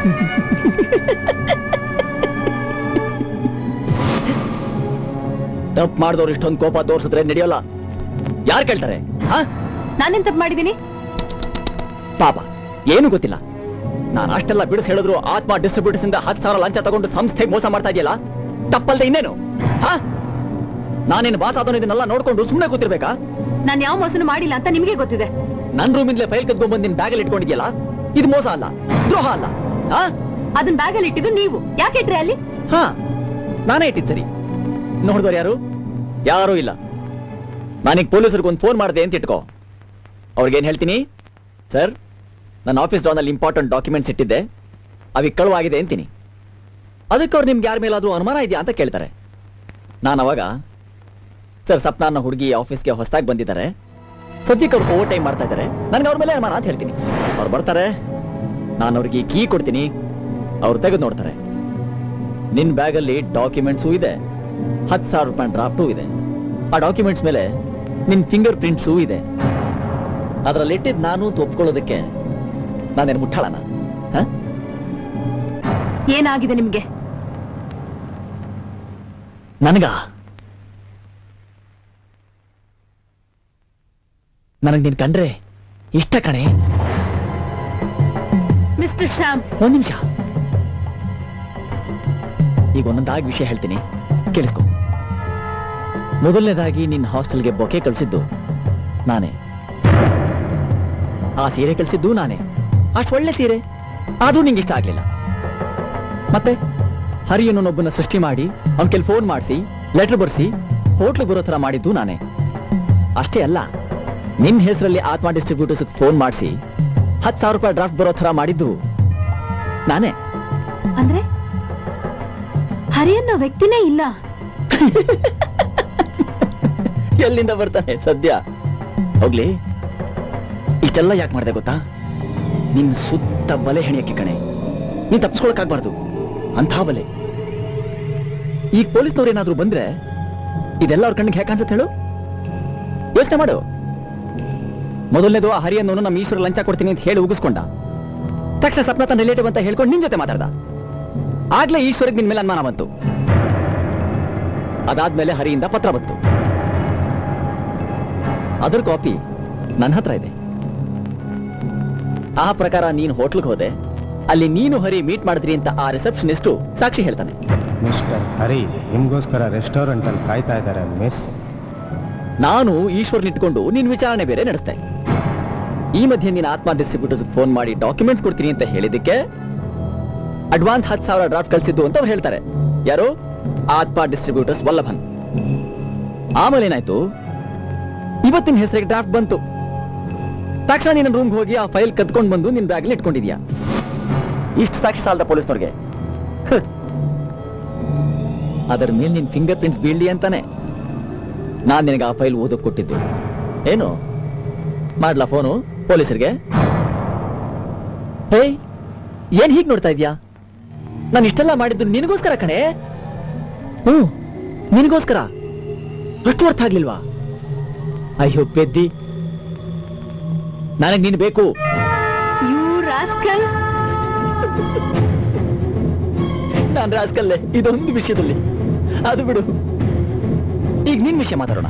ತಪ್ಪು ಮಾಡಿದವ್ರು ಇಷ್ಟೊಂದು ಕೋಪ ತೋರಿಸಿದ್ರೆ ನಡೆಯೋಲ್ಲ ಯಾರು ಕೇಳ್ತಾರೆ ಹಾ ನಾನೇನ್ ತಪ್ಪು ಮಾಡಿದೀನಿ ಪಾಪ ಏನು ಗೊತ್ತಿಲ್ಲ ನಾನು ಅಷ್ಟೆಲ್ಲ ಬಿಡಿಸ್ ಹೇಳಿದ್ರು ಆತ್ಮ ಡಿಸ್ಟ್ರಿಬ್ಯೂಟರ್ಸ್ ಇಂದ ಹತ್ತು ಸಾವಿರ ಲಂಚ ತಗೊಂಡು ಸಂಸ್ಥೆಗೆ ಮೋಸ ಮಾಡ್ತಾ ಇದೆಯಲ್ಲ ತಪ್ಪಲ್ದೆ ಇನ್ನೇನು ಹಾ ನಾನೇನು ಬಾಸ್ ಆದವನು ಇದನ್ನೆಲ್ಲ ನೋಡ್ಕೊಂಡು ಸುಮ್ಮನೆ ಕೂತಿರ್ಬೇಕಾ ನಾನ್ ಯಾವ ಮೋಸನು ಮಾಡಿಲ್ಲ ಅಂತ ನಿಮಗೆ ಗೊತ್ತಿದೆ ನನ್ ರೂಮಿಂದಲೇ ಫೈಲ್ ಕದ್ಕೊಂಡ್ ನಿನ್ ಬ್ಯಾಗಲ್ಲಿ ಇಟ್ಕೊಂಡಿದ್ಯಲ್ಲ ಇದು ಮೋಸ ಅಲ್ಲ ದ್ರೋಹ ಅಲ್ಲ ಹಾ ಅದನ್ನ ಬ್ಯಾಗಲ್ಲಿ ಇಟ್ಟಿದ್ದು ನೀವು ಯಾಕೆ ಇಟ್ರಿ ಅಲ್ಲಿ ಹಾ ನಾನೇ ಇಟ್ಟಿದ್ ಸರಿ ನೋಡಿದವ್ರು ಯಾರು ಯಾರೂ ಇಲ್ಲ ನಾನೀಗ ಪೊಲೀಸರಿಗೆ ಒಂದು ಫೋನ್ ಮಾಡಿದೆ ಅಂತ ಇಟ್ಕೋ ಅವ್ರಿಗೇನ್ ಹೇಳ್ತೀನಿ ಸರ್ ನನ್ನ ಆಫೀಸ್ ಡಾನಲ್ಲಿ ಇಂಪಾರ್ಟೆಂಟ್ ಡಾಕ್ಯುಮೆಂಟ್ಸ್ ಇಟ್ಟಿದ್ದೆ ಅವಿಗೆ ಕಳುವಾಗಿದೆ ಅಂತೀನಿ ಅದಕ್ಕೆ ಅವ್ರು ನಿಮ್ಗೆ ಯಾರ ಮೇಲಾದ್ರೂ ಅನುಮಾನ ಇದೆಯಾ ಅಂತ ಕೇಳ್ತಾರೆ ನಾನು ಅವಾಗ ಸರ್ ಸಪ್ನಾನ್ನ ಹುಡುಗಿ ಆಫೀಸ್ಗೆ ಹೊಸದಾಗಿ ಬಂದಿದ್ದಾರೆ ಸದ್ಯಕ್ಕೆ ಅವ್ರು ಓವರ್ ಟೈಮ್ ಮಾಡ್ತಾ ಇದ್ದಾರೆ ನನಗೆ ಅವ್ರ ಮೇಲೆ ಅನುಮಾನ ಅಂತ ಹೇಳ್ತೀನಿ ಅವ್ರು ಬರ್ತಾರೆ ನಾನು ಅವ್ರಿಗೆ ಕೀ ಕೊಡ್ತೀನಿ ಅವ್ರು ತೆಗೆದು ನೋಡ್ತಾರೆ ನಿನ್ ಬ್ಯಾಗಲ್ಲಿ ಡಾಕ್ಯುಮೆಂಟ್ಸು ಇದೆ ಹತ್ತು ಸಾವಿರ ರೂಪಾಯಿ ಡ್ರಾಫ್ಟು ಇದೆ ಆ ಡಾಕ್ಯುಮೆಂಟ್ಸ್ ಮೇಲೆ ನಿನ್ ಫಿಂಗರ್ ಪ್ರಿಂಟ್ಸು ಇದೆ ಅದರಲ್ಲಿ ಇಟ್ಟಿದ್ ನಾನು ಅಂತ ಒಪ್ಕೊಳ್ಳೋದಕ್ಕೆ ನಾನೇನು ಮುಟ್ಟಾಳನ ಏನಾಗಿದೆ ನಿಮ್ಗೆ ನನಗ ನನಗ್ ನೀನ್ ಕಂಡ್ರೆ ಇಷ್ಟ ಕಣೆ ಮಿಸ್ಟರ್ ಶ್ಯಾಮ್ ಒಂದ್ ನಿಮಿಷ ಈಗ ಒಂದೊಂದಾಗಿ ವಿಷಯ ಹೇಳ್ತೀನಿ ಕೇಳಿಸ್ಕೊ ಮೊದಲನೇದಾಗಿ ನಿನ್ನ ಹಾಸ್ಟೆಲ್ಗೆ ಬೊಕೆ ಕಳಿಸಿದ್ದು ನಾನೇ ಆ ಸೀರೆ ಕಳಿಸಿದ್ದು ನಾನೇ ಅಷ್ಟು ಒಳ್ಳೆ ಸೀರೆ ಆದ್ರೂ ನಿಂಗೆ ಇಷ್ಟ ಆಗ್ಲಿಲ್ಲ ಮತ್ತೆ ಹರಿಯನ್ನೊಬ್ಬನ ಸೃಷ್ಟಿ ಮಾಡಿ ಅವನ ಕೆಲ್ ಫೋನ್ ಮಾಡಿಸಿ ಲೆಟರ್ ಬರ್ಸಿ ಹೋಟ್ಲು ಬರೋ ತರ ಮಾಡಿದ್ದು ನಾನೇ ಅಷ್ಟೇ ಅಲ್ಲ ನಿನ್ ಹೆಸರಲ್ಲಿ ಆತ್ಮ ಡಿಸ್ಟ್ರಿಬ್ಯೂಟರ್ಸ್ ಫೋನ್ ಮಾಡಿಸಿ ಹತ್ತು ಸಾವಿರ ರೂಪಾಯಿ ಡ್ರಾಫ್ಟ್ ಬರೋ ತರ ಮಾಡಿದ್ದು ನಾನೇ ಅಂದ್ರೆ ಹರಿ ಅನ್ನೋ ವ್ಯಕ್ತಿನೇ ಇಲ್ಲ ಎಲ್ಲಿಂದ ಬರ್ತಾನೆ ಸದ್ಯ ಹೋಗ್ಲಿ ಇಷ್ಟೆಲ್ಲ ಯಾಕೆ ಮಾಡಿದೆ ಗೊತ್ತಾ ನಿನ್ನ ಸುತ್ತ ಬಲೆ ಹೆಣಿಯಕ್ಕೆ ಕಣೆ ನೀನ್ ತಪ್ಪಿಸ್ಕೊಳಕ್ಕಾಗ್ಬಾರ್ದು ಅಂಥ ಬಲೆ ಈಗ ಪೊಲೀಸ್ನವ್ರು ಏನಾದ್ರೂ ಬಂದ್ರೆ ಇದೆಲ್ಲ ಅವ್ರ ಕಣ್ಣಿಗೆ ಹೇಗೆ ಕಾಣಿಸುತ್ತೆ ಹೇಳು ಯೋಚನೆ ಮಾಡು ಮೊದಲನೇದು ಆ ಹರಿಯನ್ನು ನಮ್ಮ ಈಶ್ವರ ಲಂಚ ಕೊಡ್ತೀನಿ ಅಂತ ಹೇಳಿ ಉಗಿಸ್ಕೊಂಡ ತಕ್ಷಣ ಸಪ್ನ ತನ್ನ ರಿಲೇಟಿವ್ ಅಂತ ಹೇಳ್ಕೊಂಡು ನಿನ್ ಜೊತೆ ಮಾತಾಡ್ದ ಆಗ್ಲೇ ಈಶ್ವರಿಗೆ ನಿನ್ ಮೇಲೆ ಅನುಮಾನ ಬಂತು ಅದಾದ್ಮೇಲೆ ಹರಿಯಿಂದ ಪತ್ರ ಬಂತು ಅದರ ಕಾಪಿ ನನ್ನ ಹತ್ರ ಇದೆ ಆ ಪ್ರಕಾರ ನೀನು ಹೋಟ್ಲ್ಗೆ ಹೋದೆ ಅಲ್ಲಿ ನೀನು ಹರಿ ಮೀಟ್ ಮಾಡಿದ್ರಿ ಅಂತ ಆ ರಿಸೆಪ್ಷನಿಸ್ಟು ಸಾಕ್ಷಿ ಹೇಳ್ತಾನೆ ಮಿಸ್ಟರ್ ಹರಿ ನಿಮ್ಗೋಸ್ಕರ ರೆಸ್ಟೋರೆಂಟ್ ಅಲ್ಲಿ ಕಾಯ್ತಾ ಇದ್ದಾರೆ ಮಿಸ್ ನಾನು ಈಶ್ವರ್ನ ಇಟ್ಕೊಂಡು ನೀನ್ ವಿಚಾರಣೆ ಬೇರೆ ನಡೆಸ್ತೆ ಈ ಮಧ್ಯೆ ನೀನು ಆತ್ಮ ಡಿಸ್ಟ್ರಿಬ್ಯೂಟರ್ಸ್ ಫೋನ್ ಮಾಡಿ ಡಾಕ್ಯುಮೆಂಟ್ಸ್ ಕೊಡ್ತೀನಿ ಅಂತ ಹೇಳಿದ್ದಕ್ಕೆ ಅಡ್ವಾನ್ಸ್ ಹತ್ತು ಸಾವಿರ ಡ್ರಾಫ್ಟ್ ಕಳಿಸಿದ್ದು ಅಂತ ಅವ್ರು ಹೇಳ್ತಾರೆ ಯಾರು ಆತ್ಮ ಡಿಸ್ಟ್ರಿಬ್ಯೂಟರ್ಸ್ ವಲ್ಲಭನ್ ಆಮೇಲೆ ಏನಾಯ್ತು ಇವತ್ತಿನ ಹೆಸರಿಗೆ ಡ್ರಾಫ್ಟ್ ಬಂತು ತಕ್ಷಣ ನೀನು ರೂಮ್ಗೆ ಹೋಗಿ ಆ ಫೈಲ್ ಕದ್ಕೊಂಡು ಬಂದು ನಿನ್ ಬ್ಯಾಗ್ಲಿ ಇಟ್ಕೊಂಡಿದ್ಯಾ ಇಷ್ಟು ಸಾಕ್ಷಿ ಸಾಲದ ಪೊಲೀಸ್ನವ್ರಿಗೆ ಹ್. ಅದರ ಮೇಲೆ ನಿನ್ ಫಿಂಗರ್ ಪ್ರಿಂಟ್ಸ್ ಬೀಳ್ಲಿ ಅಂತಾನೆ ನಾನ್ ನಿನಗೆ ಆ ಫೈಲ್ ಓದೋಕ್ ಕೊಟ್ಟಿದ್ದು ಏನು ಮಾಡ್ಲಾ ಫೋನು ಪೊಲೀಸರಿಗೆ ಹೇ ಏನ್ ಹೀಗ್ ನೋಡ್ತಾ ಇದ್ಯಾ ನಾನು ಇಷ್ಟೆಲ್ಲ ಮಾಡಿದ್ದು ನಿನಗೋಸ್ಕರ ಕಣೆ ಹ್ಮ್ ನಿನಗೋಸ್ಕರ ಅಷ್ಟು ಅರ್ಥ ಆಗ್ಲಿಲ್ವಾ ಅಯ್ಯೋ ಪೆದ್ದಿ ನನಗ್ ನೀನು ಬೇಕು ಯು ರಾಸ್ಕಲ್ ನಾನ್ ರಾಸ್ಕಲ್ಲೇ ಇದೊಂದು ವಿಷಯದಲ್ಲಿ ಅದು ಬಿಡು ಈಗ ನಿನ್ ವಿಷಯ ಮಾತಾಡೋಣ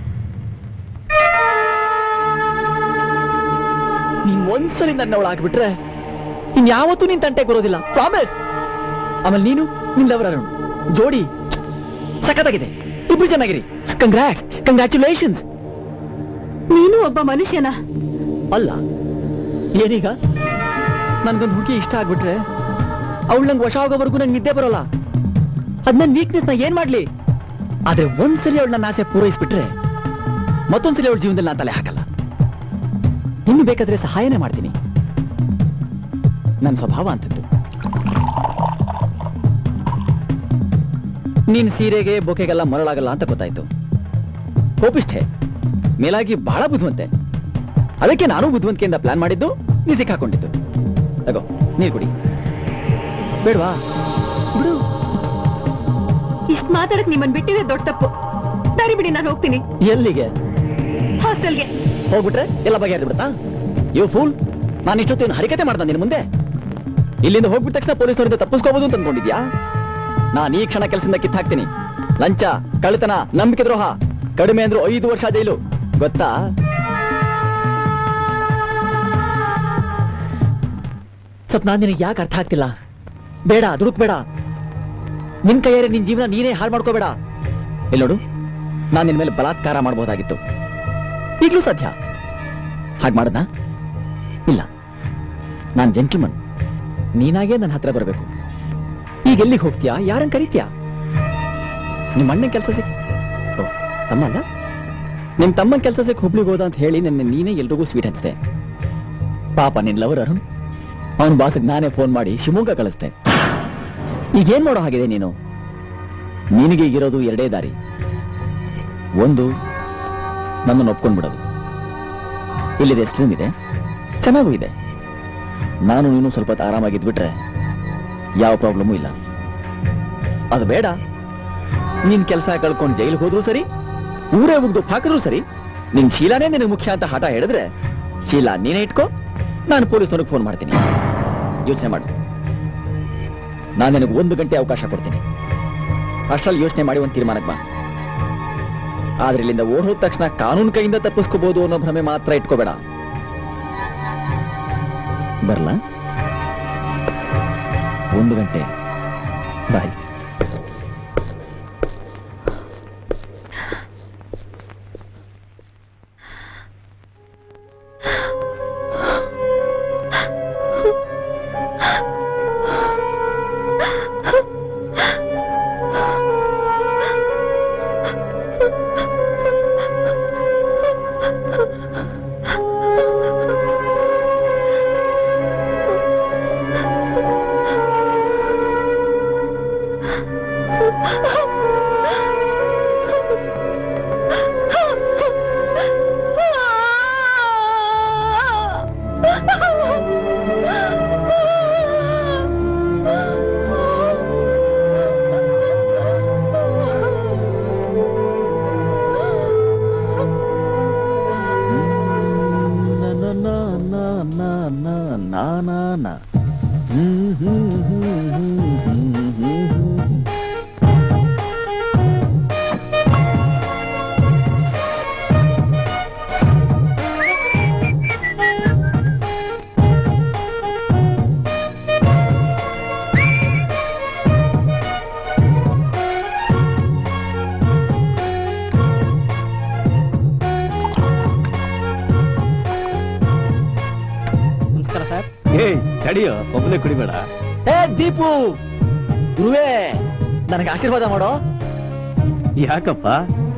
ನೀನ್ ಒಂದ್ಸಲಿ ನನ್ನ ಆಗ್ಬಿಟ್ರೆ ಇನ್ಯಾವತ್ತೂ ನಿನ್ ತಂಟೆಗೆ ಬರೋದಿಲ್ಲ ಪ್ರಾಮಿಸ್ ಆಮೇಲೆ ನೀನು ನಿನ್ ಲವರ್ ಅರುಣ್ ಜೋಡಿ ಸಖತ್ತಾಗಿದೆ ಇಬ್ರು ಚೆನ್ನಾಗಿರಿ ಕಂಗ್ರಾಟ್ಸ್ ಕಂಗ್ರ್ಯಾಚುಲೇಷನ್ಸ್ ನೀನು ಒಬ್ಬ ಮನುಷ್ಯನ ಅಲ್ಲ ಏನೀಗ ನನ್ಗೊಂದು ಹುಡುಗಿ ಇಷ್ಟ ಆಗ್ಬಿಟ್ರೆ ಅವಳು ನಂಗೆ ವಶ ಆಗೋವರೆಗೂ ನಂಗೆ ನಿದ್ದೆ ಬರೋಲ್ಲ ಅದ್ ನನ್ನ ವೀಕ್ನೆಸ್ ನ ಏನ್ ಮಾಡ್ಲಿ ಆದ್ರೆ ಒಂದ್ಸಲಿ ಅವಳು ನನ್ನ ಆಸೆ ಪೂರೈಸ್ಬಿಟ್ರೆ ಮತ್ತೊಂದ್ಸಲಿ ಅವಳ ಜೀವನದಲ್ಲಿ ನಾನು ತಲೆ ಹಾಕಲ್ಲ ಇನ್ನು ಬೇಕಾದ್ರೆ ಸಹಾಯನೇ ಮಾಡ್ತೀನಿ ನನ್ನ ಸ್ವಭಾವ ಅಂತದ್ದು ನೀನ್ ಸೀರೆಗೆ ಬೊಕೆಗೆಲ್ಲ ಮರಳಾಗಲ್ಲ ಅಂತ ಗೊತ್ತಾಯ್ತು ಕೋಪಿಷ್ಠೆ ಮೇಲಾಗಿ ಬಹಳ ಬುದ್ಧಿವಂತೆ ಅದಕ್ಕೆ ನಾನು ಬುದ್ಧಿವಂತಿಕೆಯಿಂದ ಪ್ಲಾನ್ ಮಾಡಿದ್ದು ನೀ ಸಿಕ್ಕಾಕೊಂಡಿದ್ದು ತಗೋ ನೀರು ಕುಡಿ ಬೇಡವಾ ಬಿಡು ಇಷ್ಟ್ ಮಾತಾಡಕ್ ನಿಮ್ಮನ್ ಬಿಟ್ಟಿದೆ ದೊಡ್ಡ ತಪ್ಪು ದಾರಿ ಬಿಡಿ ನಾನು ಹೋಗ್ತೀನಿ ಎಲ್ಲಿಗೆ ಹಾಸ್ಟೆಲ್ಗೆ ಹೋಗ್ಬಿಟ್ರೆ ಎಲ್ಲ ಬಗೆಹರಿದು ಬಿಡುತ್ತಾ ಯು ಫೂಲ್ ನಾನು ಇಷ್ಟೊತ್ತು ಏನು ಹರಿಕತೆ ಮಾಡ್ದ ನಿನ್ನ ಮುಂದೆ ಇಲ್ಲಿಂದ ಹೋಗ್ಬಿಟ್ಟ ತಕ್ಷಣ ಪೊಲೀಸರಿಂದ ತಪ್ಪಿಸ್ಕೋಬಹುದು ಅಂತ ಅನ್ಕೊಂಡಿದ್ಯಾ ನಾನು ಈ ಕ್ಷಣ ಕೆಲಸದಿಂದ ಕಿತ್ತಾಕ್ತೀನಿ ಲಂಚ ಕಳ್ಳತನ ನಂಬಿಕೆ ದ್ರೋಹ ಕಡಿಮೆ ಅಂದ್ರು ಐದು ವರ್ಷ ಜೈಲು ಗೊತ್ತಾ ಸ್ವಲ್ಪ ನಾನು ನಿನಗೆ ಯಾಕೆ ಅರ್ಥ ಆಗ್ತಿಲ್ಲ ಬೇಡ ದುಡುಕ್ಬೇಡ ನಿನ್ ಕೈಯಾರೆ ನಿನ್ ಜೀವನ ನೀನೇ ಹಾಳು ಮಾಡ್ಕೋಬೇಡ ಇಲ್ಲಿ ನೋಡು ನಾನು ನಿನ್ ಮೇಲೆ ಬಲಾತ್ಕಾರ ಮಾಡಬಹುದಾಗಿತ್ತು ಈಗಲೂ ಸಾಧ್ಯ ಹಾಗೆ ಮಾಡದ್ನಾ ಇಲ್ಲ ನಾನು ಜೆಂಟ್ಲ್ಮನ್ ನೀನಾಗೇ ನನ್ನ ಹತ್ರ ಬರಬೇಕು ಈಗ ಎಲ್ಲಿಗೆ ಹೋಗ್ತೀಯಾ ಯಾರನ್ನ ಕರೀತೀಯಾ ನಿಮ್ಮ ಅಣ್ಣನ ಕೆಲಸ ಸಿಕ್ ಓ ತಮ್ಮ ಅಲ್ಲ ನಿಮ್ ತಮ್ಮನ ಕೆಲಸ ಸಿಕ್ ಹುಬ್ಳಿಗೆ ಹೋದ ಅಂತ ಹೇಳಿ ನನ್ನ ನೀನೇ ಎಲ್ರಿಗೂ ಸ್ವೀಟ್ ಹಂಚಿದೆ ಪಾಪ ನಿನ್ ಲವರ್ ಅರುಣ್ ಅವನ ಬಾಸ್ಗೆ ನಾನೇ ಫೋನ್ ಮಾಡಿ ಶಿವಮೊಗ್ಗ ಕಳಿಸ್ದೆ ಈಗೇನ್ ಮಾಡೋ ಹಾಗಿದೆ ನೀನು ನಿನಗೆ ಇರೋದು ಎರಡೇ ದಾರಿ ಒಂದು ನನ್ನನ್ನು ಒಪ್ಕೊಂಡ್ಬಿಡೋದು ಇಲ್ಲಿದೆ ಎಷ್ಟು ರೂಮ್ ಇದೆ ಚೆನ್ನಾಗೂ ಇದೆ ನಾನು ನೀನು ಸ್ವಲ್ಪ ಹೊತ್ತು ಆರಾಮಾಗಿದ್ಬಿಟ್ರೆ ಯಾವ ಪ್ರಾಬ್ಲಮೂ ಇಲ್ಲ ಅದು ಬೇಡ ನೀನ್ ಕೆಲಸ ಕಳ್ಕೊಂಡು ಜೈಲಿಗೆ ಹೋದ್ರು ಸರಿ ಊರೇ ಮುಗ್ದು ಹಾಕಿದ್ರು ಸರಿ ನಿನ್ ಶೀಲಾನೇ ನಿನಗೆ ಮುಖ್ಯ ಅಂತ ಹಠ ಹೇಳಿದ್ರೆ ಶೀಲಾ ನೀನೇ ಇಟ್ಕೋ ನಾನು ಪೊಲೀಸ್ನವ್ರಿಗೆ ಫೋನ್ ಮಾಡ್ತೀನಿ ಯೋಚನೆ ಮಾಡು ನಾನು ನಿನಗೆ ಒಂದು ಗಂಟೆ ಅವಕಾಶ ಕೊಡ್ತೀನಿ ಅಷ್ಟರಲ್ಲಿ ಯೋಚನೆ ಮಾಡಿ ಒಂದು ತೀರ್ಮಾನಕ್ಕೆ ಬಾ ಆದ್ರೆ ಇಲ್ಲಿಂದ ಓಡ್ ಹೋದ ತಕ್ಷಣ ಕಾನೂನು ಕೈಯಿಂದ ತಪ್ಪಿಸ್ಕೋಬಹುದು ಅನ್ನೋ ಭ್ರಮೆ ಮಾತ್ರ ಇಟ್ಕೋಬೇಡ ಬರ್ಲಾ ಒಂದು ಗಂಟೆ ಬಾಯ್ ನಮಸ್ಕಾರ ಸರ್ ಏಯ್ ತಡಿಯೋ ಒಬ್ಬನೇ ಕುಡಿಬೇಡ ಏ ದೀಪು ಗುರುವೇ ನನಗೆ ಆಶೀರ್ವಾದ ಮಾಡೋ ಯಾಕಪ್ಪ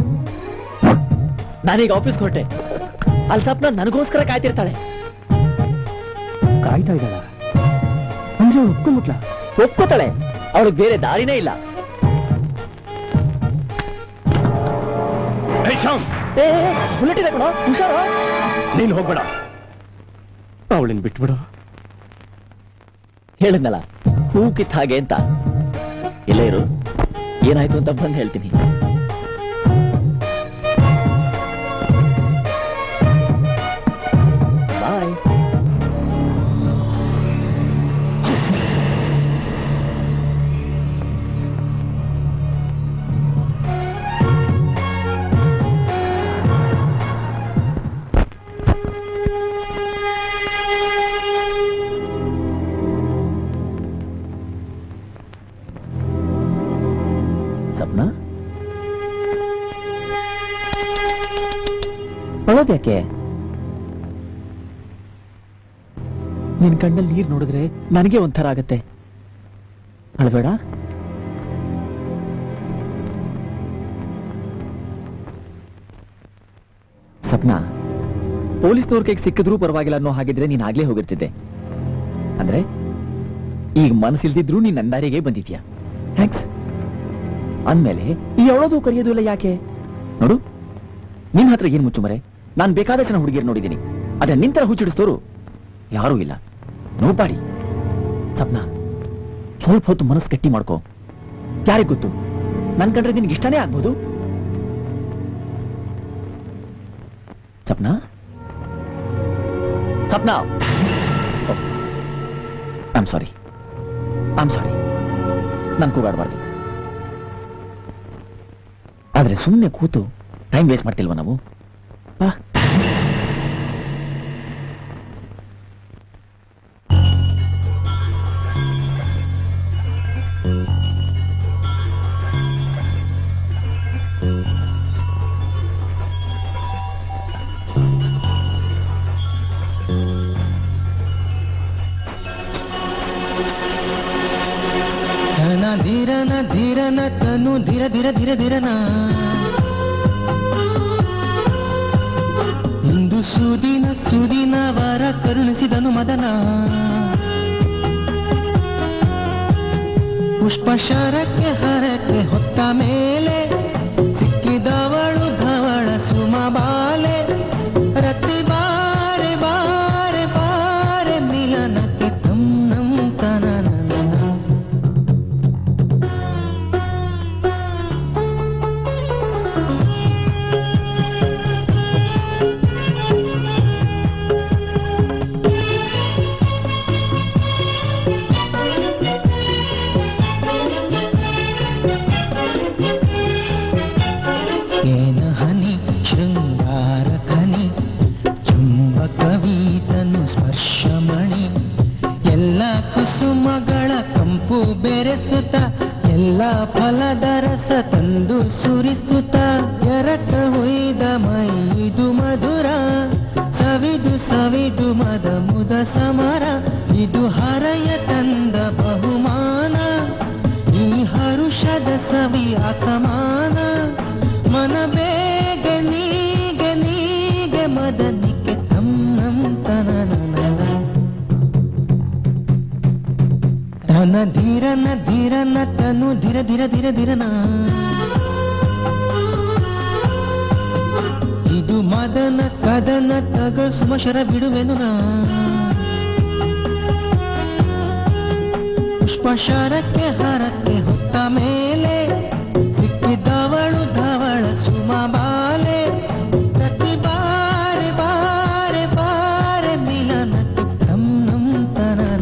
ನಾನೀಗ ಆಫೀಸ್ಗೆ ಹೊರಟೆ ಅಲ್ಲಿ ಸಪ್ನ ನನಗೋಸ್ಕರ ಕಾಯ್ತಿರ್ತಾಳೆ ಕಾಯ್ತಾ ಇದ್ದಾಳ ಅಂದ್ರೆ ಒಪ್ಕೊಂಬಿಟ್ಲ ಒಪ್ಕೋತಾಳೆ ಅವಳಿಗೆ ಬೇರೆ ದಾರಿನೇ ಇಲ್ಲ ಏ ಬುಲೆಟ್ ಇದೆ ಕಣೋ ಹುಷಾರು ನೀನ್ ಹೋಗ್ಬೇಡ ಅವಳನ್ ಬಿಟ್ಬಿಡು ಹೇಳಿದ್ನಲ್ಲ ಹೂ ಕಿತ್ ಹಾಗೆ ಅಂತ ಇಲ್ಲೇ ಇರು ಏನಾಯ್ತು ಅಂತ ಬಂದು ಹೇಳ್ತೀನಿ ಬಾಯ್ ಸಪ್ನ ಅಳೋದ್ಯಾಕೆ ನಿನ್ ಕಣ್ಣಲ್ಲಿ ನೀರ್ ನೋಡಿದ್ರೆ ನನಗೆ ಒಂಥರ ಆಗತ್ತೆ ಅಳಬೇಡ ಸಪ್ನ ಪೊಲೀಸ್ನವ್ರ ಕೈಗೆ ಸಿಕ್ಕಿದ್ರೂ ಪರವಾಗಿಲ್ಲ ಅನ್ನೋ ಹಾಗಿದ್ರೆ ನೀನ್ ಆಗ್ಲೇ ಹೋಗಿರ್ತಿದ್ದೆ ಅಂದ್ರೆ ಈಗ ಮನಸ್ಸಿಲ್ದಿದ್ರೂ ನೀನ್ ನನ್ನ ದಾರಿಗೆ ಬಂದಿದ್ಯಾ ಥ್ಯಾಂಕ್ಸ್ ಅಂದ್ಮೇಲೆ ಈ ಅವಳೋದು ಕರೆಯೋದು ಇಲ್ಲ ಯಾಕೆ ನೋಡು ನಿನ್ ಹತ್ರ ಏನ್ ಮುಚ್ಚು ಮರೆ ನಾನ್ ಬೇಕಾದಷ್ಟು ಜನ ಹುಡುಗಿಯರು ನೋಡಿದ್ದೀನಿ ಆದ್ರೆ ನಿಂತರ ಹುಚ್ಚಿಡಿಸ್ತೋರು ಯಾರೂ ಇಲ್ಲ ನೋಪಾಡಿ ಸಪ್ನ ಸ್ವಲ್ಪ ಹೊತ್ತು ಮನಸ್ಸು ಗಟ್ಟಿ ಮಾಡ್ಕೋ ಯಾರಿಗ್ ಗೊತ್ತು ನನ್ ಕಂಡ್ರೆ ನಿನ್ಗೆ ಇಷ್ಟನೇ ಆಗ್ಬೋದು Sapna Sapna I'm sorry I'm sorry ನಾನು ಕೂಗಾಡಬಾರ್ದು ಆದ್ರೆ ಸುಮ್ಮನೆ ಕೂತು ಟೈಮ್ ವೇಸ್ಟ್ ಮಾಡ್ತಿಲ್ವಾ ನಾವು ಬಾ ಧನ ಧೀರನ ಧೀರನ ತನು ಧೀರ ಧೀರ ಧೀರ ಧೀರನ ಇಂದು ಸುದಿನ ಸುದಿನ ವರ ಕರುಣಿಸಿದನು ಮದನ ಪುಷ್ಪ ಶರಕ್ಕೆ ಹರಕ್ಕೆ ಹೊತ್ತ ಮೇಲೆ ಸಿಕ್ಕಿದವಳು ಧವಳ ಸುಮ ಬಾಲೆ ರತಿ ಬಾರೆ ಬಾರೆ ಬಾರೆ ಮಿಲನಕ್ಕೆ ತಂ ನಂ ತನನ ಏನ ಹನಿ ಶೃಂಗಾರ ಖನಿ ಚುಂಬಕವೀತನು ಸ್ಪರ್ಶಮಣಿ ಎಲ್ಲ ಕುಸುಮಗಳ ಕಂಪು ಬೆರೆಸುತ್ತ ಎಲ್ಲ ಫಲದ ರಸ ತಂದು ಸುರಿಸುತ್ತ ಎರಕ ಹುಯ್ದ ಮೈದು ಮಧುರ ಸವಿದು ಸವಿದು ಮದ ಮುದ ಸಮರ ಇದು ಹರಯ ತಂದ ಬಹುಮಾನ ಈ ಹರುಷದ ಸವಿ ಅಸಮಾನ ಮನ ಬೇಗ ನೀಗ ನೀಗ ಮದನಿಕೆ ತಂ ನಂ ತನನನ ಧನ ಧೀರನ ಧೀರನ ತನು ಧೀರ ಧೀರ ಧೀರ ಧೀರನ ಇದು ಮದನ ಕದನ ತಗ ಸುಮಶರ ಬಿಡುವೆನು ನಾ ಪುಷ್ಪ ಶರಕ್ಕೆ ಹರಕ್ಕೆ ಹೊತ್ತ ಮೇಲೆ ಸಿಕ್ಕಿದವಳು ಧವಳ ಸುಮ ಬಾಲೆ ಪ್ರತಿ ಬಾರೆ ಬಾರೆ ಬಾರೆ ಮಿಲನಕ್ಕೆ ತಂ ನಂ ತನನ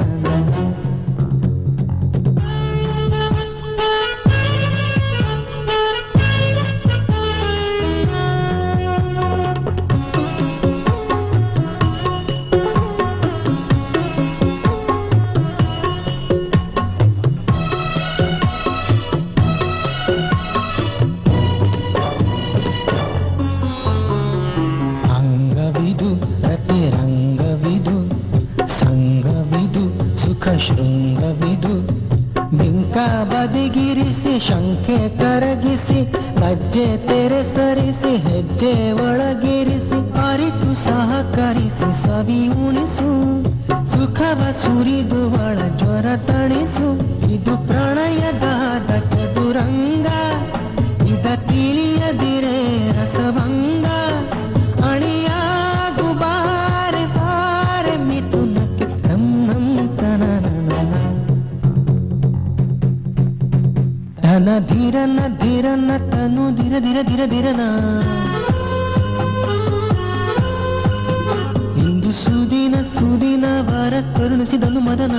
ಅಂಗವಿದು ರತಿರಂಗವಿದು ಸಂಗವಿದು ಸುಖ ಶೃಂಗವಿದು ಬಿಂಕ ಬದಿಗಿರಿಸಿ ಶಂಕೆ ಕರಗಿಸಿ ಲಜ್ಜೆ ತೆರೆ ಸರಿಸಿ ಹೆಜ್ಜೆ ಒಳಗಿರಿಸಿ ಅರಿತು ಸಹಕರಿಸಿ ಸವಿ ಉಣಿಸು ಸುಖವ ಸುರಿದು ಒಳ ಜ್ವರ ತಣಿಸು ಇದು ಪ್ರಣಯದಾದ ಚದುರಂಗ ಇದ ತಿಳಿಯದಿರೆ ರಸಭಂಗ ಅಣಿಯಾಗು ಬಾರೆ ಬಾರೆ ಮಿಥುನಕ್ಕೆ ನಂ ನಂ ತನನನ ಧನ ಧೀರನ ಧೀರನ ತನು ಧೀರ ಧೀರ ಧೀರ ಧೀರನ ಇಂದು ಸುದಿನ ಸುದಿನ ವರ ಕರುಣಿಸಿದನು ಮದನ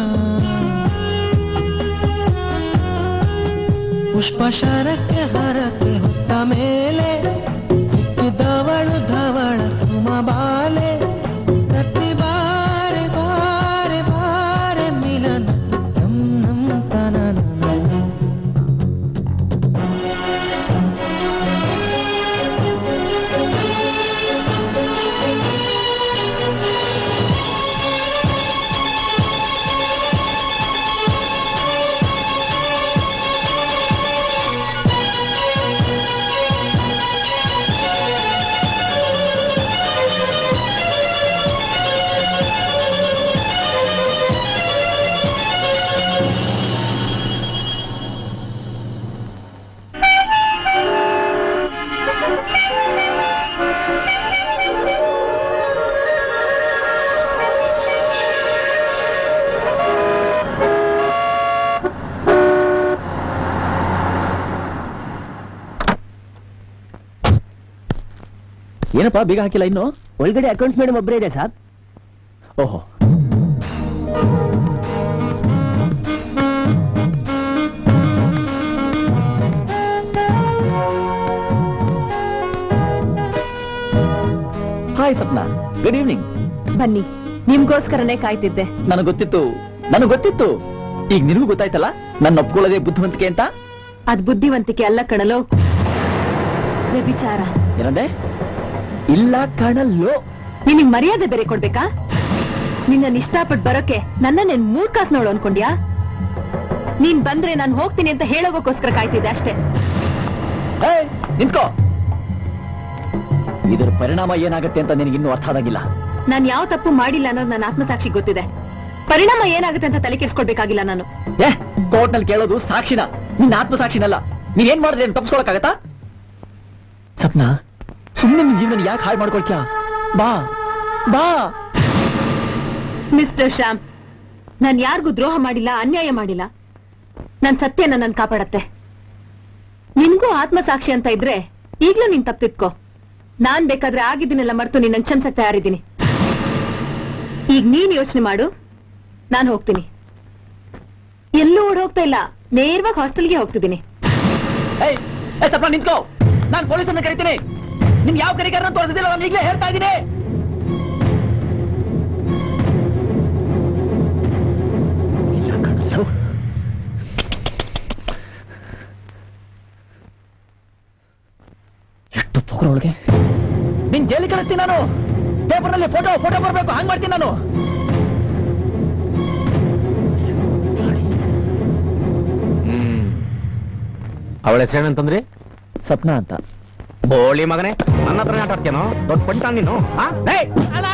ಪುಷ್ಪ ಶರಕ್ಕೆ ಹರಕ್ಕೆ ಹೊತ್ತ ಮೇಲೆ ಸಿಕ್ಕಿದವಳು ಧವಳ ಸುಮ ಬಾಲೆ ಪ್ರತಿ ಬಾರೆ ಬಾರೆ ಬಾರೆ ಮಿಲನ ತಂ ನಂ ತನನ ಏನಪ್ಪಾ ಬೀಗ ಹಾಕಿಲ್ಲ ಇನ್ನು ಒಳಗಡೆ ಅಕೌಂಟ್ಸ್ ಮೇಡಮ್ ಒಬ್ಬರೇ ಇದೆ ಸಾಬ್ ಓಹೋ ಹಾಯ್ ಸಪ್ನಾ ಗುಡ್ ಈವ್ನಿಂಗ್ ಬನ್ನಿ ನಿಮ್ಗೋಸ್ಕರನೇ ಕಾಯ್ತಿದ್ದೆ ನನಗೆ ಗೊತ್ತಿತ್ತು ನನಗೆ ಗೊತ್ತಿತ್ತು ಈಗ ನಿನಗೂ ಗೊತ್ತಾಯ್ತಲ್ಲ ನನ್ನ ಒಪ್ಕೊಳ್ಳೋದೇ ಬುದ್ಧಿವಂತಿಕೆ ಅಂತ ಅದ್ ಬುದ್ಧಿವಂತಿಕೆ ಅಲ್ಲ ಕಣಲು ವ್ಯಭಿಚಾರ ಏನಂದೆ ಇಲ್ಲ ಕಣಲ್ಲೋ ನಿನಗ್ ಮರ್ಯಾದೆ ಬೇರೆ ಕೊಡ್ಬೇಕಾ ನಿನ್ನ ಇಷ್ಟಪಟ್ಟು ಬರೋಕೆ ನನ್ನ ನೀನ್ ಮೂರ್ ಕಾಸ್ನವಳು ಅನ್ಕೊಂಡ್ಯಾ ನೀನ್ ಬಂದ್ರೆ ನಾನ್ ಹೋಗ್ತೀನಿ ಅಂತ ಹೇಳೋಗೋಸ್ಕರ ಕಾಯ್ತಿದ್ದೆ ಅಷ್ಟೇ ಏಯ್, ನಿಂತ್ಕೋ ಇದರ ಪರಿಣಾಮ ಏನಾಗುತ್ತೆ ಅಂತ ನಿನಗಿನ್ನೂ ಅರ್ಥ ಆದಾಗಿಲ್ಲ ನಾನ್ ಯಾವ ತಪ್ಪು ಮಾಡಿಲ್ಲ ಅನ್ನೋದು ನನ್ನ ಆತ್ಮಸಾಕ್ಷಿ ಗೊತ್ತಿದೆ ಪರಿಣಾಮ ಏನಾಗುತ್ತೆ ಅಂತ ತಲೆ ಕೆಡ್ಸ್ಕೊಡ್ಬೇಕಾಗಿಲ್ಲ ನಾನು ಏ ಕೋರ್ಟ್ ನಲ್ಲಿ ಕೇಳೋದು ಸಾಕ್ಷಿನ ನಿನ್ನ ಆತ್ಮಸಾಕ್ಷಿನಲ್ಲ ನೀನ್ ಏನ್ ಮಾಡಿದ್ರೆ ತಪ್ಪಿಸ್ಕೊಳಕ್ಕಾಗತ್ತಾ ಸಪ್ನಾ ಸುಮ್ಮನೆ ನಿನ್ ಜೀವನ ಯಾಕೆ ಹಾಳು ಮಾಡ್ಕೊಳ್ತ್ಯಾ ಬಾ ಬಾ ಮಿಸ್ಟರ್ ಶ್ಯಾಮ್ ನಾನ್ ಯಾರಿಗೂ ದ್ರೋಹ ಮಾಡಿಲ್ಲ ಅನ್ಯಾಯ ಮಾಡಿಲ್ಲ ನನ್ ಸತ್ಯನ ನನ್ ಕಾಪಾಡತ್ತೆ ನಿನ್ಗೂ ಆತ್ಮಸಾಕ್ಷಿ ಅಂತ ಇದ್ರೆ ಈಗ್ಲೂ ನೀನ್ ತಪ್ಪಿತ್ಕೋ ನಾನ್ ಬೇಕಾದ್ರೆ ಆಗಿದ್ದೀನೆಲ್ಲ ಮರ್ತು ನಿನ್ನ ಕ್ಷಮಿಸಕ್ ತಯಾರಿದ್ದೀನಿ ಈಗ ನೀನ್ ಯೋಚನೆ ಮಾಡು ನಾನ್ ಹೋಗ್ತೀನಿ ಎಲ್ಲೂ ಓಡ್ ಹೋಗ್ತಾ ಇಲ್ಲ ನೇರವಾಗಿ ಹಾಸ್ಟೆಲ್ಗೆ ಹೋಗ್ತಿದ್ದೀನಿ ಏಯ್ ಏ ಸಪ್ನಾ ನಿಂತ್ಕೋ ನಾನ್ ಪೊಲೀಸನ್ನ ಕರಿತೀನಿ ನಿನ್ ಯಾವ ಕರಿಗಾರನ ತೋರಿಸಿದಿಲ್ಲ ನಾನು ಈಗಲೇ ಹೇಳ್ತಾ ಇದ್ದೀನಿ ಇಲ್ಲ ಕಣಲ್ಲೋ. ಎಷ್ಟು ಪೊಗರೊಳಗೆ ನಿನ್ ಜೈಲಿಗೆ ಕಳಿಸ್ತೀನಿ ನಾನು ಪೇಪರ್ ನಲ್ಲಿ ಫೋಟೋ ಫೋಟೋ ಬರ್ಬೇಕು ಹಂಗ್ ಮಾಡ್ತೀನಿ ನಾನು ಅವಳ ಹೆಸರೇನಂತಂದ್ರಿ ಸಪ್ನಾ ಅಂತ ಬೋಳಿ ಮಗನೇ ನನ್ನ ಹತ್ರ ಆಟ ಆಡ್ತೀನೋ ದೊಡ್ಡ ಪಂಟ ನೀನು ಆ? ಏಯ್!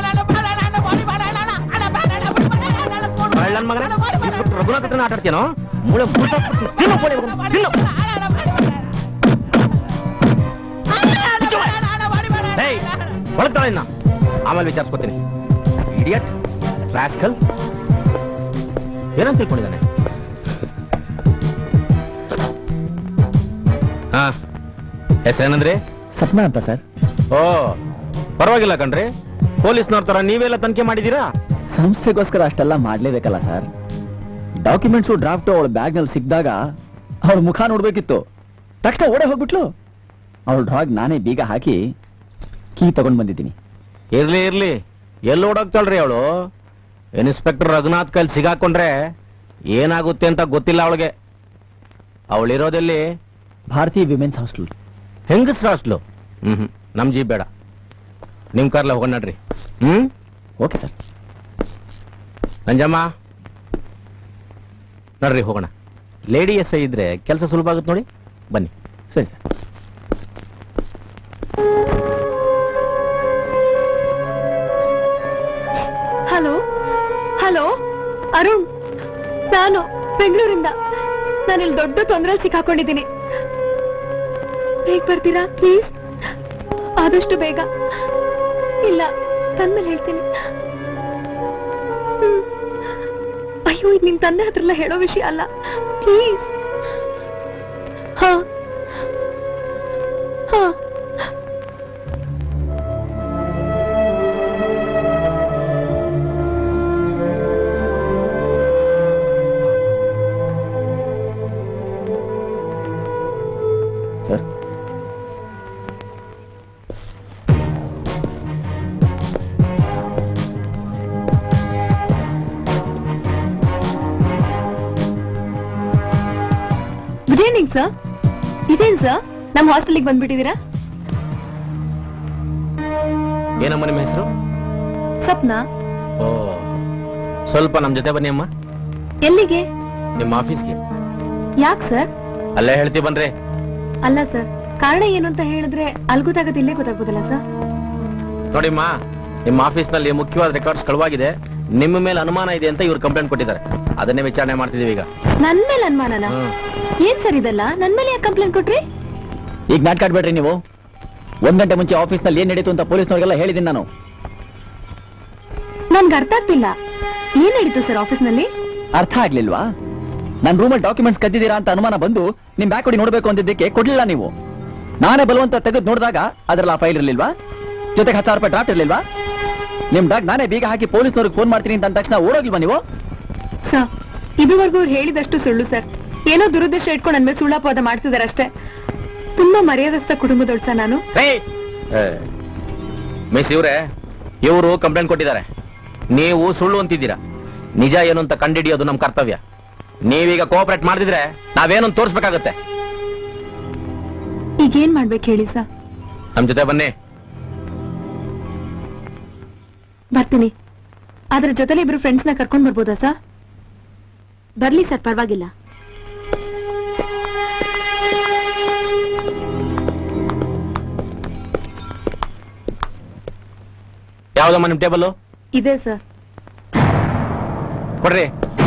ಕಳ್ಳನ್ ಮಗನೇ ಇನ್ಸ್ಪೆಕ್ಟರ್ ರಘುನಾಥ್ ಹತ್ರನೇ ಆಟ ಆಡ್ತೀನೋ ಮೂಳೆ ಮುರ್ದಾಕ್ಬಿಡ್ತೀನಿ. ತಿನ್ನು ಬೋಳಿ ಮಗನೇ, ತಿನ್ನು. ಏಯ್, ಒಳಗ್ತಾಳೆ ಇನ್ನ ಆಮೇಲೆ ವಿಚಾರಿಸ್ಕೊತೀನಿ ಇಡಿಯಟ್ ರಾಸ್ಕಲ್ ಏನಂತ ತಿಳ್ಕೊಂಡಿದ್ದಾನೆ ಹಾ ಹೆಸರೇನಂದ್ರಿ ಸಪ್ನಾ ಅಂತ ಸರ್ ಓ ಪರವಾಗಿಲ್ಲ ಕಣ್ರಿ ಪೊಲೀಸ್ನವ್ರ ತರ ನೀವೆಲ್ಲ ತನಿಖೆ ಮಾಡಿದೀರಾ ಸಂಸ್ಥೆಗೋಸ್ಕರ ಅಷ್ಟೆಲ್ಲ ಮಾಡ್ಲೇಬೇಕಲ್ಲ ಸರ್ ಡಾಕ್ಯುಮೆಂಟ್ಸು ಡ್ರಾಫ್ಟ್ ಅವಳ ಬ್ಯಾಗ್ ನಲ್ಲಿ ಸಿಕ್ಕಿದಾಗ ಅವಳ ಮುಖ ನೋಡ್ಬೇಕಿತ್ತು ತಕ್ಷಣ ಓಡೇ ಹೋಗ್ಬಿಟ್ಲು ಅವಳ ಡ್ರಾಗ್ ನಾನೇ ಬೀಗ ಹಾಕಿ ಕೀ ತಗೊಂಡ್ ಬಂದಿದ್ದೀನಿ ಇರ್ಲಿ ಇರ್ಲಿ ಎಲ್ಲಿ ಓಡೋಗ್ತಾಳ್ರಿ ಅವಳು ಇನ್ಸ್ಪೆಕ್ಟರ್ ರಘುನಾಥ್ ಕೈಲಿ ಸಿಗಾಕೊಂಡ್ರೆ ಏನಾಗುತ್ತೆ ಅಂತ ಗೊತ್ತಿಲ್ಲ ಅವಳಿಗೆ ಅವಳಿರೋದೆಲ್ಲಿ ಭಾರತೀಯ ವಿಮೆನ್ಸ್ ಹಾಸ್ಟೆಲ್ ಹೆಂಗಸ್ರ ಹಾಸ್ಟ್ಲು ಹ್ಮ್ ಹ್ಮ್ ನಮ್ ಜೀಪ್ ಬೇಡ ನಿಮ್ ಕಾರ್ಲ ಹೋಗೋಣ ನಡ್ರಿ ಹ್ಮ್ ಓಕೆ ಸರ್ ನಂಜಮ್ಮ ನಡ್ರಿ ಹೋಗೋಣ ಲೇಡಿ ಎಸ್ ಐ ಇದ್ರೆ ಕೆಲಸ ಸುಲಭ ಆಗುತ್ತೆ ನೋಡಿ ಬನ್ನಿ ಸರಿ ಸರ್ ಹಲೋ ಹಲೋ ಅರುಣ್ ನಾನು ಬೆಂಗಳೂರಿಂದ ನಾನಿಲ್ಲಿ ದೊಡ್ಡ ತೊಂದರೆ ಸಿಕ್ಕಾಕೊಂಡಿದ್ದೀನಿ ಬೇಗ ಬರ್ತೀರಾ ಪ್ಲೀಸ್ ಆದಷ್ಟು ಬೇಗ ಇಲ್ಲ ತಂದ್ಮೇಲೆ ಹೇಳ್ತೀನಿ ಹ್ಮ್. ಅಯ್ಯೋ ಇದು ನಿಮ್ ತಂದೆ ಹತ್ರ ಎಲ್ಲ ಹೇಳೋ ವಿಷಯ ಅಲ್ಲ ಪ್ಲೀಸ್ ಹಾ ಹಾ ಸರ್ ಗುಡ್ ಈವ್ನಿಂಗ್ ಸರ್ ಇದೇನ್ ಸರ್ ನಮ್ಮ ಹಾಸ್ಟೆಲಿಗೆ ಬಂದ್ಬಿಟ್ಟಿದ್ದೀರಾ ಏನಮ್ಮ ನಿಮ್ಮ ಹೆಸರು ಸಪ್ನಾ ಓ ಸ್ವಲ್ಪ ನಮ್ ಜೊತೆ ಬನ್ನಿ ಅಮ್ಮ ಎಲ್ಲಿಗೆ ನಿಮ್ಮ ಆಫೀಸ್ಗೆ ಯಾಕ್ ಸರ್ ಅಲ್ಲೇ ಹೇಳ್ತೀವಿ ಬನ್ರಿ ಅಲ್ಲ ಸರ್ ಕಾರಣ ಏನು ಅಂತ ಹೇಳಿದ್ರೆ ಅಲ್ಲಿ ಗೊತ್ತಾಗತ್ತೆ ಇಲ್ಲೇ ಗೊತ್ತಾಗ್ಬೋದಲ್ಲ ಸರ್ ನೋಡಿಮ್ಮ ನಿಮ್ಮ ಆಫೀಸ್ನಲ್ಲಿ ಮುಖ್ಯವಾದ ರೆಕಾರ್ಡ್ಸ್ ಕಳುವಾಗಿದೆ ನಿಮ್ಮ ಮೇಲೆ ಅನುಮಾನ ಇದೆ ಅಂತ ಇವ್ರು ಕಂಪ್ಲೇಂಟ್ ಕೊಟ್ಟಿದ್ದಾರೆ ಅದನ್ನೇ ವಿಚಾರಣೆ ಮಾಡ್ತಿದೀವಿ ಈಗ ನನ್ ಮೇಲೆ ಅನುಮಾನನ ಹ್ಮ್. ಏನ್ ಸರ್ ಇದಲ್ಲ ನನ್ ಮೇಲೆ ಯಾಕೆ ಕಂಪ್ಲೇಂಟ್ ಕೊಟ್ರಿ ಈಗ ನಾಟ್ಕಾಡ್ಬೇಡ್ರಿ ನೀವು ಒಂದ್ ಗಂಟೆ ಮುಂಚೆ ಆಫೀಸ್ನಲ್ಲಿ ಏನ್ ನಡೀತು ಅಂತ ಪೊಲೀಸ್ನವ್ರಿಗೆಲ್ಲ ಹೇಳಿದ್ದೀನಿ ನಾನು ನನ್ಗೆ ಅರ್ಥ ಆಗ್ತಿಲ್ಲ ಏನ್ ನಡೀತು ಸರ್ ಆಫೀಸ್ನಲ್ಲಿ ಅರ್ಥ ಆಗ್ಲಿಲ್ವಾ ನನ್ ರೂಮಲ್ಲಿ ಡಾಕ್ಯುಮೆಂಟ್ಸ್ ಕದ್ದಿದ್ದೀರಾ ಅಂತ ಅನುಮಾನ ಬಂದು ನಿಮ್ ಬ್ಯಾಗ್ ಕೊಡಿ ನೋಡ್ಬೇಕು ಅಂದಿದ್ದಕ್ಕೆ ಕೊಡ್ಲಿಲ್ಲ ನೀವು ನಾನೇ ಬಲವಂತ ತೆಗೆದು ನೋಡಿದಾಗ ಅದ್ರಲ್ಲಿ ಆ ಫೈಲ್ ಇರ್ಲಿಲ್ವಾ ಜೊತೆಗೆ ಹತ್ತು ಸಾವಿರ ರೂಪಾಯಿ ಡ್ರಾಫ್ಟ್ ಇರ್ಲಿಲ್ವಾ ನಿಮ್ ಬ್ಯಾಗ್ ನಾನೇ ಬೀಗ ಹಾಕಿ ಪೊಲೀಸ್ನವ್ರಿಗೆ ಫೋನ್ ಮಾಡ್ತೀನಿ ಅಂತ ಅಂದ ತಕ್ಷಣ ಓಡೋಗಿಲ್ವಾ ನೀವು ಸರ್ ಇದುವರೆಗೂ ಅವ್ರು ಹೇಳಿದಷ್ಟು ಸುಳ್ಳು ಸರ್ ಏನೋ ದುರುದ್ದೇಶ ಇಟ್ಕೊಂಡು ನನ್ ಮೇಲೆ ಸುಳ್ಳಾಪವಾದ ಮಾಡ್ತಿದಾರೆ ಅಷ್ಟೇ ತುಂಬಾ ಮರ್ಯಾದಸ್ಥ ಕುಟುಂಬದೊಳ್ ಸರ್ ನಾನು ಮಿಸ್ ಇವ್ರೆ ಇವರು ಕಂಪ್ಲೇಂಟ್ ಕೊಟ್ಟಿದ್ದಾರೆ ನೀವು ಸುಳ್ಳು ಅಂತಿದ್ದೀರಾ ನಿಜ ಏನು ಅಂತ ಕಂಡಿಡಿಯೋದು ನಮ್ಮ ಕರ್ತವ್ಯ ನೀವೀಗ ಕೋಆಪರೇಟ್ ಮಾಡಿದ್ರೆ ನಾವೇನು ಅಂತ ತೋರಿಸ್ಬೇಕಾಗತ್ತೆ ಈಗೇನ್ ಮಾಡ್ಬೇಕು ಹೇಳಿ ಸರ್ ನಮ್ ಜೊತೆ ಬನ್ನಿ ಬರ್ತೀನಿ ಅದ್ರ ಜೊತೆಲಿ ಇಬ್ರು ಫ್ರೆಂಡ್ಸ್ ನ ಕರ್ಕೊಂಡ್ ಬರ್ಬೋದಾ ಸರ್ ಬರ್ಲಿ ಸರ್ ಪರವಾಗಿಲ್ಲ ಯಾವ್ದಮ್ಮ ನಿಮ್ ಟೇಬಲ್ ಇದೆ ಸರ್ ಕೊಡ್ರಿ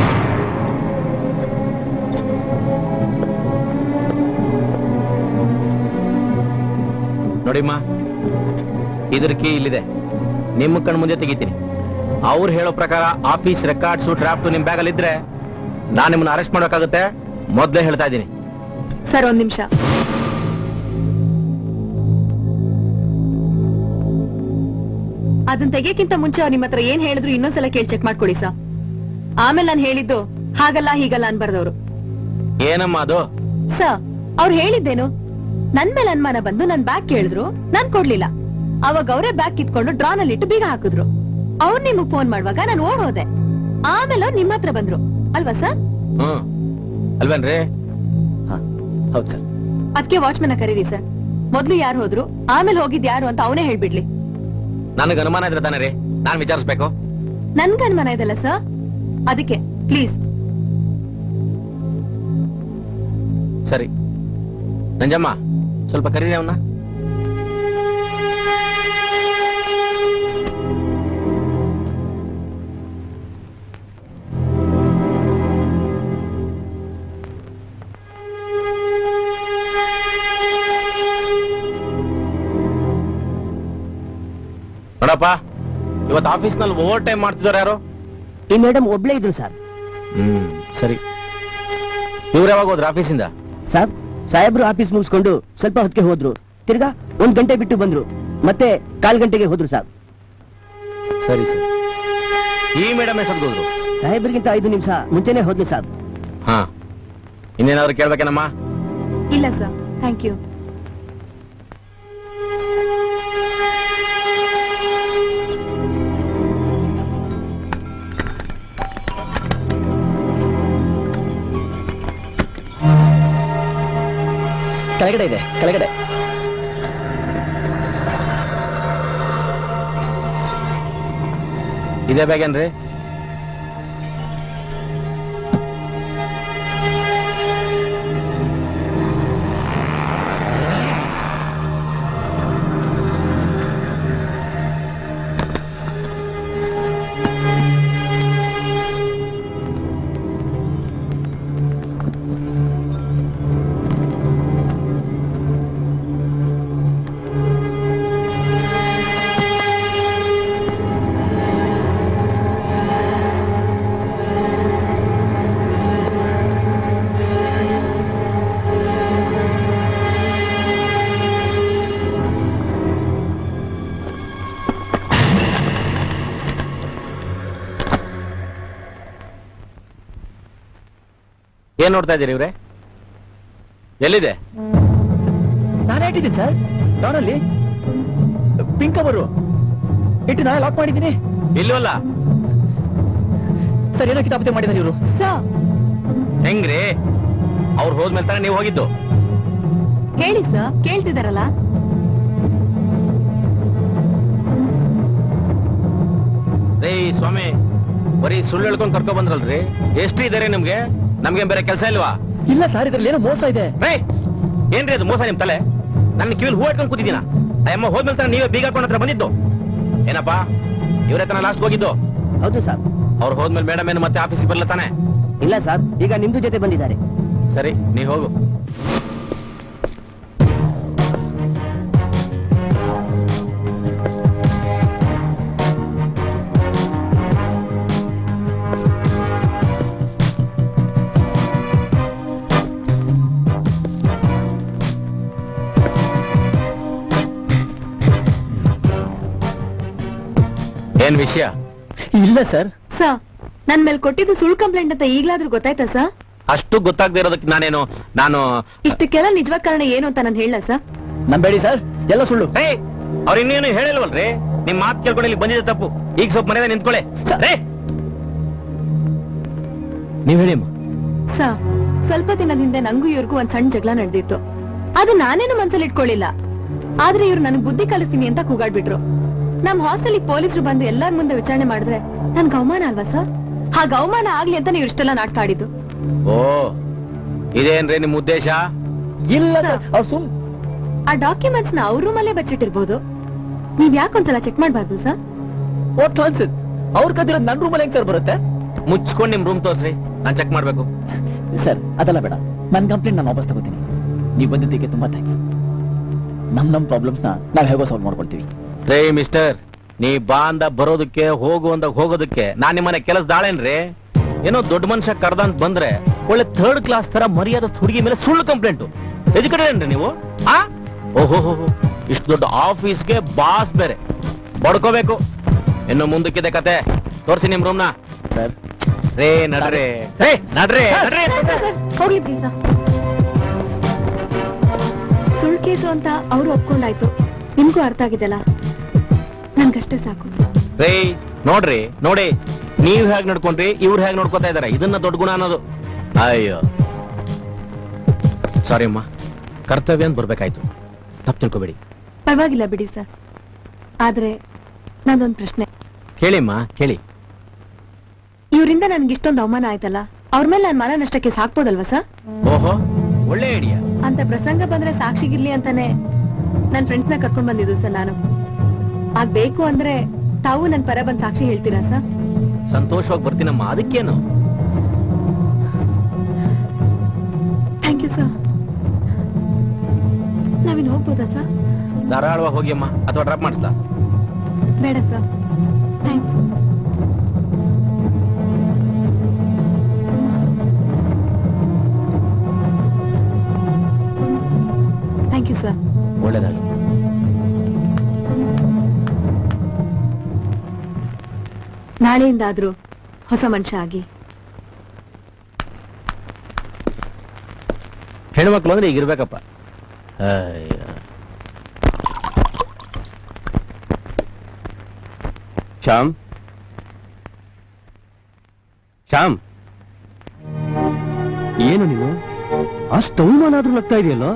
ನೋಡಿಮ್ಮ ಇದ್ರ ಕೀ ಇಲ್ಲಿದೆ ನಿಮ್ಮ ಕಣ್ ಮುಂದೆ ತೆಗಿತೀನಿ ಅವ್ರು ಹೇಳೋ ಪ್ರಕಾರ ಆಫೀಸ್ ರೆಕಾರ್ಡ್ಸು ಡ್ರಾಫ್ಟ್ ನಿಮ್ ಬ್ಯಾಗಲ್ಲಿ ಇದ್ರೆ ನಾನು ನಿಮ್ಮನ್ನ ಅರೆಸ್ಟ್ ಮಾಡ್ಬೇಕಾಗುತ್ತೆ ಮೊದ್ಲೇ ಹೇಳ್ತಾ ಇದ್ದೀನಿ ಸರ್ ಒಂದ್ ನಿಮಿಷ ಅದನ್ನ ತೆಗಿಯಕ್ಕಿಂತ ಮುಂಚೆ ಅವ್ರು ನಿಮ್ಮ ಹತ್ರ ಏನ್ ಹೇಳಿದ್ರು ಇನ್ನೊಂದ್ಸಲ ಕೇಳಿ ಚೆಕ್ ಮಾಡ್ಕೊಡಿ ಸರ್ ಆಮೇಲೆ ನಾನು ಹೇಳಿದ್ದು ಹಾಗಲ್ಲ ಹೀಗಲ್ಲ ಅನ್ಬಾರ್ದವ್ರು ಏನಮ್ಮ ಅದು ಸರ್ ಅವ್ರು ಹೇಳಿದ್ದೇನು ನನ್ ಮೇಲೆ ಅನುಮಾನ ಬಂದು ನನ್ ಬ್ಯಾಗ್ ಕೇಳಿದ್ರು ನಾನ್ ಕೊಡ್ಲಿಲ್ಲ ಅವಾಗ ಅವರೇ ಬ್ಯಾಗ್ ಕಿತ್ಕೊಂಡು ಡ್ರಾನಲ್ಲಿ ಇಟ್ಟು ಬೀಗ ಹಾಕಿದ್ರು ಅವ್ರು ನಿಮಗ್ ಫೋನ್ ಮಾಡುವಾಗ ನಾನು ಓಡ್ ಹೋದೆ ಆಮೇಲೆ ಅವ್ರು ನಿಮ್ಮ ಹತ್ರ ಬಂದ್ರು ಅಲ್ವಾ ಸರ್ ಹ್ಮ್ ಅಲ್ವೇನ್ರಿ ಹೌದು ಸರ್ ಅದಕ್ಕೆ ವಾಚ್ಮನ್ ಕರೀರಿ ಸರ್ ಮೊದ್ಲು ಯಾರು ಹೋದ್ರು ಆಮೇಲೆ ಹೋಗಿದ್ ಯಾರು ಅಂತ ಅವನೇ ಹೇಳ್ಬಿಡ್ಲಿ ನನಗೆ ಅನುಮಾನ ಇದ್ರೆ ತಾನೇ ರೀ ನಾನು ವಿಚಾರಿಸ್ಬೇಕು ನನ್ಗ ಅನುಮಾನ ಇದಲ್ಲ ಸರ್ ಅದಕ್ಕೆ ಪ್ಲೀಸ್ ಸರಿ ನಂಜಮ್ಮ ಸ್ವಲ್ಪ ಕರೀರಿ ಅವನ್ನ ನೋಡಪ್ಪ ಇವತ್ತು ಆಫೀಸ್ನಲ್ಲಿ ಓವರ್ ಟೈಮ್ ಮಾಡ್ತಿದ್ದಾರೆ ಯಾರು ಈ ಮೇಡಮ್ ಒಬ್ಳೇ ಇದ್ರು ಸರ್ ಹ್ಮ್ ಸರಿ ಇವ್ರು ಯಾವಾಗ ಹೋದ್ರ ಆಫೀಸಿಂದ ಸರ್ ಸಾಹೇಬ್ರು ಆಫೀಸ್ ಮುಗಿಸ್ಕೊಂಡು ಸ್ವಲ್ಪ ಹೊತ್ತಿಗೆ ಹೋದ್ರು ತಿರ್ಗಾ ಒಂದ್ ಗಂಟೆ ಬಿಟ್ಟು ಬಂದ್ರು ಮತ್ತೆ ಕಾಲ್ ಗಂಟೆಗೆ ಹೋದ್ರು ಸರ್ ಸರಿ ಸರಿ ಈ ಮೇಡಮ್ ಎಷ್ಟೊತ್ತಿಗೆ ಹೋದ್ರು ಸಾಹೇಬ್ರಿಗಿಂತ ಐದು ನಿಮಿಷ ಮುಂಚೆನೆ ಹೋದ್ಲು ಸರ್ ಹಾ ಇನ್ನೇನಾದ್ರು ಕೇಳ್ಬೇಕೇನಮ್ಮ ಇಲ್ಲ ಸರ್ ಥ್ಯಾಂಕ್ ಯು ಕೆಳಗಡೆ ಇದೆ ಕೆಳಗಡೆ ಇದೇ ಬೇಗೇನ್ರಿ ಏನ್ ನೋಡ್ತಾ ಇದ್ದೀರಿ ಇವ್ರೆ ಎಲ್ಲಿದೆ ನಾನೇ ಇಟ್ಟಿದ್ದೀನಿ ಸರ್ ಡೌನಲ್ಲಿ ಪಿಂಕ್ ಅವರು ಇಟ್ಟು ನಾನೇ ಲಾಕ್ ಮಾಡಿದ್ದೀನಿ ಇಲ್ವಲ್ಲ ಸರ್ ಏನೋ ಕಿತಾಪತಿ ಮಾಡಿದ್ದಾರೆ ಇವರು ಸರ್ ಹೆಂಗ್ರಿ ಅವ್ರು ಹೋದ್ಮೇಲೆ ತಾನೇ ನೀವು ಹೋಗಿದ್ದು ಹೇಳಿ ಸರ್ ಕೇಳ್ತಿದಾರಲ್ಲ ರೇ ಸ್ವಾಮಿ ಬರೀ ಸುಳ್ಳು ಹೇಳ್ಕೊಂಡ್ ಕರ್ಕೊ ಬಂದ್ರಲ್ರಿ ಎಷ್ಟು ಇದಾರೆ ನಿಮ್ಗೆ ನಮ್ಗೆ ಬೇರೆ ಕೆಲಸ ಇಲ್ವಾ ಇಲ್ಲ ಸರ್ ಇದ್ರಲ್ಲಿ ಏನೋ ಮೋಸ ಇದೆ ರೇ ಏನ್ರಿ ಅದು ಮೋಸ ನಿಮ್ ತಲೆ ನನ್ನ ಕಿವಿಲ್ ಹೂ ಇಟ್ಕೊಂಡ್ ಕೂತಿದ್ದೀನ ಆ ಅಮ್ಮ ಹೋದ್ಮೇಲೆ ತಾನೇ ನೀವೇ ಬೀಗ ಹಾಕೊಂಡ್ ಹತ್ರ ಬಂದಿದ್ದು ಏನಪ್ಪಾ ಇವ್ರ ಹತ್ರ ಲಾಸ್ಟ್ ಹೋಗಿದ್ದು ಹೌದು ಸರ್ ಅವ್ರು ಹೋದ್ಮೇಲೆ ಮೇಡಮ್ ಏನು ಮತ್ತೆ ಆಫೀಸಿಗೆ ಬರಲ್ಲ ತಾನೆ ಇಲ್ಲ ಸರ್ ಈಗ ನಿಮ್ದು ಜೊತೆ ಬಂದಿದ್ದಾರೆ ಸರಿ ನೀ ಹೋಗು ಏನ್ ವಿಷಯ ಇಲ್ಲ ಸರ್ ಸರ್ ನನ್ ಮೇಲೆ ಕೊಟ್ಟಿದ್ದು ಸುಳ್ಳು ಕಂಪ್ಲೇಂಟ್ ಅಂತ ಈಗ್ಲಾದ್ರೂ ಗೊತ್ತಾಯ್ತಾ ಸರ್ ಅಷ್ಟು ಗೊತ್ತಾಗದೆ ಇರೋದಕ್ಕೆ ನಾನೇನು ನಾನು ಇಷ್ಟಕ್ಕೆಲ್ಲ ನಿಜವಾದ ಕಾರಣ ಏನು ಅಂತ ನಾನು ಹೇಳ ಸರ್ ನಂಬೇಡಿ ಸರ್ ಎಲ್ಲ ಸುಳ್ಳು ಅವ್ರು ಇನ್ನೇನು ಹೇಳಿಲ್ವಲ್ರಿ ನಿಮ್ ಮಾತು ಕೇಳ್ಕೊಂಡು ಇಲ್ಲಿ ಬಂದಿದೆ ತಪ್ಪು ಈಗ ಸ್ವಲ್ಪ ಮನೆಯಿಂದ ನಿಂತ್ಕೊಳ್ಳಿ ರೇ ನೀವ್ ಹೇಳಿ ಅಮ್ಮ ಸರ್ ಸ್ವಲ್ಪ ದಿನದ ಹಿಂದೆ ನಂಗೂ ಇವ್ರಿಗೂ ಒಂದ್ ಸಣ್ಣ ಜಗಳ ನಡೆದಿತ್ತು ಅದು ನಾನೇನು ಮನ್ಸಲ್ಲಿ ಇಟ್ಕೊಳ್ಳಿಲ್ಲ ಆದ್ರೆ ಇವ್ರು ನನಗ್ ಬುದ್ಧಿ ಕಲಿಸ್ತೀನಿ ಅಂತ ಕೂಗಾಡ್ಬಿಟ್ರು ನಮ್ ಹಾಸ್ಟೆಲ್ ಪೊಲೀಸರು ಬಂದು ಎಲ್ಲಾರ ಮುಂದೆ ವಿಚಾರಣೆ ಮಾಡಿದ್ರೆ ನನ್ಗೆ ಅವಮಾನ ಅಲ್ವಾ ಸರ್ ಹಾಗ ಅವಮಾನ ಆಗ್ಲಿ ಅಂತ ನೀವು ಇಷ್ಟೆಲ್ಲ ನಾಟಕ ಆಡಿದ್ದು ಓ ಇದೇನ್ರಿ ನಿಮ್ ಉದ್ದೇಶ ಇಲ್ಲ ಅವ್ರು ಸುಮ್ ಆ ಡಾಕ್ಯುಮೆಂಟ್ಸ್ ನ ಅವ್ರ ರೂಮಲ್ಲೇ ಬಚ್ಚಿಟ್ಟಿರ್ಬೋದು ನೀವ್ ಯಾಕೊಂದ್ಸಲ ಚೆಕ್ ಮಾಡ್ಬಾರ್ದು ಸರ್ ವಾಟ್ ನಾನ್ಸೆನ್ಸ್ ಅವ್ರ ಕದಿರೋದು ನನ್ನ ರೂಮಲ್ಲಿ ಹೆಂಗ್ ಸರ್ ಬರುತ್ತೆ ಮುಚ್ಕೊಂಡ್ ನಿಮ್ ರೂಮ್ ತೋರ್ಸ್ರಿ ನಾನ್ ಚೆಕ್ ಮಾಡ್ಬೇಕು ಸರ್ ಅದಲ್ಲ ಬೇಡ ನನ್ ಕಂಪ್ಲೇಂಟ್ ನಾನು ವಾಪಸ್ ತಗೋತೀನಿ ನೀವು ಬಂದಿದ್ದಕ್ಕೆ ತುಂಬಾ ಥ್ಯಾಂಕ್ಸ್ ನಮ್ ನಮ್ ಪ್ರಾಬ್ಲಮ್ಸ್ ನ ನಾವ್ ಹೇಗೋ ಸಾಲ್ವ್ ಮಾಡ್ಕೊಳ್ತೀವಿ ರೇ ಮಿಸ್ಟರ್ ನೀ ಬಾ ಅಂದ ಬರೋದಕ್ಕೆ ಹೋಗು ಅಂದ ಹೋಗೋದಕ್ಕೆ ನಾನ್ ನಿಮ್ಮನೆ ಕೆಲಸದಾಳೇನ್ರಿ ಏನೋ ದೊಡ್ಡ ಮನುಷ್ಯ ಕರ್ದ ಅಂತ ಬಂದ್ರೆ ಒಳ್ಳೆ ಥರ್ಡ್ ಕ್ಲಾಸ್ ತರ ಮರ್ಯಾದ ಹುಡುಗಿ ಮೇಲೆ ಸುಳ್ಳು ಕಂಪ್ಲೇಂಟ್ ಎಜುಕೇಟೆಡ್ ಏನ್ರಿ ನೀವು ಆ ಓಹೋ ಇಷ್ಟು ದೊಡ್ಡ ಆಫೀಸ್ಗೆ ಬಾಸ್ ಬೇರೆ ಬಡ್ಕೋಬೇಕು ಇನ್ನು ಮುಂದಕ್ಕಿದೆ ಕತೆ ತೋರ್ಸಿ ನಿಮ್ ರೂಮ್ನ ಸರ್ ರೇ ನಡ್ರಿ ರೇ ನಡ್ರಿ ನಡ್ರಿ ಹೋಗ್ಲಿ ಪ್ಲೀಸ್ ಸುಳ್ಳು ಕೇಸು ಅಂತ ಅವ್ರು ಒಪ್ಕೊಂಡಾಯ್ತು ನಿಮ್ಗೂ ಅರ್ಥ ಆಗಿದೆಲ್ಲ ನನ್ಗಷ್ಟೇ ಸಾಕು ರೇ ನೋಡ್ರಿ ನೋಡಿ ನೀವ್ ಹೇಗ್ ನಡ್ಕೊಂಡ್ರಿ ಇವ್ರು ಹೇಗ್ ನೋಡ್ಕೊತಾ ಇದಾರೆ ಇದನ್ನ ದೊಡ್ಡ ಗುಣ ಅನ್ನೋದು ಅಯ್ಯೋ ಸಾರಿ ಅಮ್ಮ ಕರ್ತವ್ಯ ಅಂತ ಬರ್ಬೇಕಾಯ್ತು ತಪ್ಪು ತಿಳ್ಕೊಬೇಡಿ ಪರವಾಗಿಲ್ಲ ಬಿಡಿ ಸರ್ ಆದ್ರೆ ನಂದೊಂದ್ ಪ್ರಶ್ನೆ ಕೇಳಿಮ್ಮ ಕೇಳಿ ಇವರಿಂದ ನನ್ಗೆ ಇಷ್ಟೊಂದು ಅವಮಾನ ಆಯ್ತಲ್ಲ ಅವ್ರ ಮೇಲೆ ನನ್ ಮಾನನಷ್ಟಕ್ಕೆ ಸಾಕ್ಬೋದಲ್ವಾ ಸರ್ ಓಹೋ ಒಳ್ಳೆ ಐಡಿಯಾ ಅಂತ ಪ್ರಸಂಗ ಬಂದ್ರೆ ಸಾಕ್ಷಿಗಿರ್ಲಿ ಅಂತಾನೆ ನನ್ ಫ್ರೆಂಡ್ಸ್ ನ ಕರ್ಕೊಂಡ್ ಬಂದಿದ್ದು ಸರ್ ನಾನು ಆಗ್ ಬೇಕು ಅಂದ್ರೆ ತಾವು ನನ್ ಪರ ಬಂದ್ ಸಾಕ್ಷಿ ಹೇಳ್ತೀರಾ ಸರ್ ಸಂತೋಷವಾಗಿ ಬರ್ತೀನಮ್ಮ ಅದಕ್ಕೇನು ಥ್ಯಾಂಕ್ ಯು ಸರ್ ನಾವಿನ್ ಹೋಗ್ಬೋದಾ ಸರ್ ಧಾರಾಳವಾಗಿ ಹೋಗಿ ಅಮ್ಮ ಅಥವಾ ಡ್ರಾಪ್ ಮಾಡಿಸ್ಲಾ ಬೇಡ sir thanks thank you sir ಒಳ್ಳೇದಾಗಲಿ ನಾಳೆಯಿಂದಾದ್ರೂ ಹೊಸ ಮನುಷ್ಯ ಆಗಿ ಹೆಣ್ಮಕ್ಳು ಅಂದ್ರೆ ಈಗ ಇರ್ಬೇಕಪ್ಪ ಅಯ್ಯ. ಶ್ಯಾಮ್ ಶ್ಯಾಮ್ ಏನು ನೀನು ಅಷ್ಟು ಅವಮಾನಾದ್ರೂ ನಗ್ತಾ ಇದೆಯಲ್ಲೋ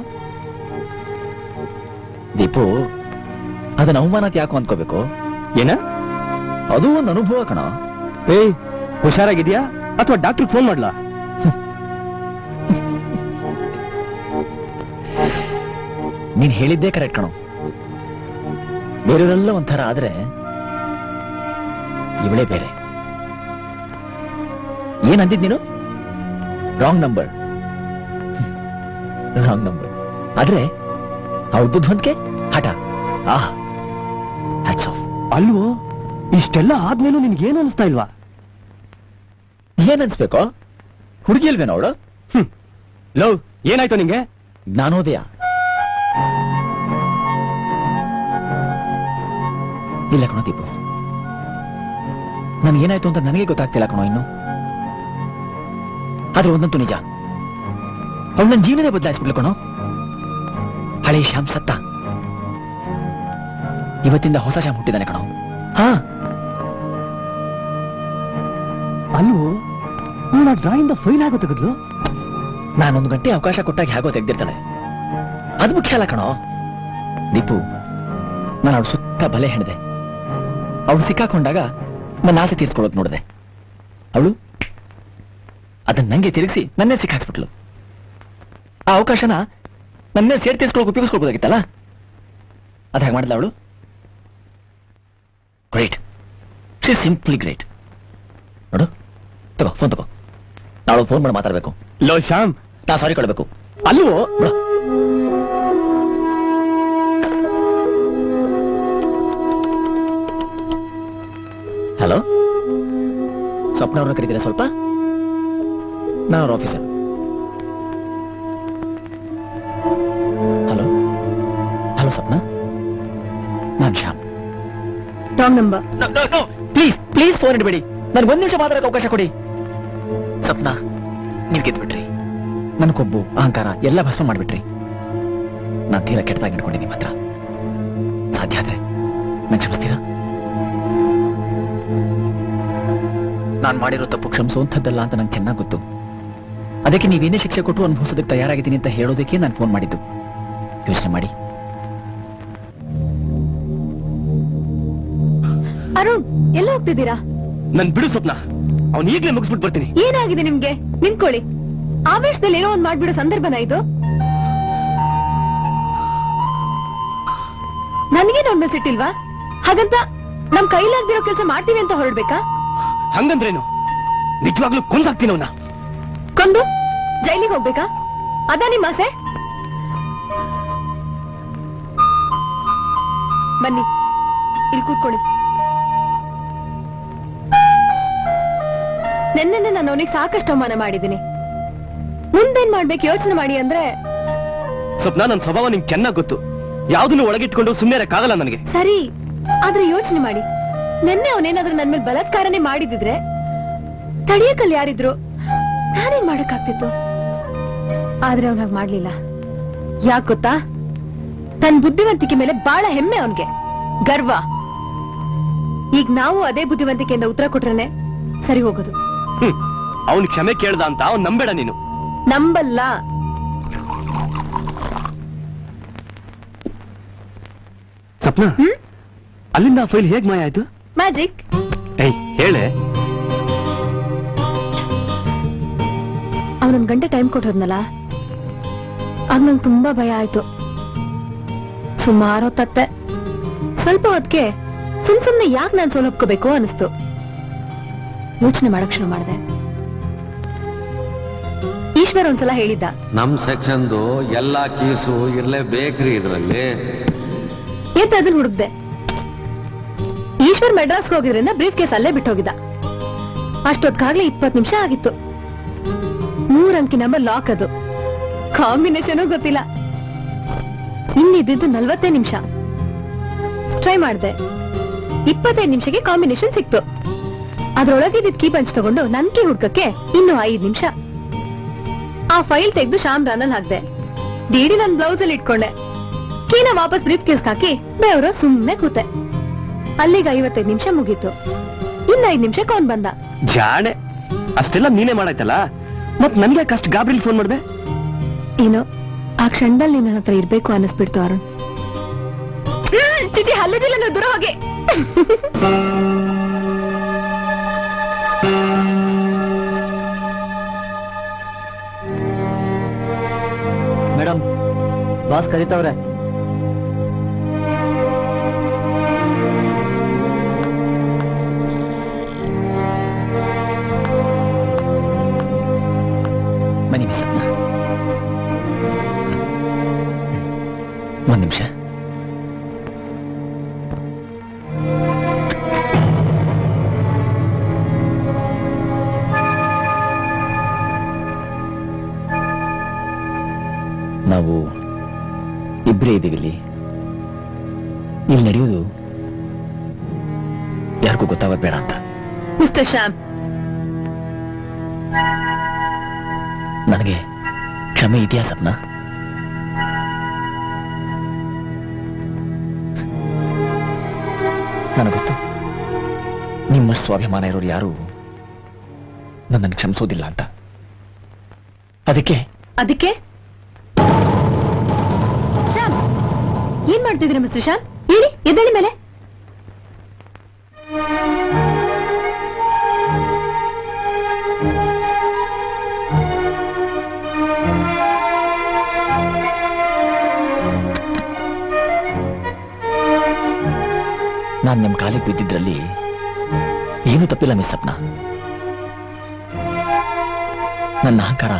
ದೀಪು ಅದನ್ನ ಅವಮಾನತ್ ಯಾಕೋ ಅನ್ಕೋಬೇಕು ಏನ ಅದು ಒಂದು ಅನುಭವ ಕಣ ಏಯ್ ಹುಷಾರಾಗಿದ್ಯಾ ಅಥವಾ ಡಾಕ್ಟರ್ ಫೋನ್ ಮಾಡ್ಲಾ ನೀನ್ ಹೇಳಿದ್ದೇ ಕರೆಕ್ಟ್ ಕಣೋ ಬೇರೆಯವರೆಲ್ಲ ಒಂಥರ ಆದ್ರೆ ಇವಳೇ ಬೇರೆ ಏನ್ ಅಂದಿದ್ ನೀನು ರಾಂಗ್ ನಂಬರ್ ರಾಂಗ್ ನಂಬರ್ ಆದ್ರೆ ಅವ್ರ ಬುದ್ಧಿವಂತಿಕೆ ಹಠ ಆಹ್ ಹ್ಯಾಟ್ಸ್ ಆಫ್ ಅಲ್ವೋ ಇಷ್ಟೆಲ್ಲ ಆದ್ಮೇಲೂ ನಿನ್ಗೇನು ಅನಿಸ್ತಾ ಇಲ್ವಾ ಏನ್ ಅನ್ಸ್ಬೇಕೋ ಹುಡುಗಿ ಅಲ್ವೇನೋ ಅವಳು ಲವ್ ಏನಾಯ್ತು ನಿಂಗೆ ಜ್ಞಾನೋದಯ ಇಲ್ಲ ಕಣೋ ದೀಪು ಏನಾಯ್ತು ಅಂತ ನನಗೆ ಗೊತ್ತಾಗ್ತಿಲ್ಲ ಕಣೋ ಇನ್ನು ಆದ್ರೆ ಒಂದಂತೂ ನಿಜ ಅವಳು ನನ್ನ ಜೀವನನೇ ಬದಲಾಯಿಸ್ಬಿಡ್ಲು ಕಣೋ ಹಳೆ ಶ್ಯಾಮ್ ಸತ್ತ ಇವತ್ತಿಂದ ಹೊಸ ಶ್ಯಾಮ್ ಹುಟ್ಟಿದಾನೆ ಕಣೋ ಹಾ ಅಲ್ವೋ ಅವಳ ಡ್ರಾಯಿಂದ ಫೈಲ್ ಆಗೋ ತೆಗೆದ್ಲು ನಾನೊಂದು ಗಂಟೆ ಅವಕಾಶ ಕೊಟ್ಟಾಗ ಹೇಗೋ ತೆಗ್ದಿರ್ತಾಳೆ ಅದು ಮುಖ್ಯ ಅಲ್ಲ ಕಣೋ ದೀಪು ನಾನು ಅವಳು ಸುತ್ತ ಬಲೆ ಹೆಣದೆ ಅವಳು ಸಿಕ್ಕಾಕೊಂಡಾಗ ನನ್ನ ಆಸೆ ತೀರ್ಸ್ಕೊಳ್ಳೋದು ನೋಡಿದೆ ಅವಳು ಅದನ್ನ ನಂಗೆ ತಿರುಗಿಸಿ ನನ್ನೇ ಸಿಕ್ಕಾಕ್ಸ್ಬಿಟ್ಲು ಆ ಅವಕಾಶನ ನನ್ನೇ ಸೇರ್ ತೀರ್ಸ್ಕೊಳ್ಳೋಕೆ ಉಪಯೋಗಿಸ್ಕೊಳ್ಬೋದಾಗಿತ್ತಲ್ಲ ಅದ್ ಹಾಗೆ ಮಾಡಿದ್ಲ ಅವಳು ಗ್ರೇಟ್ ಶಿ ಸಿಂಪ್ಲಿ ಗ್ರೇಟ್ ನೋಡು ತಗೋ ಫೋನ್ ತಗೋ ನಾಳೆ ಫೋನ್ ಮಾಡಿ ಮಾತಾಡ್ಬೇಕು ಲೋ ಶ್ಯಾಮ್ ನಾ ಸಾರಿ ಕೊಡ್ಬೇಕು ಅಲ್ವೋ ಬಿಡು ಹಲೋ ಸ್ವಪ್ನ ಅವ್ರನ್ನ ಕರೀತೀರಾ ಸ್ವಲ್ಪ ನಾನು ಅವ್ರ ಆಫೀಸರ್ ಹಲೋ ಹಲೋ ಸ್ವಪ್ನ ನಾನು Shyam wrong number please please phone ಇಡಬೇಡಿ ನನ್ಗೆ ಒಂದ್ ನಿಮಿಷ ಮಾತಾಡಕ್ಕೆ ಅವಕಾಶ ಕೊಡಿ ಸ್ವಪ್ನ ನೀವ್ ಗೆದ್ಬಿಟ್ರಿ ನನ್ನ ಕೊಬ್ಬು ಅಹಂಕಾರ ಎಲ್ಲ ಭಸ್ಮ ಮಾಡ್ಬಿಟ್ರಿ ನಾನ್ ತೀರಾ ಕೆಟ್ಟದಾಗಿ ನಡ್ಕೊಂಡಿದ್ದೀನಿ ಮಾತ್ರ ಸಾಧ್ಯ ಆದ್ರೆ ನನ್ ಕ್ಷಮಿಸ್ತೀರಾ ನಾನು ಮಾಡಿರೋ ತಪ್ಪು ಕ್ಷಮಿಸುವಂಥದ್ದಲ್ಲ ಅಂತ ನಂಗೆ ಚೆನ್ನಾಗಿ ಗೊತ್ತು ಅದಕ್ಕೆ ನೀವೇನೇ ಶಿಕ್ಷೆ ಕೊಟ್ಟರು ಅನುಭವಿಸೋದಕ್ಕೆ ತಯಾರಾಗಿದ್ದೀನಿ ಅಂತ ಹೇಳೋದಕ್ಕೆ ನಾನು ಫೋನ್ ಮಾಡಿದ್ದು ಯೋಚನೆ ಮಾಡಿ ಅರುಣ್ ಎಲ್ಲ ಹೋಗ್ತಿದ್ದೀರಾ ನನ್ ಬಿಡು ಸ್ವಪ್ನ ಅವ್ನು ಈಗಲೇ ಮುಗಿಸ್ಬಿಟ್ಟು ಬರ್ತೀನಿ ಏನಾಗಿದೆ ನಿಮ್ಗೆ ನಿಂತ್ಕೊಳ್ಳಿ ಆವೇಶದಲ್ಲಿ ಏನೋ ಒಂದ್ ಮಾಡ್ಬಿಡೋ ಸಂದರ್ಭನ ಇದು ನನಗೆ ನೋಡ್ ಸಿಟ್ಟಿಲ್ವಾ ಹಾಗಂತ ನಮ್ ಕೈಲಾಗ್ದಿರೋ ಕೆಲಸ ಮಾಡ್ತೀವಿ ಅಂತ ಹೊರಡ್ಬೇಕಾ ಹಂಗಂದ್ರೇನು ನಿಜವಾಗ್ಲೂ ಕೊಂದಾಕ್ತೀನಿ ಅವನ ಕೊಂದು ಜೈಲಿಗೆ ಹೋಗ್ಬೇಕಾ ಅದಾ ನಿಮ್ಮ ಆಸೆ ಬನ್ನಿ ಇಲ್ಲಿ ಕೂತ್ಕೊಳ್ಳಿ ನೆನ್ನೆ ನಾನು ಅವನಿಗೆ ಸಾಕಷ್ಟು ಅವಮಾನ ಮಾಡಿದ್ದೀನಿ ಮುಂದೇನ್ ಮಾಡ್ಬೇಕು ಯೋಚನೆ ಮಾಡಿ ಅಂದ್ರೆ ಸ್ವಪ್ನ ನನ್ನ ಸ್ವಭಾವ ನಿಮ್ಗೆ ಚೆನ್ನಾಗ್ ಗೊತ್ತು ಯಾವ್ದನ್ನು ಒಳಗಿಟ್ಕೊಂಡು ಸುಮ್ಮನೆ ಇರಕ್ಕಾಗಲ್ಲ ನನಗೆ ಸರಿ ಆದ್ರೆ ಯೋಚನೆ ಮಾಡಿ ನಿನ್ನೆ ಅವನೇನಾದ್ರೂ ನನ್ ಮೇಲೆ ಬಲಾತ್ಕಾರನೇ ಮಾಡಿದಿದ್ರೆ ತಡಿಯಕಲ್ಲಿ ಯಾರಿದ್ರು ನಾನೇನ್ ಮಾಡಕ್ಕಾಗ್ತಿತ್ತು ಆದ್ರೆ ಅವ್ನ್ ಹಾಗ್ ಮಾಡ್ಲಿಲ್ಲ ಯಾಕ್ ಗೊತ್ತಾ ತನ್ ಬುದ್ಧಿವಂತಿಕೆ ಮೇಲೆ ಬಹಳ ಹೆಮ್ಮೆ ಅವನ್ಗೆ ಗರ್ವ ಈಗ ನಾವು ಅದೇ ಬುದ್ಧಿವಂತಿಕೆಯಿಂದ ಉತ್ತರ ಕೊಟ್ರೇನೆ ಸರಿ ಹೋಗೋದು ಹ್ಮ್ ಅವನ್ ಕ್ಷಮೆ ಕೇಳ್ದ ಅಂತ ಅವ್ನ್ ನಂಬೇಡ ನೀನು ನಂಬಲ್ಲ ಸಪ್ನ ಅಲ್ಲಿಂದ ಫೈಲ್ ಹೇಗ್ ಮಾಯ ಆಯ್ತು ಮ್ಯಾಜಿಕ್ ಏಯ್ ಹೇಳೆ ಅವನೊಂದ್ ಗಂಟೆ ಟೈಮ್ ಕೊಟ್ಟೋದ್ನಲ್ಲ ಆಗ ನಂಗೆ ತುಂಬಾ ಭಯ ಆಯ್ತು ಸುಮಾರು ಹೊತ್ತತ್ತೆ ಸ್ವಲ್ಪ ಹೊತ್ತಿಗೆ ಸುಮ್ ಸುಮ್ನೆ ಯಾಕೆ ನಾನು ಸೋಲೊಪ್ಕೋಬೇಕು ಅನಿಸ್ತು ಯೋಚನೆ ಮಾಡಕ್ ಶುರು ಮಾಡಿದೆ ಈಶ್ವರ್ ಒಂದ್ಸಲ ಹೇಳಿದ್ದ ನಮ್ ಸೆಕ್ಷನ್ದು ಎಲ್ಲಾ ಕೀಸು ಇರ್ಲೇಬೇಕ್ರಿ ಇದ್ರಲ್ಲಿ ಎತ್ತ ಅದನ್ನ ಹುಡುಕ್ದೆ ಈಶ್ವರ್ ಮೆಡ್ರಾಸ್ಗೆ ಹೋಗಿದ್ರಿಂದ ಬ್ರೀಫ್ ಕೇಸ್ ಅಲ್ಲೇ ಬಿಟ್ಟು ಹೋಗಿದ್ದ ಅಷ್ಟೊತ್ಕಾಗ್ಲೇ ಇಪ್ಪತ್ ನಿಮಿಷ ಆಗಿತ್ತು ಮೂರ್ ಅಂಕಿ ನಂಬರ್ ಲಾಕ್ ಅದು ಕಾಂಬಿನೇಷನ್ ಗೊತ್ತಿಲ್ಲ ಇನ್ನಿದ್ದು ನಲ್ವತ್ತೇ ನಿಮಿಷ ಟ್ರೈ ಮಾಡ್ದೆ ಇಪ್ಪತ್ತೈದು ನಿಮಿಷಕ್ಕೆ ಕಾಂಬಿನೇಷನ್ ಸಿಕ್ತು ಅದ್ರೊಳಗಿದ್ದ ಕೀ ಪಂಚ್ ತಗೊಂಡು ನನ್ ಕೀ ಹುಡ್ಕಕ್ಕೆ ಇನ್ನು ಐದ್ ನಿಮಿಷ ಆ ಫೈಲ್ ತೆಗೆದು ಶಾಮ್ ರಾನಲ್ಲಿ ಹಾಕ್ದೆ ಡಿಡಿ ನನ್ ಬ್ಲೌಸ್ ಅಲ್ಲಿ ಇಟ್ಕೊಂಡೆ ಕೀನ ವಾಪಸ್ ಬ್ರೀಫ್ ಕೇಸ್ ಹಾಕಿ ಬೇವ್ರ ಸುಮ್ನೆ ಕೂತೆ ಅಲ್ಲಿಗೆ ಐವತ್ತೈದು ನಿಮಿಷ ಮುಗೀತು ಇನ್ನ ಐದ್ ನಿಮಿಷಕ್ಕೆ ಅವನ್ ಬಂದ ಜಾಣೆ ಅಷ್ಟೆಲ್ಲ ನೀನೇ ಮಾಡಾಯ್ತಲ್ಲ ಮತ್ ನನ್ಗೆ ಅಷ್ಟು ಗಾಬ್ರಿಲ್ ಫೋನ್ ಮಾಡ್ದೆ ಏನೋ ಆ ಕ್ಷಣದಲ್ಲಿ ನಿನ್ನ ಹತ್ರ ಇರ್ಬೇಕು ಅನ್ನಿಸ್ಬಿಡ್ತು ಅರುಣ್ ಹ್ಮ್, ಚಿಚಿ ಹಲ್ಲುಜಿಲ್ಲ ನೀವು ದೂರ ಹೋಗಿ ಮೇಡಮ್ ಬಾಸ್ ಕರಿತಾವ್ರೆ ಬನ್ನಿ ಮಿಸ್ ಸಪ್ನ ಒಂದ್ ನಿಮಿಷ ನಾವು ಇಬ್ಬರೇ ಇದ್ದೀವಿ ಇಲ್ಲಿ ಇಲ್ಲಿ ನಡೆಯೋದು ಯಾರಿಗೂ ಗೊತ್ತಾಗೋದು ಬೇಡ ಅಂತ ಮಿಸ್ಟರ್ ಶ್ಯಾಮ್ ನನಗೆ ಕ್ಷಮೆ ಇದೆಯಾ ಸಪ್ನ ನನಗೆ ಗೊತ್ತು ನಿಮ್ಮ ಸ್ವಾಭಿಮಾನ ಇರೋರು ಯಾರು ನನ್ನನ್ನು ಕ್ಷಮಿಸೋದಿಲ್ಲ ಅಂತ ಅದಕ್ಕೆ ಅದಕ್ಕೆ ಶ್ಯಾಮ್ ಏನ್ ಮಾಡ್ತಿದ್ದೀರಾ ಮಿಸ್ಟರ್ ಶ್ಯಾಮ್ ಹೇಳಿ ಎದ್ದೇಳಿ ಮೇಲೆ ನಾನು ನಿಮ್ಮ ಕಾಲಿಗೆ ಬಿದ್ದಿದ್ರಲ್ಲಿ ಏನೂ ತಪ್ಪಿಲ್ಲ ಮಿಸ್ ಸಪ್ನ ನನ್ನ ಅಹಂಕಾರ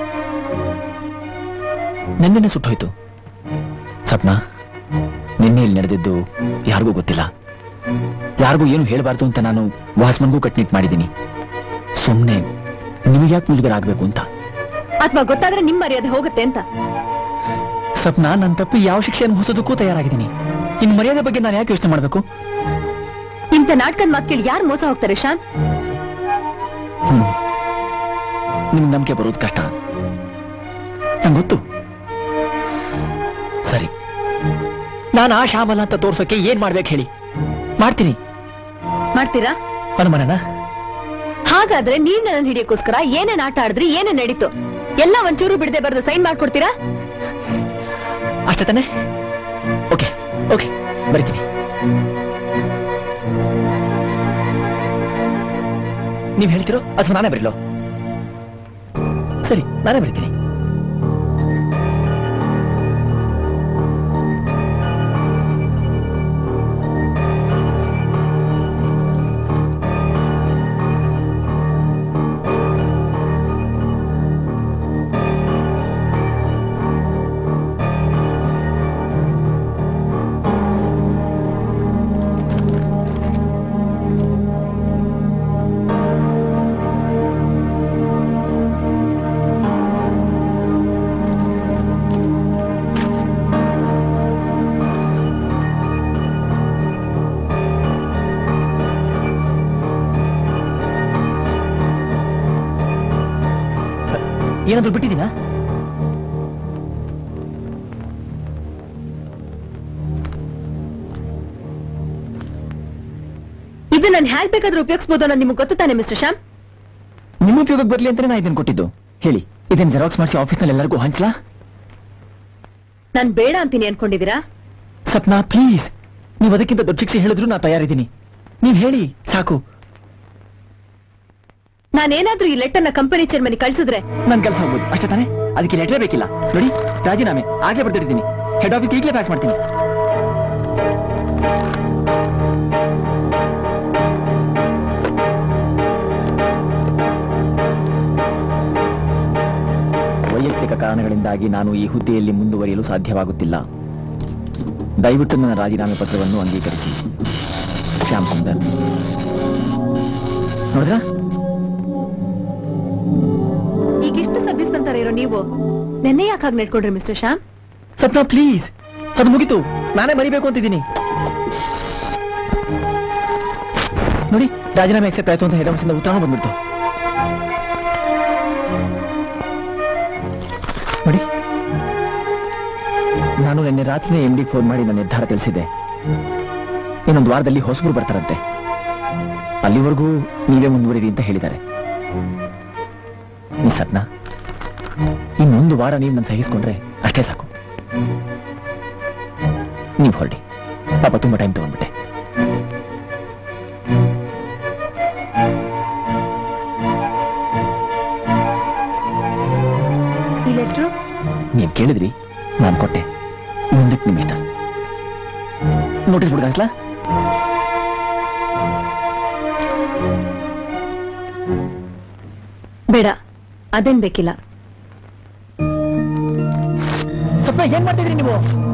ನಿನ್ನೆನೆ ಸುಟ್ಟೋಯ್ತು ಸಪ್ನ ನಿನ್ನೆ ಇಲ್ಲಿ ನಡೆದಿದ್ದು ಯಾರಿಗೂ ಗೊತ್ತಿಲ್ಲ ಯಾರಿಗೂ ಏನು ಹೇಳಬಾರ್ದು ಅಂತ ನಾನು ವಾಸ್ಮನ್ಗೂ ಕಟ್ನಿಟ್ ಮಾಡಿದ್ದೀನಿ ಸುಮ್ಮನೆ ನಿಮಗೆ ಯಾಕೆ ಮುಜುಗರ ಆಗ್ಬೇಕು ಅಂತ ಅಥವಾ ಗೊತ್ತಾದ್ರೆ ನಿಮ್ ಮರ್ಯಾದೆ ಹೋಗುತ್ತೆ ಅಂತ ಸಪ್ನ ನನ್ನ ತಪ್ಪು ಯಾವ ಶಿಕ್ಷೆ ಅನುಭವಿಸೋದಕ್ಕೂ ತಯಾರಾಗಿದ್ದೀನಿ ಇನ್ನು ಮರ್ಯಾದೆ ಬಗ್ಗೆ ನಾನು ಯಾಕೆ ಯೋಚನೆ ಮಾಡಬೇಕು ಇಂಥ ನಾಟಕದ ಮಾತು ಕೇಳಿ ಯಾರು ಮೋಸ ಹೋಗ್ತಾರೆ ಶ್ಯಾಮ್ ಹ್ಮ್ ನಿಮ್ಗೆ ನಂಬಿಕೆ ಬರೋದು ಕಷ್ಟ ನಂಗೆ ಗೊತ್ತು ಸರಿ ನಾನು ಆ ಶ್ಯಾಮಲ ಅಂತ ತೋರ್ಸೋಕೆ ಏನ್ ಮಾಡ್ಬೇಕು ಹೇಳಿ ಮಾಡ್ತೀನಿ ಮಾಡ್ತೀರಾ ಅನುಮಾನನ ಹಾಗಾದ್ರೆ ನೀವ್ ನನ್ನ ಹಿಡಿಯಕ್ಕೋಸ್ಕರ ಏನೇನ್ ಆಟ ಆಡಿದ್ರಿ ಏನೇನ್ ನಡೀತು ಎಲ್ಲ ಒಂಚೂರು ಬಿಡದೆ ಬರೆದು ಸೈನ್ ಮಾಡ್ಕೊಡ್ತೀರಾ ಅಷ್ಟೇ ತಾನೆ ಓಕೆ ಓಕೆ ಬರಿತೀನಿ ನೀವ್ ಹೇಳ್ತಿರೋ ಅಥವಾ ನಾನೇ ಬರೀಲೋ ಸರಿ ನಾನೇ ಬರಿತೀನಿ ಏನಾದ್ರು ಬಿಟ್ಟಿದ್ದೀನಾ ಇದು ನಾನು ಹ್ಯಾಕ್ ಬೇಕಾದ್ರೂ ಉಪಯೋಗಿಸಬಹುದು ಅನ್ನೋದು ನಿಮ್ಗೆ ಗೊತ್ತು ತಾನೆ ಮಿಸ್ಟರ್ ಶ್ಯಾಮ್ ನಿಮ್ಮ ಉಪಯೋಗಕ್ಕೆ ಬರ್ಲಿ ಅಂತಾನೆ ನಾ ಇದನ್ನ ಕೊಟ್ಟಿದ್ದು ಹೇಳಿ ಇದನ್ನ ಜೆರಾಕ್ಸ್ ಮಾಡಿಸಿ ಆಫೀಸ್ನಲ್ಲಿ ಎಲ್ಲರಿಗೂ ಹಂಚ್ಲಾ ನಾನ್ ಬೇಡ ಅಂತೀನಿ ಅನ್ಕೊಂಡಿದ್ದೀರಾ ಸಪ್ನಾ ಪ್ಲೀಸ್ ನೀವು ಅದಕ್ಕಿಂತ ದೊಡ್ಡ ಶಿಕ್ಷೆ ಹೇಳಿದ್ರು ನಾ ತಯಾರಿದ್ದೀನಿ ನೀವ್ ಹೇಳಿ ಸಾಕು ನಾನೇನಾದ್ರೂ ಈ ಲೆಟರ್ನ ಕಂಪನಿ ಚೇರ್ಮನ್ ಕಳ್ಸಿದ್ರೆ ನನ್ ಕೆಲಸ ಹೋಗ್ಬೋದು ಅಷ್ಟೇ ತಾನೇ ಅದಕ್ಕೆ ಲೆಟರ್ ಬೇಕಿಲ್ಲ ನೋಡಿ ರಾಜೀನಾಮೆ ಆಗ್ಲೇ ಬರ್ತಿರ್ತೀನಿ ಹೆಡ್ ಆಫೀಸ್ಗೆ ಈಗಲೇ ಫ್ಯಾಕ್ಸ್ ಮಾಡ್ತೀನಿ ವೈಯಕ್ತಿಕ ಕಾರಣಗಳಿಂದಾಗಿ ನಾನು ಈ ಹುದ್ದೆಯಲ್ಲಿ ಮುಂದುವರಿಯಲು ಸಾಧ್ಯವಾಗುತ್ತಿಲ್ಲ ದಯವಿಟ್ಟು ನನ್ನ ರಾಜೀನಾಮೆ ಪತ್ರವನ್ನು ಅಂಗೀಕರಿಸಿ ಶ್ಯಾಮ್ ಸುಂದರ್ ನೋಡಿದ್ರಾ ಈಗಿಷ್ಟು ಸಭ್ಯಸ್ತಂತರ ಇರೋ ನೀವು ನೆನ್ನೆ ಯಾಕೆ ಹಾಗೆ ನೆಡ್ಕೊಂಡ್ರಿ ಮಿಸ್ಟರ್ ಶ್ಯಾಮ್ ಸಪ್ನಾ ಪ್ಲೀಸ್ ಅದು ಮುಗಿತು ನಾನೇ ಮರಿಬೇಕು ಅಂತಿದ್ದೀನಿ ನೋಡಿ ರಾಜೀನಾಮೆ ಅಕ್ಸೆಪ್ಟ್ ಆಯ್ತು ಅಂತ ಹೆಡ್ ಆಫೀಸಿಂದ ಉತ್ತರ ಬಂದ್ಬಿಡ್ತು ನೋಡಿ ನಾನು ನಿನ್ನೆ ರಾತ್ರಿನೇ ಎಂ ಡಿ ಫೋನ್ ಮಾಡಿ ನನ್ನ ನಿರ್ಧಾರ ತಿಳಿಸಿದ್ದೆ ಇನ್ನೊಂದು ವಾರದಲ್ಲಿ ಹೊಸಬರು ಬರ್ತಾರಂತೆ ಅಲ್ಲಿವರೆಗೂ ನೀವೇ ಮುಂದುವರಿರಿ ಅಂತ ಹೇಳಿದ್ದಾರೆ ಮಿಸ್ ಸಪ್ನಾ ಇನ್ನೊಂದು ವಾರ ನೀವು ನನ್ನ ಸಹಿಸ್ಕೊಂಡ್ರೆ ಅಷ್ಟೇ ಸಾಕು ನೀವು ಹೊರಡಿ ಪಾಪ ತುಂಬಾ ಟೈಮ್ ತಗೊಂಡ್ಬಿಟ್ಟೆ ಈ ಲೆಟ್ರು ನೀವು ಕೇಳಿದ್ರಿ ನಾನು ಕೊಟ್ಟೆ ಮುಂದಕ್ಕೆ ನಿಮ್ ಇಷ್ಟ ನೋಟಿಸ್ ಬಿಡ್ಗ ಹಾಕ್ಲಾ ಬೇಡ ಅದೇನ್ ಬೇಕಿಲ್ಲ ಸ್ವಲ್ಪ ಏನ್ ಮಾಡ್ತಿದ್ರಿ ನೀವು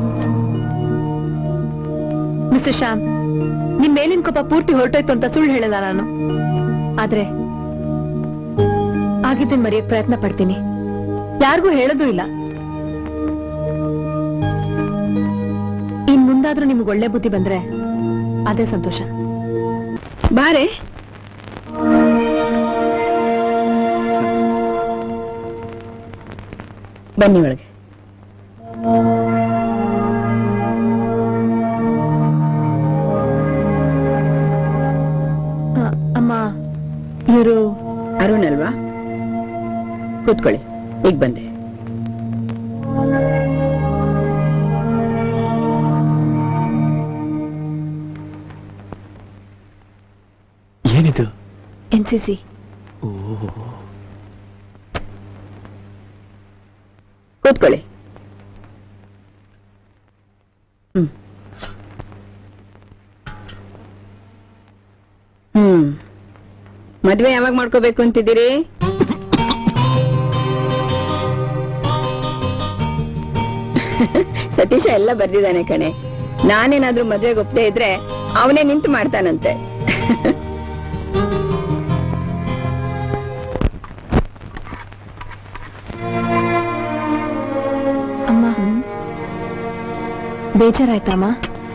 ಮಿಸ್ಟರ್ ಶ್ಯಾಮ್ ನಿಮ್ ಮೇಲಿನ ಕೋಪ ಪೂರ್ತಿ ಹೊರಟೋಯ್ತು ಅಂತ ಸುಳ್ಳು ಹೇಳಲ್ಲ ನಾನು ಆದ್ರೆ ಆಗಿದ್ದನ್ ಮರೆಯಕ್ ಪ್ರಯತ್ನ ಪಡ್ತೀನಿ ಯಾರಿಗೂ ಹೇಳೋದು ಇಲ್ಲ ಇನ್ ಮುಂದಾದ್ರೂ ನಿಮ್ಗೆ ಒಳ್ಳೆ ಬುದ್ಧಿ ಬಂದ್ರೆ ಅದೇ ಸಂತೋಷ ಬಾರೆ ಬನ್ನಿ ಒಳಗೆ ಆ, ಅಮ್ಮ ಇವರು ಅರುಣ್ ಅಲ್ವಾ ಕೂತ್ಕೊಳ್ಳಿ ಈಗ ಬಂದೆ ಏನಿದು ಎನ್ ಸಿ ಸಿ ಕೂತ್ಕೊಳ್ಳಿ ಹ್ಮ್ ಹ್ಮ್ ಮದ್ವೆ ಯಾವಾಗ ಮಾಡ್ಕೋಬೇಕು ಅಂತಿದ್ದೀರಿ ಸತೀಶ ಎಲ್ಲ ಬರ್ದಿದ್ದಾನೆ ಕಣೆ ನಾನೇನಾದ್ರೂ ಮದ್ವೆಗೆ ಒಪ್ಪದೆ ಇದ್ರೆ ಅವನೇ ನಿಂತು ಮಾಡ್ತಾನಂತೆ ಅಮ್ಮ ಬೇಜಾರಾಯ್ತಮ್ಮ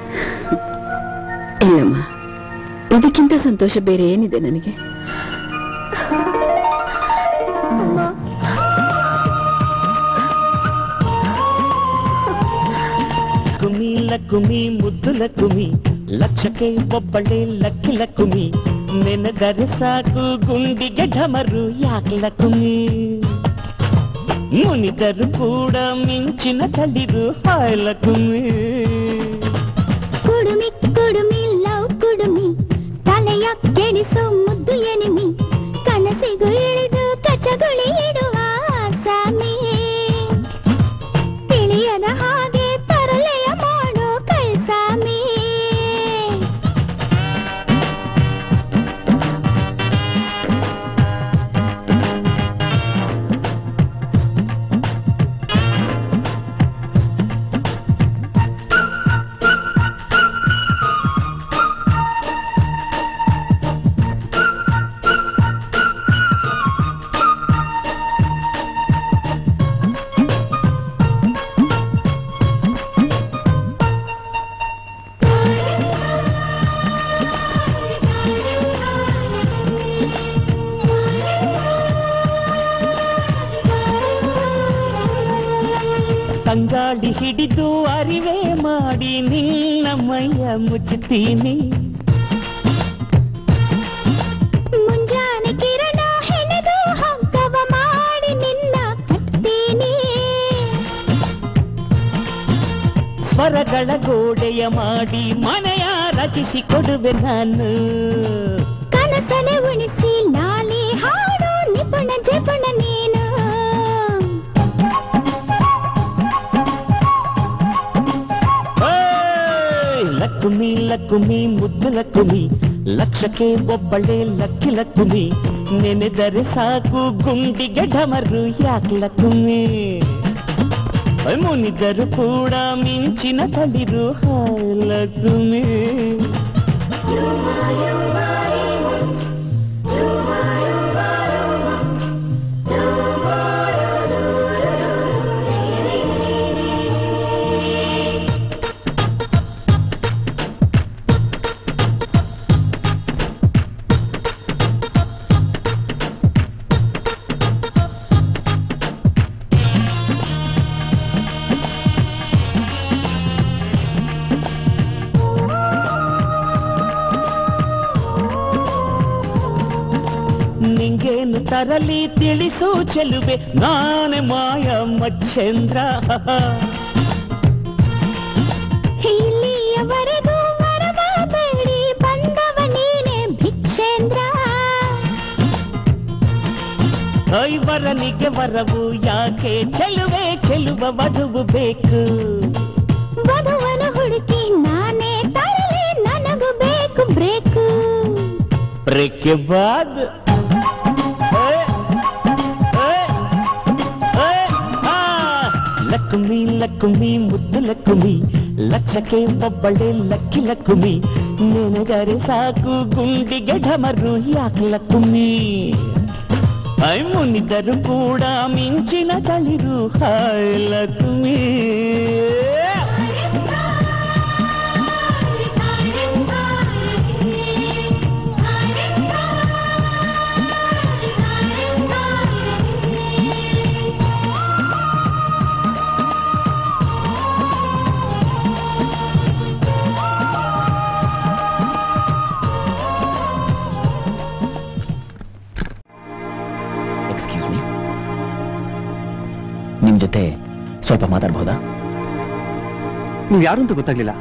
ಇಲ್ಲಮ್ಮ ಇದಕ್ಕಿಂತ ಸಂತೋಷ ಬೇರೆ ಏನಿದೆ ನನಗೆ ಕುಮಿ ಲಕ್ಕುಮಿ ಮುದ್ದು ಲಕ್ಕುಮಿ ಲಕ್ಷಕ್ಕೆ ಒಬ್ಬಳೆ ಲಕ್ಕಿ ಲಕ್ಕುಮಿ ನೆನೆದರೆ ಸಾಕು ಗುಂಡಿಗೆ ಢಮರು ಯಾಕ್ಲ ಕುಮ್ಮಿ ಮುನಿದರು ಕೂಡ ಮಿಂಚಿನ ತಳಿರು ಹಾಯ್ಲ ಕುಮ್ಮಿ ಕುಡುಮಿ ಕುಡುಮಿ ಲವ್ ಕುಡುಮಿ ತಲೆಯ ಕೆಡಿಸೋ ಮುದ್ದು ಎನಿಮಿ ಕನಸಿಗೂ ಇಳಿದು ಕಚಗುಳಿ ಇಡುವ ಆಸಾಮಿ ತಿಳಿಯದ ಹಾಗೆ ತರಲೆಯ ಮಾಡೋ ಕೈಸಾಮಿ ತಂಗಾಳಿ ಹಿಡಿದು ಅರಿವೆ ಮಾಡಿ ನಿನ್ನ ಮೈಯ ಮುಚ್ಚುತ್ತೀನಿ ಮುಂಜಾನೆ ಕಿರಣ ಹೆಣೆದು ಹಂಕವ ಮಾಡಿ ನಿನ್ನ ಕಟ್ತೀನಿ ಸ್ವರಗಳ ಗೋಡೆಯ ಮಾಡಿ ಮನೆಯ ರಚಿಸಿ ಕೊಡುವೆ ನಾನು ಕನಸನೆ ಉಣಿಸಿ ಲಾಲಿ ಹಾಡು ನಿಪುಣ ಜಪುಣ ನೀನು ಏಯ್! ಲಕ್ಕುಮಿ ಲಕ್ಕುಮಿ ಮುದ್ದು ಲಕ್ಕುಮಿ ಲಕ್ಷಕ್ಕೆ ಒಬ್ಬಳೆ ಲಕ್ಕಿ ಲಕ್ಕುಮಿ ನೆನೆದರೆ ಸಾಕು ಗುಂಡಿಗೆ ಢಮರು ಯಾಕೆ ಲಕ್ಕುಮಿ ಮುನಿದರು ಕೂಡ ಮಿಂಚಿನ ತಳಿರು ಹಾಯ್ ಲಕ್ಕುಮಿ ನಿಂಗೇನು ತರಲಿ ತಿಳಿಸು ಚೆಲುವೆ ನಾನೇ ಮಾಯ ಮಚ್ಚೇಂದ್ರ ಇಲ್ಲಿಯವರೆಗೂ ವರವ ಬೇಡಿ ಬಂದವ ನೀನೆ ಭಿಕ್ಷೇಂದ್ರ ಐವರನಿಗೆ ವರವು ಯಾಕೆ ಚೆಲುವೆ ಚೆಲುವ ವಧುವು ಬೇಕು ವಧುವನು ಹುಡುಕಿ ನಾನೇ ತರಲಿ ನನಗೂ ಬೇಕು ಬ್ರೇಕು ಬ್ರೇಕ್ ಬಾದ್ ಲಕ್ಕುಮಿ ಲಕ್ಕುಮಿ ಮುದ್ದು ಲಕ್ಕುಮಿ ಲಕ್ಷಕ್ಕೆ ಒಬ್ಬಳೆ ಲಕ್ಕಿ ಲಕ್ಕುಮಿ ನೆನೆದರೆ ಸಾಕು ಗುಂಡಿಗೆ ಢಮರು ಯಾಕೆ ಲಕ್ಕುಮಿ ಐ ಮುನಿದರು ಕೂಡ ಮಿಂಚಿನ ತಳಿರು ಹಾಯ್ ಲಕ್ಕುಮಿ ಎಕ್ಸ್ಕ್ಯೂಸ್ ಮೀ ನಿಮ್ ಜೊತೆ ಸ್ವಲ್ಪ ಮಾತಾಡ್ಬೋದಾ ನೀವು ಯಾರು ಅಂತ ಗೊತ್ತಾಗ್ಲಿಲ್ಲ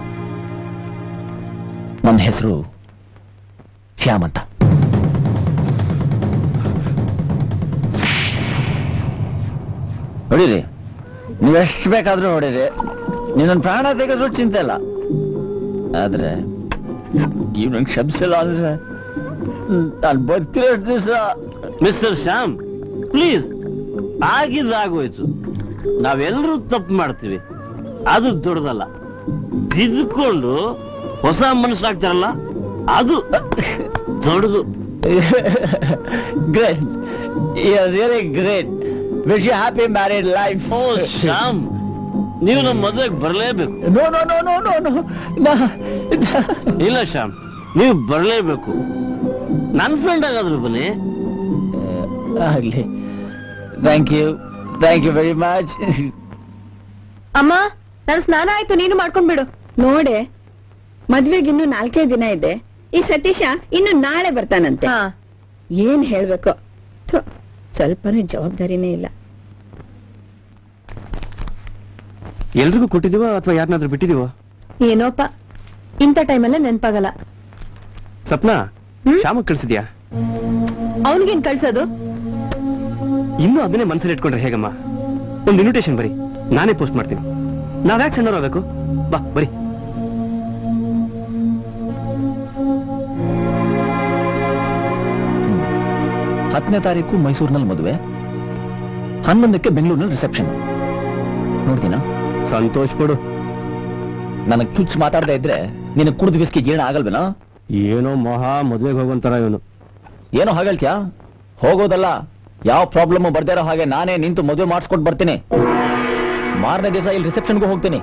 ನನ್ನ ಹೆಸರು ಶ್ಯಾಮ್ ಅಂತ ನೋಡಿರಿ ನೀವು ಎಷ್ಟು ಬೇಕಾದ್ರೂ ನೋಡಿರಿ ನೀನೊಂದು ಪ್ರಾಣ ತೆಗೆದ್ರು ಚಿಂತೆ ಇಲ್ಲ ಆದ್ರೆ ನೀವು ನಂಗೆ ಶಬ್ಸಿಲ್ಲ ಅಂದ್ರೆ ನಾನು ಬರ್ತಿರೋ ದಿವಸ ಮಿಸ್ಟರ್ ಶ್ಯಾಮ್ ಪ್ಲೀಸ್ ಆಗಿದ್ದಾಗೋಯ್ತು ನಾವೆಲ್ಲರೂ ತಪ್ಪು ಮಾಡ್ತೀವಿ ಅದು ದೊಡ್ಡದಲ್ಲ ತಿದ್ದುಕೊಂಡು ಹೊಸ ಮನಸ್ಸಾಗ್ತಾರಲ್ಲ ಅದು ದೊಡ್ಡದು great really great wish you happy married life oh Shyam ನೀವು ನಮ್ಮ ಮದುವೆಗೆ ಬರಲೇಬೇಕು no no no no no no ಇಲ್ಲ ಶ್ಯಾಮ್ ನೀವು ಬರಲೇಬೇಕು ನನ್ನ ಫ್ರೆಂಡ್ ಆಗಾದ್ರು ಬನ್ನಿ ಆಗ್ಲಿ thank you thank you very much ಅಮ್ಮ ನನ್ ಸ್ನಾನ ಆಯ್ತು ನೀನು ಮಾಡ್ಕೊಂಡ್ಬಿಡು ನೋಡೆ ಮದ್ವೆಗಿನ್ನು ನಾಲ್ಕೇ ದಿನ ಇದೆ ಈ ಸತೀಶ ಇನ್ನು ನಾಳೆ ಬರ್ತಾನಂತೆ ಏನ್ ಹೇಳ್ಬೇಕು ಥು, ಸ್ವಲ್ಪನೂ ಜವಾಬ್ದಾರಿನೇ ಇಲ್ಲ ಎಲ್ರಿಗೂ ಕೊಟ್ಟಿದೀವ ಅಥವಾ ಯಾರನ್ನಾದ್ರೂ ಬಿಟ್ಟಿದೀವ ಏನೋಪ್ಪ ಇಂಥ ಟೈಮಲ್ಲೇ ನೆನ್ಪಾಗಲ್ಲ ಸಪ್ನಾ ಶ್ಯಾಮಕ್ ಕಳ್ಸಿದ್ಯಾ ಅವನಿಗೇನ್ ಕಳ್ಸೋದು ಇನ್ನೂ ಅದನ್ನೇ ಮನಸ್ಸಲ್ಲಿ ಇಟ್ಕೊಂಡ್ರೆ ಹೇಗಮ್ಮ ಒಂದು ಇನ್ವಿಟೇಷನ್ ಬರಿ ನಾನೇ ಪೋಸ್ಟ್ ಮಾಡ್ತೀನಿ ನಾವ್ಯಾಕೆ ಸಣ್ಣವರಾಗಬೇಕು ಬಾ ಬರಿ ಹತ್ತನೇ ತಾರೀಕು ಮೈಸೂರಿನಲ್ಲಿ ಮದುವೆ ಹನ್ನೊಂದಕ್ಕೆ ಬೆಂಗಳೂರಿನಲ್ಲಿ ರಿಸೆಪ್ಷನ್ ನೋಡ್ತೀನಾ ಸಂತೋಷ್ ಪಡು ನನಗ್ ಚುಚ್ಚು ಮಾತಾಡದೇ ಇದ್ರೆ ನಿನಗೆ ಕುಡಿದು ಬಿಸ್ಕಿ ಜೀರ್ಣ ಆಗಲ್ವೇನೋ ಏನೋ ಮಹಾ ಮದ್ವೆಗೆ ಹೋಗೋಂತರ ಇವನು ಏನೋ ಹಾಗಲ್ತ್ಯಾ ಹೋಗೋದಲ್ಲ ಯಾವ ಪ್ರಾಬ್ಲಮ್ ಬರ್ದೇ ಇರೋ ಹಾಗೆ ನಾನೇ ನಿಂತು ಮದುವೆ ಮಾಡಿಸ್ಕೊಟ್ ಬರ್ತೀನಿ ಮಾರನೇ ದಿವಸ ಇಲ್ಲಿ ರಿಸೆಪ್ಷನ್ಗೂ ಹೋಗ್ತೀನಿ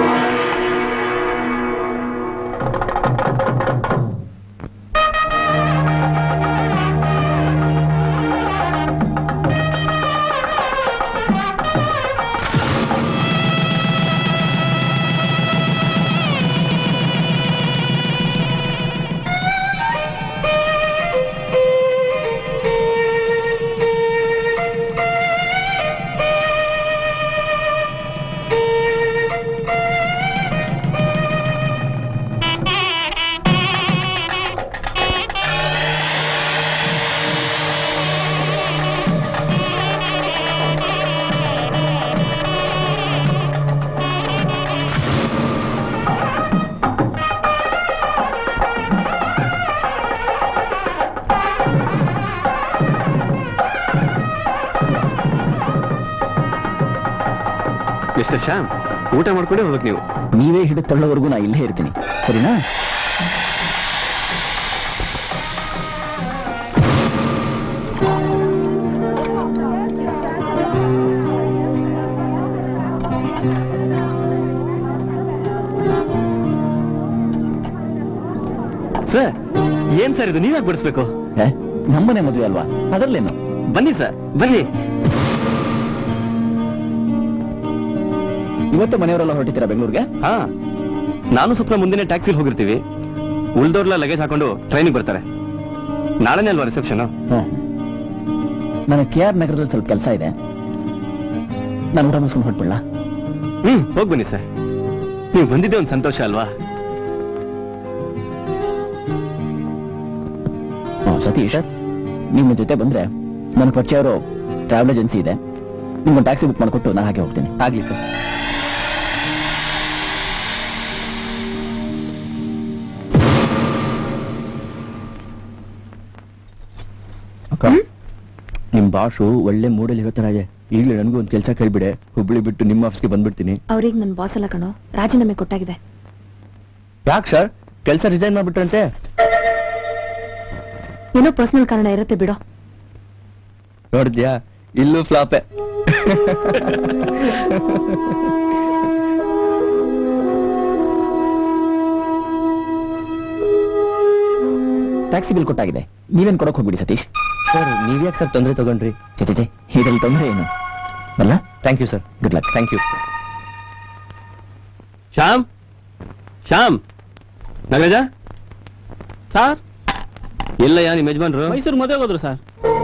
ಮಿಸ್ಟರ್ ಶ್ಯಾಮ್ ಊಟ ಮಾಡ್ಕೊಂಡೇ ಹೋಗ್ಬೇಕು ನೀವು ನೀವೇ ಹಿಡಿದು ತಳ್ಳೋವರೆಗೂ ನಾ ಇಲ್ಲೇ ಇರ್ತೀನಿ ಸರಿನಾ ಸರ್ ಏನ್ ಸರ್ ಇದು ನೀವ್ಯಾಕೆ ಬಡಿಸ್ಬೇಕು ಏ, ನಮ್ಮನೆ ಮದುವೆ ಅಲ್ವಾ ಅದರಲ್ಲೇನು ಬನ್ನಿ ಸರ್ ಬನ್ನಿ ಇವತ್ತು ಮನೆಯವರೆಲ್ಲ ಹೊರಟಿದ್ದೀರಾ ಬೆಂಗಳೂರಿಗೆ ಹಾ ನಾನು ಸ್ವಲ್ಪ ಮುಂದಿನ ಟ್ಯಾಕ್ಸಿಲಿ ಹೋಗಿರ್ತೀವಿ ಉಳ್ದವ್ರೆಲ್ಲ ಲಗೇಜ್ ಹಾಕೊಂಡು ಟ್ರೈನಿಗೆ ಬರ್ತಾರೆ ನಾಳೆನೇ ಅಲ್ವಾ ರಿಸೆಪ್ಷನ್ ಹ್ಮ್ ನನಗೆ ಕೆ ಆರ್ ನಗರದಲ್ಲಿ ಸ್ವಲ್ಪ ಕೆಲಸ ಇದೆ ನಾನು ಊಟ ಮುಗಿಸ್ಕೊಂಡು ಹೊರಟ್ಬಿಡ್ಲಾ ಹ್ಮ್ ಹೋಗ್ ಬನ್ನಿ ಸರ್ ನೀವು ಬಂದಿದ್ದೆ ಒಂದು ಸಂತೋಷ ಅಲ್ವಾ ಹ್ಮ್, ಸತೀಶ್ ನಿಮ್ಮ ಜೊತೆ ಬಂದ್ರೆ ನನ್ನ ಪರಿಚಯ ಇರೋ ಟ್ರಾವೆಲ್ ಏಜೆನ್ಸಿ ಇದೆ ನಿಮ್ಗೊಂದು ಟ್ಯಾಕ್ಸಿ ಬುಕ್ ಮಾಡಿಕೊಟ್ಟು ನಾನು ಹಾಗೆ ಹೋಗ್ತೀನಿ ಆಗ್ಲಿ ಸರ್ ಅಕ್ಕ ನಿಮ್ ಬಾಸು ಒಳ್ಳೆ ಮೂಡಲ್ಲಿ ಹೇಳ್ತಾರಾಗೆ ಈಗಲೇ ನನಗೂ ಒಂದು ಕೆಲಸ ಕೇಳ್ಬಿಡೆ ಹುಬ್ಳಿ ಬಿಟ್ಟು ನಿಮ್ಮ ಆಫೀಸ್ಗೆ ಬಂದ್ಬಿಡ್ತೀನಿ ಅವ್ರಿಗೆ ನನ್ ಬಾಸ್ ಅಲ್ಲ ಕಣೋ ರಾಜೀನಾಮೆ ಕೊಟ್ಟಾಗಿದೆ ಯಾಕೆ ಸರ್ ಕೆಲಸ ರಿಸೈನ್ ಮಾಡ್ಬಿಟ್ರಂತೆ ಏನೋ ಪರ್ಸನಲ್ ಕಾರಣ ಇರುತ್ತೆ ಬಿಡೋ ನೋಡಿದ್ಯಾ ಇಲ್ಲೂ ಫ್ಲಾಪೆ ಟ್ಯಾಕ್ಸಿ ಬಿಲ್ ಕೊಟ್ಟಾಗಿದೆ ನೀವೇನ್ ಕೊಡಕ್ ಹೋಗ್ಬಿಡಿ ಸತೀಶ್ ಸರ್ ನೀವ್ಯಾಕೆ ಸರ್ ತೊಂದರೆ ತಗೊಂಡ್ರಿ ಚೆ ಚೆ, ಚೆ ಇದ್ರಲ್ಲಿ ತೊಂದರೆ ಏನು ಅಲ್ಲ thank you sir good luck thank you Shyam Shyam Nagaraja sir ಎಲ್ಲಯ್ಯ ನಿಮ್ಮ ಯಜಮಾನ್ರು ಮೈಸೂರು ಮದುವೆ ಹೋದ್ರು ಸರ್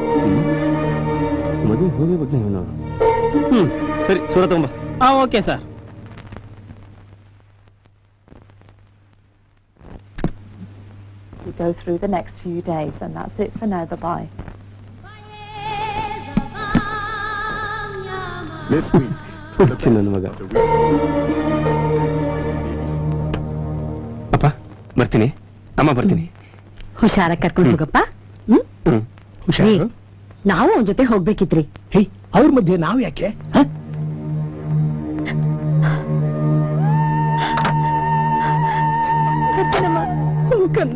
ಮದುವೆ ಹೋಗಿ ಬಗ್ಗೆ ಇವನು ಹ್ಮ್ ಸರಿ ಸೂರ ತಗೊಂಬ ಹಾ okay sir We go through the next few days, and that's it for now. Bye-bye. This week, ಚಿನ್ನದ ಮಗ ಅಪ್ಪ ಬರ್ತೀನಿ ಅಮ್ಮ ಬರ್ತೀನಿ ಹುಷಾರಾಗಿ ಕರ್ಕೊಂಡು ಹೋಗಪ್ಪ ಹ್ಮ್ ಹ್ಮ್ ಹುಷಾರು ನಾವು ಅವನ ಜೊತೆ ಹೋಗ್ಬೇಕಿತ್ರಿ ಹೇ ಅವ್ರ ಮಧ್ಯೆ ನಾವ್ ಯಾಕೆ ಕಂದ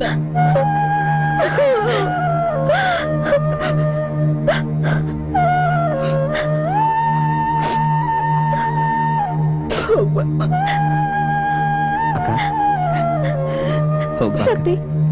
ಹೋಗ್ಬಾ ಸತಿ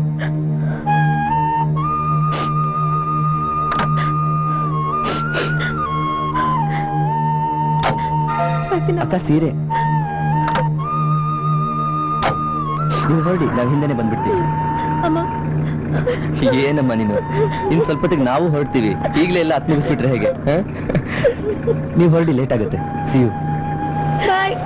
ಅಕ್ಕ ಸೀರೆ ನೀವು ಹೊರಡಿ ನಾವು ಹಿಂದೆನೆ ಬಂದ್ಬಿಡ್ತೀವಿ ಅಮ್ಮ ಏನಮ್ಮ ನೀನು ಇನ್ ಸ್ವಲ್ಪ ಹೊತ್ತಿಗೆ ನಾವು ಹೊರಡ್ತೀವಿ ಈಗಲೇ ಎಲ್ಲ ಹತ್ತು ಮುಗಿಸ್ಬಿಟ್ರೆ ಹೇಗೆ ಹ? ನೀವು ಹೊರಡಿ ಲೇಟ್ ಆಗುತ್ತೆ see you bye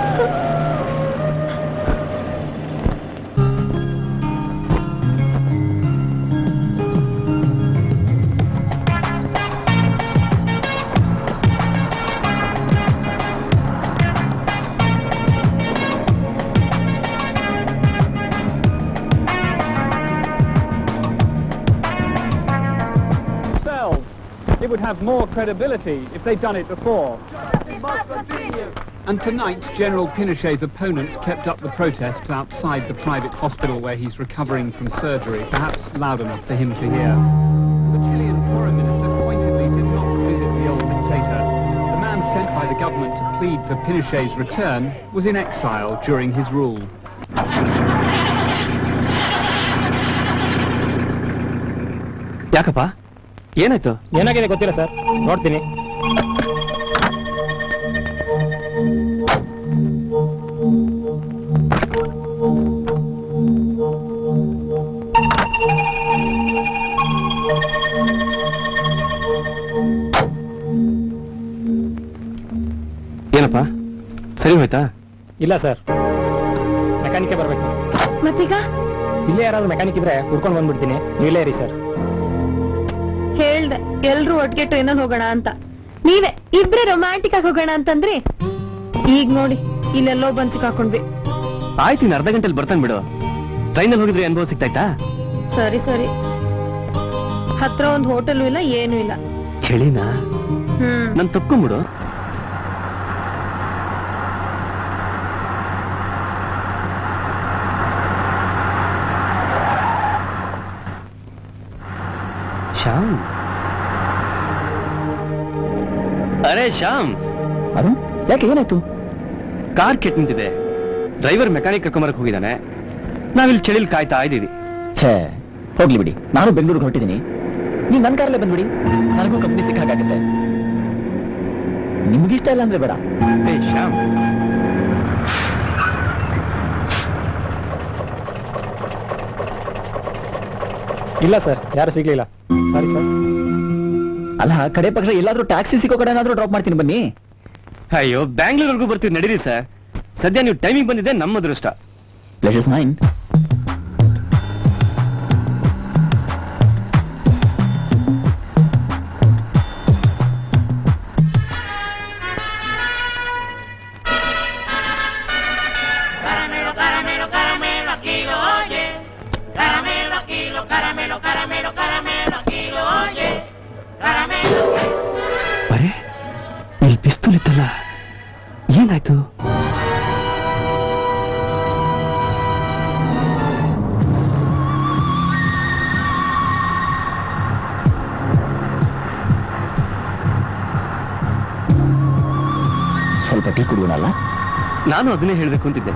themselves. It would have more credibility if they'd done it before. And tonight, General Pinochet's opponents kept up the protests outside the private hospital where he's recovering from surgery, perhaps loud enough for him to hear. The Chilean foreign minister pointedly did not visit the old dictator. The man sent by the government to plead for Pinochet's return was in exile during his rule. ಯಾಕಪ್ಪ ಏನಾಯ್ತು ಏನಾಗಿದೆ ಗೊತ್ತಿಲ್ಲ ಸರ್ ನೋಡ್ತೀನಿ ಏನಪ್ಪ ಸರಿ ಹೋಯ್ತಾ ಇಲ್ಲ ಸರ್ ಮೆಕ್ಯಾನಿಕ್ಕೆ ಬರ್ಬೇಕು ಮತ್ತೀಗ ಇಲ್ಲೇ ಯಾರಾದ್ರೂ ಮೆಕ್ಯಾನಿಕ್ ಇದ್ರೆ ಹುಡ್ಕೊಂಡು ಬಂದ್ಬಿಡ್ತೀನಿ ನೀವು ಇಲ್ಲೇ ಇರಿ ಸರ್ ಹೇಳ್ದೆ ಎಲ್ರು ಒಟ್ಟಿಗೆ ಟ್ರೈನಲ್ಲಿ ಹೋಗೋಣ ಅಂತ ನೀವೇ ಇಬ್ರೇ ರೊಮ್ಯಾಂಟಿಕ್ ಆಗಿ ಹೋಗೋಣ ಅಂತಂದ್ರಿ ಈಗ ನೋಡಿ ಇಲ್ಲೆಲ್ಲೋ ಬಂದ್ ಸಿಕ್ಕಾಕೊಂಡ್ವಿ ಆಯ್ತು ಇನ್ನು ಅರ್ಧ ಗಂಟೆಲಿ ಬರ್ತಾನೆ ಬಿಡು ಟ್ರೈನಲ್ಲಿ ಹೋಗಿದ್ರೆ ಅನುಭವ ಸಿಗ್ತಾಯ್ತಾ ಸರಿ ಸರಿ ಹತ್ರ ಒಂದ್ ಹೋಟೆಲ್ ಇಲ್ಲ ಏನೂ ಇಲ್ಲ ಚಳಿನಾ ಹ್ಮ್ ನನ್ ತಪ್ಕೊಂಬಿಡು ಶ್ಯಾಮ್ ಅರೆ ಶ್ಯಾಮ್ ಅರುಣ್ ಯಾಕೆ ಏನಾಯ್ತು ಕಾರ್ ಕೆಟ್ ನಿಂತಿದೆ ಡ್ರೈವರ್ ಮೆಕ್ಯಾನಿಕ್ ಕರ್ಕೊಂಬರಕ್ ಹೋಗಿದ್ದಾನೆ ನಾವಿಲ್ಲಿ ಚಳಿಲ್ ಕಾಯ್ತಾ ಇದ್ದೀವಿ ಛೇ ಹೋಗ್ಲಿ ಬಿಡಿ ನಾನು ಬೆಂಗಳೂರಿಗೆ ಹೊರಟಿದ್ದೀನಿ ನೀವು ನನ್ನ ಕಾರಲ್ಲೇ ಬಂದ್ಬಿಡಿ ನನಗೂ ಕಂಪ್ನಿ ಸಿಕ್ಕ ಹಾಗಾಗುತ್ತೆ ನಿಮ್ಗಿಷ್ಟ ಇಲ್ಲ ಅಂದ್ರೆ ಬೇಡ ಏ ಶ್ಯಾಮ್ ಇಲ್ಲ ಸರ್ ಯಾರು ಸಿಗ್ಲಿಲ್ಲ ಸಾರಿ ಸರ್ ಅಲ್ಲ ಕಡೆ ಪಕ್ಷ ಎಲ್ಲಾದ್ರೂ ಟ್ಯಾಕ್ಸಿ ಸಿಕ್ಕೋ ಕಡೆ ಏನಾದ್ರೂ ಡ್ರಾಪ್ ಮಾಡ್ತೀನಿ ಬನ್ನಿ ಅಯ್ಯೋ ಬ್ಯಾಂಗ್ಳೂರ್ವರೆಗೂ ಬರ್ತೀವಿ ನಡೀರಿ ಸರ್ ಸದ್ಯ ನೀವು ಟೈಮಿಂಗ್ ಬಂದಿದೆ ನಮ್ಮ ಅದೃಷ್ಟ ಪ್ಲೇಸಸ್ ಮೈನ್ Caramelo, caramelo, caramelo, aquí lo oye. Caramelo, aquí lo, caramelo, caramelo, caramelo, aquí lo oye. Caramelo. ಅರೆ ಇಲ್ಲಿ ಪಿಸ್ತೂಲ್ ಇತ್ತಲ್ಲ ಏನಾಯ್ತು ಸ್ವಲ್ಪ ಟೀ ಕುಡಿಯೋಣಲ್ಲ ನಾನು ಅದನ್ನೇ ಹೇಳ್ಬೇಕು ಅಂತಿದ್ದೆ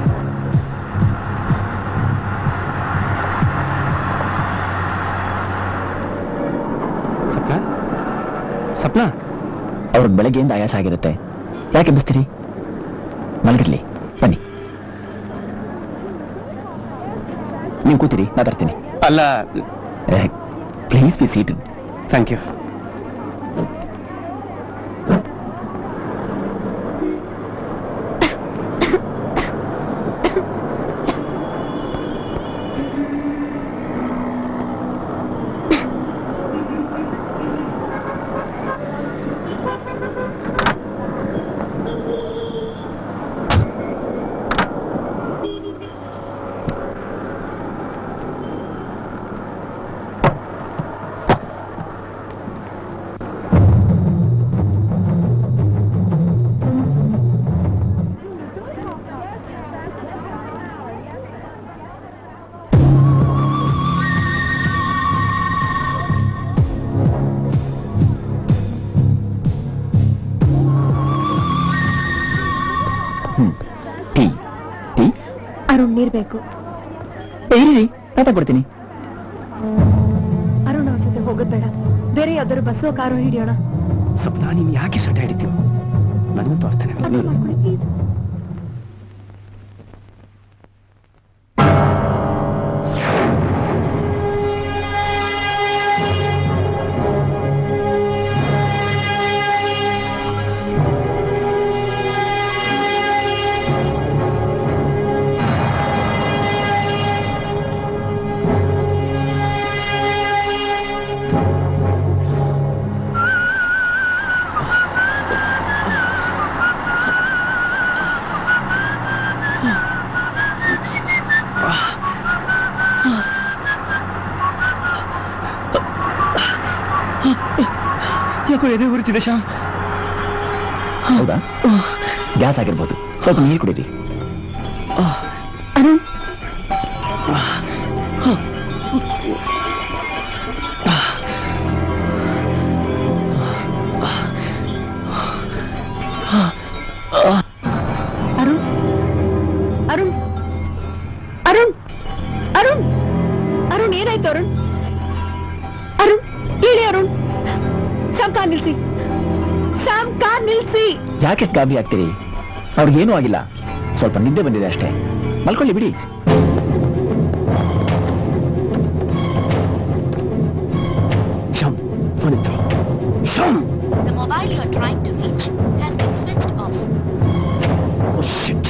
ಸಪ್ನ ಸಪ್ನ ಅವ್ರಿಗೆ ಬೆಳಗ್ಗೆಯಿಂದ ಆಯಾಸ ಆಗಿರುತ್ತೆ ಯಾಕೆ ಎಬ್ಬಿಸ್ತೀರಿ ಮಲಗಿರ್ಲಿ ಬನ್ನಿ ನೀವು ಕೂತಿರಿ ನಾ ತರ್ತೀನಿ ಅಲ್ಲ please be seated thank you tea tea Arun ನೀರ್ ಬೇಕು ಇರಿ ನಾ ತಗೊಡ್ತೀನಿ ಅರುಣ್ ಅವ್ರ ಜೊತೆ ಹೋಗೋದ್ ಬೇಡ ಬೇರೆ ಯಾವ್ದಾದ್ರು ಬಸ್ಸೋ ಕಾರೋ ಹಿಡಿಯೋಣ ಸಪ್ನ ನೀನ್ ಯಾಕೆ ಸಟ ಹಿಡಿತೀವಿ ನನಗಂತೂ ಅರ್ಥನೇ ಅರ್ಥ ಆಗಲ್ಲ. ಮಾಡ್ಕೊಳ್ಳಿ please. ಯಾಕೋ ಎದೆ ಉರಿತಿದೆ ಶ್ಯಾಮ್ ಹೌದಾ ಗ್ಯಾಸ್ ಆಗಿರ್ಬೋದು ಸ್ವಲ್ಪ ನೀರು ಕುಡೀರಿ ಅರುಣ್ ಅರುಣ್ ಅರುಣ್ ಅರುಣ್ ಅರುಣ್ ಅರುಣ್ ಏನಾಯ್ತು ಅರುಣ್ ಅರುಣ್ ಹೇಳಿ ಅರುಣ್ ಶ್ಯಾಮ್ ಕಾರ್ ನಿಲ್ಸಿ ಶ್ಯಾಮ್ ಕಾರ್ ನಿಲ್ಸಿ ಯಾಕೆಷ್ಟು ಗಾಬರಿ ಆಗ್ತೀರಿ ಅವ್ರಿಗೇನೂ ಆಗಿಲ್ಲ ಸ್ವಲ್ಪ ನಿದ್ದೆ ಬಂದಿದೆ ಅಷ್ಟೇ ಮಲ್ಕೊಳ್ಳಿ ಬಿಡಿ ಶ್ಯಾಮ್ ಫೋನ್ ಇತ್ತು Shyam The mobile you are trying to reach has been switched off. Oh shit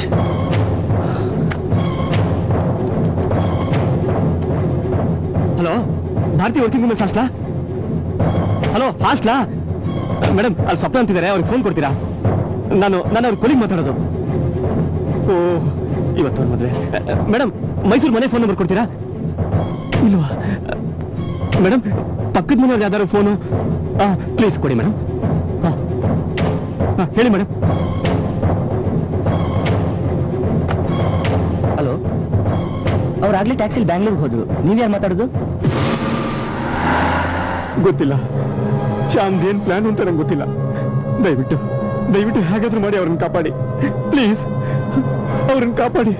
hello Bharati working women's ಹಾಸ್ಟ್ಲಾ ಹಲೋ ಹಾಸ್ಟ್ಲಾ ಮೇಡಮ್ ಅಲ್ಲಿ ಸ್ವಪ್ನ ಅಂತಿದ್ದಾರೆ ಅವ್ರಿಗೆ ಫೋನ್ ಕೊಡ್ತೀರಾ ನಾನು ನಾನು ಅವ್ರ ಕೊಲಿಗೆ ಮಾತಾಡೋದು ಓ ಇವತ್ತು ಅವ್ರ ಮದುವೆ ಮೇಡಮ್ ಮೈಸೂರು ಮನೆ ಫೋನ್ ನಂಬರ್ ಕೊಡ್ತೀರಾ ಇಲ್ವಾ ಮೇಡಮ್ ಪಕ್ಕದ ಮನೆಯವ್ರು ಯಾವ್ದಾದ್ರು ಫೋನು ಹಾಂ ಪ್ಲೀಸ್ ಕೊಡಿ ಮೇಡಮ್ ಹಾಂ ಹಾಂ ಹೇಳಿ ಮೇಡಮ್ ಹಲೋ ಅವ್ರಾಗ್ಲೇ ಟ್ಯಾಕ್ಸಿಲಿ ಬ್ಯಾಂಗ್ಳೂರ್ಗೆ ಹೋದ್ರು ನೀವ್ಯಾರು ಮಾತಾಡೋದು ಗೊತ್ತಿಲ್ಲ ಶ್ಯಾಮ್ದು ಏನ್ ಪ್ಲಾನ್ ಅಂತ ನಂಗೆ ಗೊತ್ತಿಲ್ಲ ದಯವಿಟ್ಟು ದಯವಿಟ್ಟು ಹೇಗಾದ್ರೂ ಮಾಡಿ ಅವ್ರನ್ನ ಕಾಪಾಡಿ ಪ್ಲೀಸ್ ಅವ್ರನ್ನ ಕಾಪಾಡಿ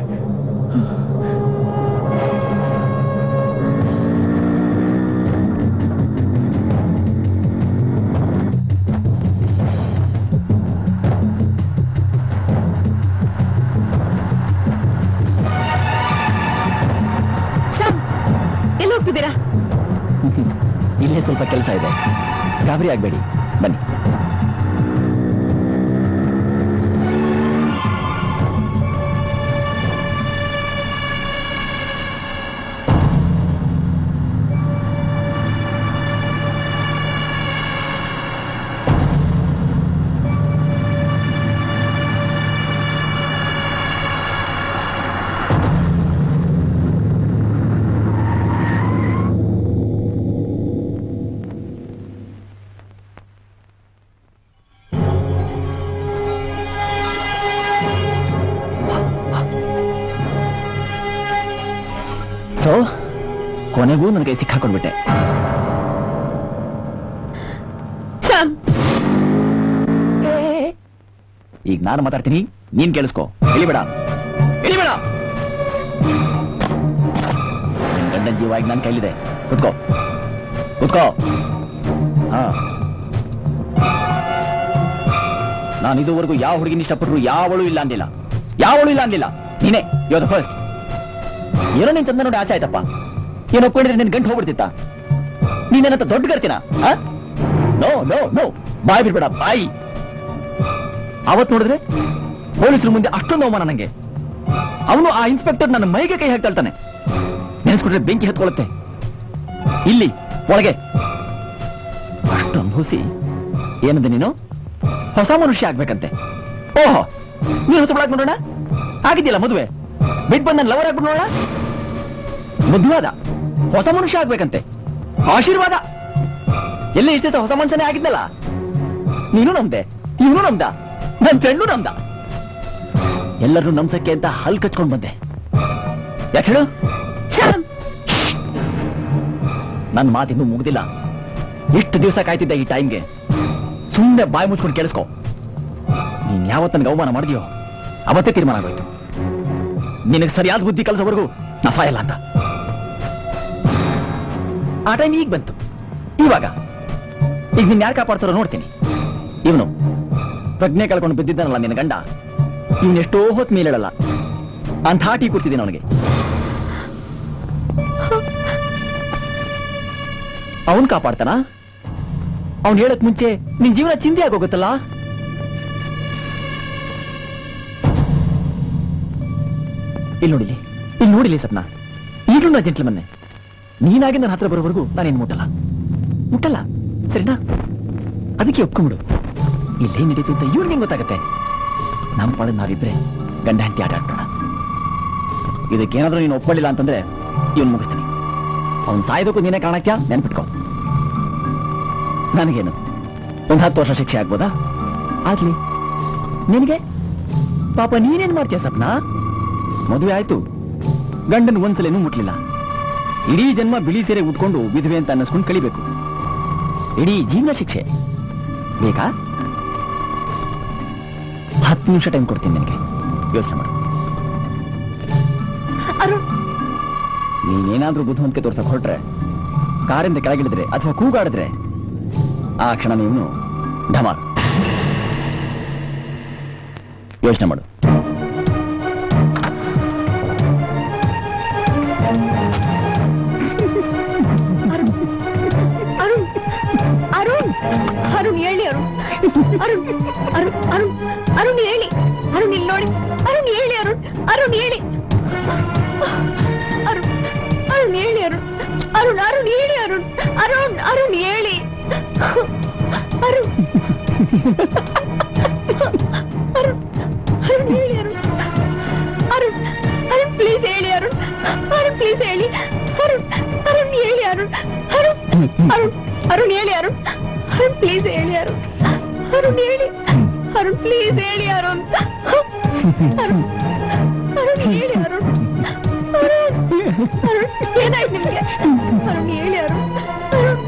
ಶ್ಯಾಮ್ ಎಲ್ಲಿ ಹೋಗ್ತಿದ್ದೀರಾ ಇಲ್ಲೇ ಸ್ವಲ್ಪ ಕೆಲಸ ಇದೆ ಗಾಬರಿ ಆಗಬೇಡಿ ಬನ್ನಿ ಸೊ ಕೊನೆಗೂ ನನ್ನ ಕೈ ಸಿಕ್ಕಾಕೊಂಡ್ಬಿಟ್ಟೆ ಶ್ಯಾಮ್ ಈಗ ನಾನು ಮಾತಾಡ್ತೀನಿ ನೀನ್ ಕೇಳಿಸ್ಕೊ ಇಳಿಬೇಡ ಇಳಿಬೇಡ ನಿನ್ ಗಂಡನ ಜೀವ ಈಗ ನನ್ನ ಕೈಲಿದೆ ಕುತ್ಕೋ ಕುತ್ಕೋ ಹಾ ನಾನು ಇದುವರೆಗೂ ಯಾವ ಹುಡುಗಿನ ಇಷ್ಟಪಟ್ಟರು ಯಾವಳು ಇಲ್ಲ ಅಂದಿಲ್ಲ ಯಾವಳು ಇಲ್ಲ ಅಂದಿಲ್ಲ ನೀನೇ ಯೋಧ ಫಸ್ಟ್ ಏನೋ ನಿನ್ ಚಂದ ನೋಡಿ ಆಸೆ ಆಯ್ತಪ್ಪ ಏನೋ ಒಪ್ಕೊಂಡಿದ್ರೆ ನಿನ್ ಗಂಟು ಹೋಗ್ಬಿಡ್ತಿತ್ತ ನೀನೇನಂತ ದೊಡ್ಡ ಗರ್ತಿನ ನೋ ನೋ ನೋ ಬಾಯ್ ಬಿಡ್ಬೇಡ ಬಾಯಿ ಅವತ್ ನೋಡಿದ್ರೆ ಪೊಲೀಸರ ಮುಂದೆ ಅಷ್ಟೊಂದು ಅವಮಾನ ನಂಗೆ ಅವನು ಆ ಇನ್ಸ್ಪೆಕ್ಟರ್ ನನ್ನ ಮೈಗೆ ಕೈ ಹಾಕಿ ತಳ್ತಾನೆ ನೆನೆಸ್ಕೊಂಡ್ರೆ ಬೆಂಕಿ ಹತ್ಕೊಳ್ಳುತ್ತೆ ಇಲ್ಲಿ ಒಳಗೆ ಅಷ್ಟು ಅನುಭವಿಸಿ ಏನಂದೆ ನೀನು ಹೊಸ ಮನುಷ್ಯ ಆಗ್ಬೇಕಂತೆ ಓಹೋ ನೀನು ಹೊಸಬಳಾಗ್ ನೋಡೋಣ ಆಗಿದ್ಯಲ್ಲ ಮದುವೆ ಬಿಟ್ ಬಂದ್ ನನ್ನ ಲವರ್ ಆಗ್ಬಿಟ್ಟು ನೋಡೋಣ ಮದುವಾದ ಹೊಸ ಮನುಷ್ಯ ಆಗ್ಬೇಕಂತೆ ಆಶೀರ್ವಾದ ಎಲ್ಲಿ ಇಷ್ಟ ಹೊಸ ಮನುಷ್ಯನೇ ಆಗಿದ್ನಲ್ಲ ನೀನು ನಮ್ದೆ ಇವನು ನಮ್ದ ನನ್ ಫ್ರೆಂಡು ನಮ್ದ ಎಲ್ಲರೂ ನಮ್ಸಕ್ಕೆ ಅಂತ ಹಲ್ ಕಚ್ಕೊಂಡ್ ಬಂದೆ ಯಾಕೆ ಹೇಳು ನನ್ ಮಾತಿನ್ನೂ ಮುಗ್ದಿಲ್ಲ ಎಷ್ಟು ದಿವಸ ಕಾಯ್ತಿದ್ದೆ ಈ ಟೈಮ್ಗೆ ಸುಮ್ಮನೆ ಬಾಯಿ ಮುಚ್ಕೊಂಡು ಕೇಳಿಸ್ಕೊ ನೀನ್ ಯಾವತ್ತ ನನಗೆ ಅವಮಾನ ಮಾಡಿದ್ಯೋ ಅವತ್ತೇ ತೀರ್ಮಾನ ಆಗೋಯ್ತು ನಿನಗೆ ಸರಿಯಾದ ಬುದ್ಧಿ ಕಲಿಸೋವರೆಗೂ ನಾ ಸಾಯಲ್ಲ ಅಂತ ಆ ಟೈಮ್ ಈಗ ಬಂತು ಇವಾಗ ಈಗ ನಿನ್ ಯಾರು ಕಾಪಾಡ್ತಾರೋ ನೋಡ್ತೀನಿ ಇವನು ಪ್ರಜ್ಞೆ ಕಳ್ಕೊಂಡು ಬಿದ್ದಿದ್ದಾನಲ್ಲ ನಿನ್ನ ಗಂಡ ಇವನ್ ಎಷ್ಟೋ ಹೊತ್ತು ಮೇಲೇಳಲ್ಲ ಅಂತ ಟೀ ಕೊಡ್ತಿದ್ದೀನಿ ಅವನಿಗೆ ಅವನ್ ಕಾಪಾಡ್ತಾನ ಅವ್ನ್ ಹೇಳಕ್ ಮುಂಚೆ ನಿನ್ ಜೀವನ ಚಿಂತೆ ಆಗೋಗುತ್ತಲ್ಲ ಇಲ್ಲಿ ನೋಡಿಲಿ ಇಲ್ಲಿ ನೋಡಿಲಿ ಸಪ್ನ ಈಗಲೂ ನಾ ಜೆಂಟ್ಲ್ಮನ್ನೆ ನೀನಾಗಿ ನನ್ನ ಹತ್ರ ಬರೋವರೆಗೂ ನಾನೇನು ಮುಟ್ಟಲ್ಲ ಮುಟ್ಟಲ್ಲ ಸರಿನಾ ಅದಕ್ಕೆ ಒಪ್ಕೊಂಬಿಡು ಇಲ್ಲೇನ್ ನಡೀತು ಅಂತ ಇವ್ರಿಗೆ ಗೊತ್ತಾಗತ್ತೆ ನಮ್ಮ ಪಾಡದ್ ನಾವಿಬ್ರೆ ಗಂಡ ಹೆಂಡತಿ ಆಟ ಆಡೋಣ ಇದಕ್ಕೇನಾದ್ರೂ ನೀನು ಒಪ್ಕೊಳ್ಳಿಲ್ಲ ಅಂತಂದ್ರೆ ಇವನ್ ಮುಗಿಸ್ತೀನಿ ಅವ್ನ್ ಸಾಯ್ದಕ್ಕೂ ನೀನೇ ಕಾಣಕ್ಯಾ ನೆನ್ಪಿಟ್ಕೋ ನನಗೇನು ಒಂದ್ ಹತ್ತು ವರ್ಷ ಶಿಕ್ಷೆ ಆಗ್ಬೋದಾ ಆಗ್ಲಿ ನಿನಗೆ ಪಾಪ ನೀನೇನ್ ಮಾಡ್ತೀಯ ಸಪ್ನ ಮದುವೆ ಆಯ್ತು ಗಂಡನ್ ಒಂದ್ಸಲೇನೂ ಮುಟ್ಲಿಲ್ಲ ಇಡೀ ಜನ್ಮ ಬಿಳಿ ಸೀರೆ ಉಟ್ಕೊಂಡು ವಿಧವೆ ಅಂತ ಅನ್ನಿಸ್ಕೊಂಡು ಕಳಿಬೇಕು ಇಡೀ ಜೀವನ ಶಿಕ್ಷೆ ಬೇಕಾ ಹತ್ತು ನಿಮಿಷ ಟೈಮ್ ಕೊಡ್ತೀನಿ ನಿನಗೆ ಯೋಚನೆ ಮಾಡು ಅರುಣ್ ನೀನೇನಾದ್ರೂ ಬುದ್ಧಿವಂತಿಕೆ ತೋರ್ಸಕ್ ಹೊರಟ್ರೆ ಕಾರಿಂದ ಕೆಳಗಿಳಿದ್ರೆ ಅಥವಾ ಕೂಗಾಡಿದ್ರೆ ಆ ಕ್ಷಣ ನೀನು ಢಮಾರ್ ಯೋಚನೆ ಮಾಡು ಅರುಣ್ ಅರುಣ್ ಅರುಣ್ ಹೇಳಿ ಅರುಣ್ ಅರುಣ್ ಅರುಣ್ ಅರುಣ್ ಅರುಣ್ ಹೇಳಿ ಅರುಣ್ ಇಲ್ಲಿ ನೋಡಿ ಅರುಣ್ ಹೇಳಿ ಅರುಣ್ ಅರುಣ್ ಹೇಳಿ ಅರುಣ್ ಅರುಣ್ ಹೇಳಿ ಅರುಣ್ ಅರುಣ್ ಅರುಣ್ ಹೇಳಿ ಅರುಣ್ ಅರುಣ್ ಅರುಣ್ ಹೇಳಿ ಅರುಣ್ ಅರುಣ್ ಅರುಣ್ ಹೇಳಿ ಅರುಣ್ ಅರುಣ್ ಅರುಣ್ ಪ್ಲೀಸ್ ಹೇಳಿ ಅರುಣ್ ಅರುಣ್ ಪ್ಲೀಸ್ ಹೇಳಿ ಅರುಣ್ ಅರುಣ್ ಹೇಳಿ ಅರುಣ್ ಅರುಣ್ ಅರುಣ್ ಅರುಣ್ ಹೇಳಿ ಅರುಣ್ ಅರುಣ್ ಪ್ಲೀಸ್ ಹೇಳಿ ಅರುಣ್ ಅರುಣ್ ಹೇಳಿ ಅರುಣ್ ಪ್ಲೀಸ್ ಹೇಳಿ ಅರುಣ್ ಅರುಣ್ ಅರುಣ್ ಹೇಳಿ ಅರುಣ್ ಅರುಣ್ ಅರುಣ್ ಏನಾಯ್ತು ನಿಮ್ಗೆ ಅರುಣ್ ಹೇಳಿ ಅರುಣ್ ಅರುಣ್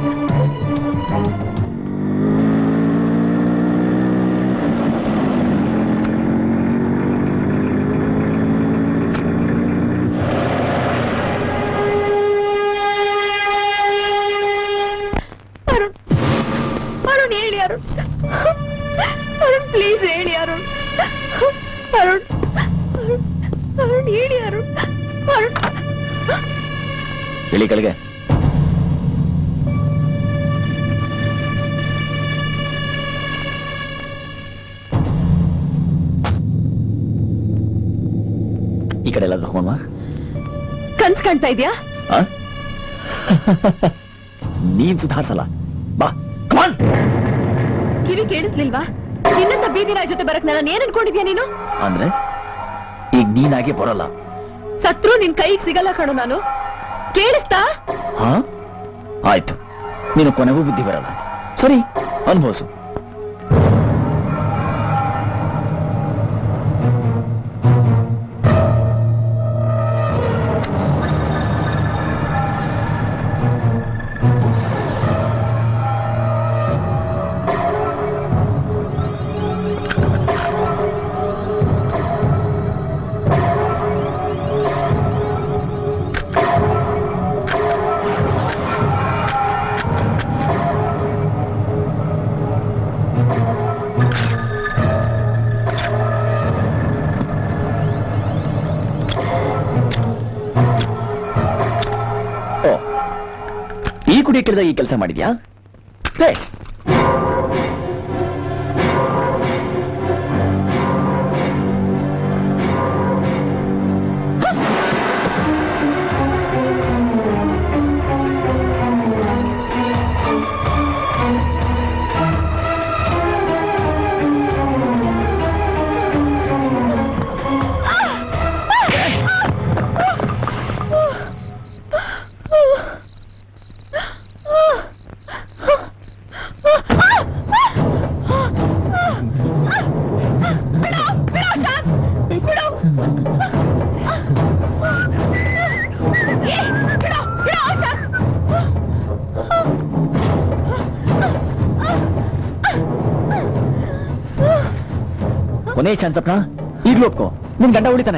ಅರುಣ್ ಅರುಣ್ ಹೇಳಿ ಅರುಣ್ ಅರುಣ್ ಪ್ಲೀಸ್ ಹೇಳಿ ಅರುಣ್ ಅರುಣ್ ಅರುಣ್ ಅರುಣ್ ಹೇಳಿ ಅರುಣ್ ಅರುಣ್ ಇಳಿ ಕೆಳಗೆ ಈ ಕಡೆ ಎಲ್ಲಾದ್ರೂ ಹೋಗೋಣ ಕನ್ಸ್ ಕಾಣ್ತಾ ಇದ್ಯಾ ನೀನ್ ಸುಧಾರ್ಸಲ್ಲ ಬಾ ಕಿವಿ ಕೇಳಿಸ್ಲಿಲ್ವಾ ನಿನ್ನಂತ ಬೀದಿ ನಾಯಿ ಜೊತೆ ಬರಕ್ ನಾನು ಏನ್ ಅನ್ಕೊಂಡಿದ್ಯಾ ನೀನು ಅಂದ್ರೆ ಈಗ ನೀನಾಗೆ ಬರಲ್ಲ ಸತ್ರು ನಿನ್ ಕೈಗೆ ಸಿಗಲ್ಲ ಕಣು ನಾನು ಕೇಳಿಸ್ತಾ ಹಾ ಆಯ್ತು ನೀನು ಕೊನೆಗೂ ಬುದ್ಧಿ ಬರಲ್ಲ ಸರಿ ಅನುಭವಿಸು ಓ ಈ ಕುಡಿಯ ಕೆಲಸ ಈ ಕೆಲಸ ಮಾಡಿದ್ಯಾ ಬೇಷ್ ಕೊನೆ ಚಾನ್ಸ್ ಅಪ್ನ ಈಗ್ಲೂ ಒಪ್ಕೋ ನಿನ್ ಗಂಡ ಉಳಿತಾನೆ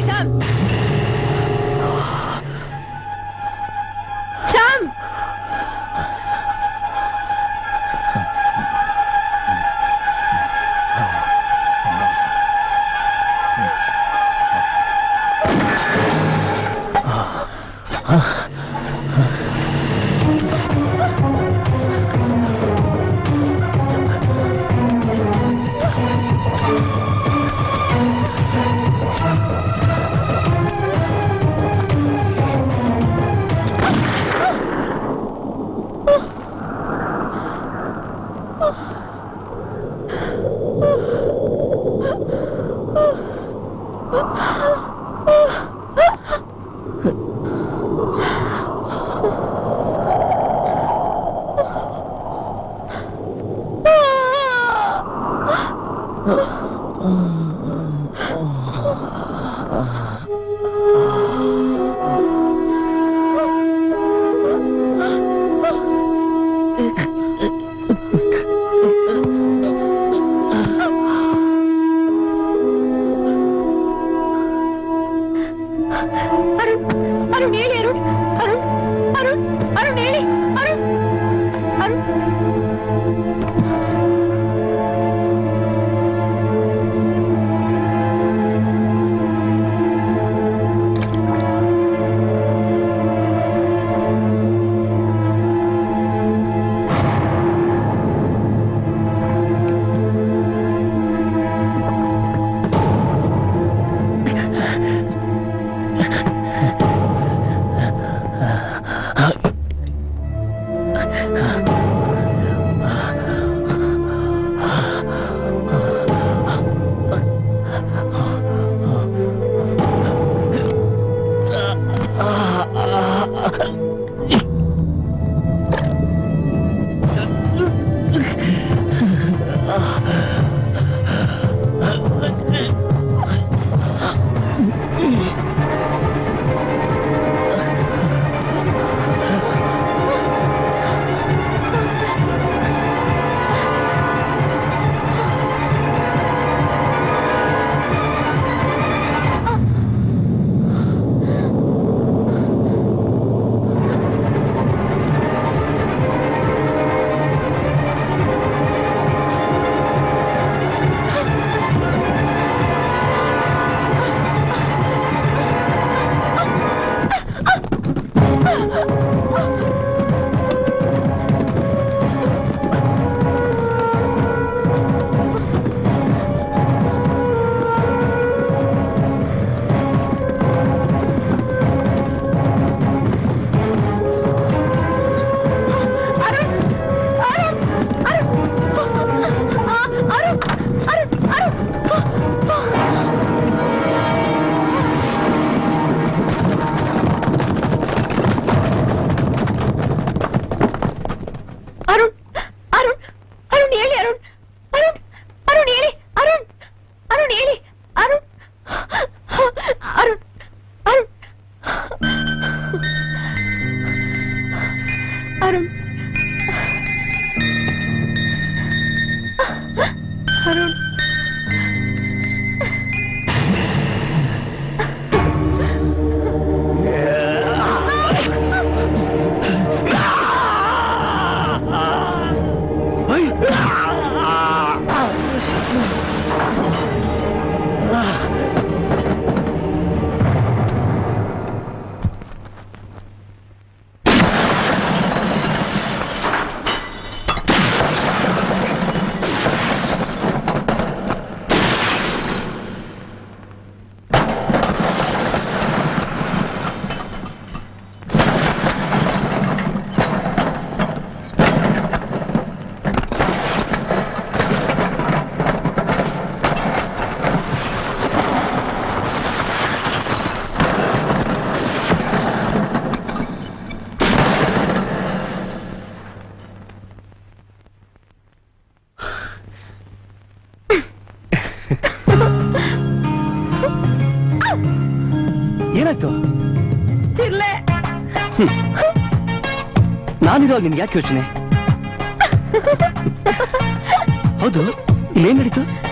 ಶ್ಯಾಮ್ ಶ್ಯಾಮ್ ಅರುಣ್ ಅರುಣ್ ಹೇಳಿ ಅರುಣ್ ಅರುಣ್ ಅರುಣ್ ಅರುಣ್ ಹೇಳಿ ಅರುಣ್ ಅರುಣ್ ಅರುಣ್ ಅರುಣ್ ಅರುಣ್ ಹೇಳಿ ಅರುಣ್ ಅರುಣ್ ಅರುಣ್ ಹೇಳಿ ಅರುಣ್ ಅರುಣ್ ಹೇಳಿ ಅರುಣ್ ಅರುಣ್ ಅರುಣ್ ಅರುಣ್ ಅರುಣ್ ಏನಾಯ್ತು ಚಿರ್ಲೆ ನಾನಿರೋ ನಿನ್ಗೆ ಯಾಕೆ ಯೋಚನೆ ಹೌದು ಇಲ್ಲೇನ್ ನಡೀತು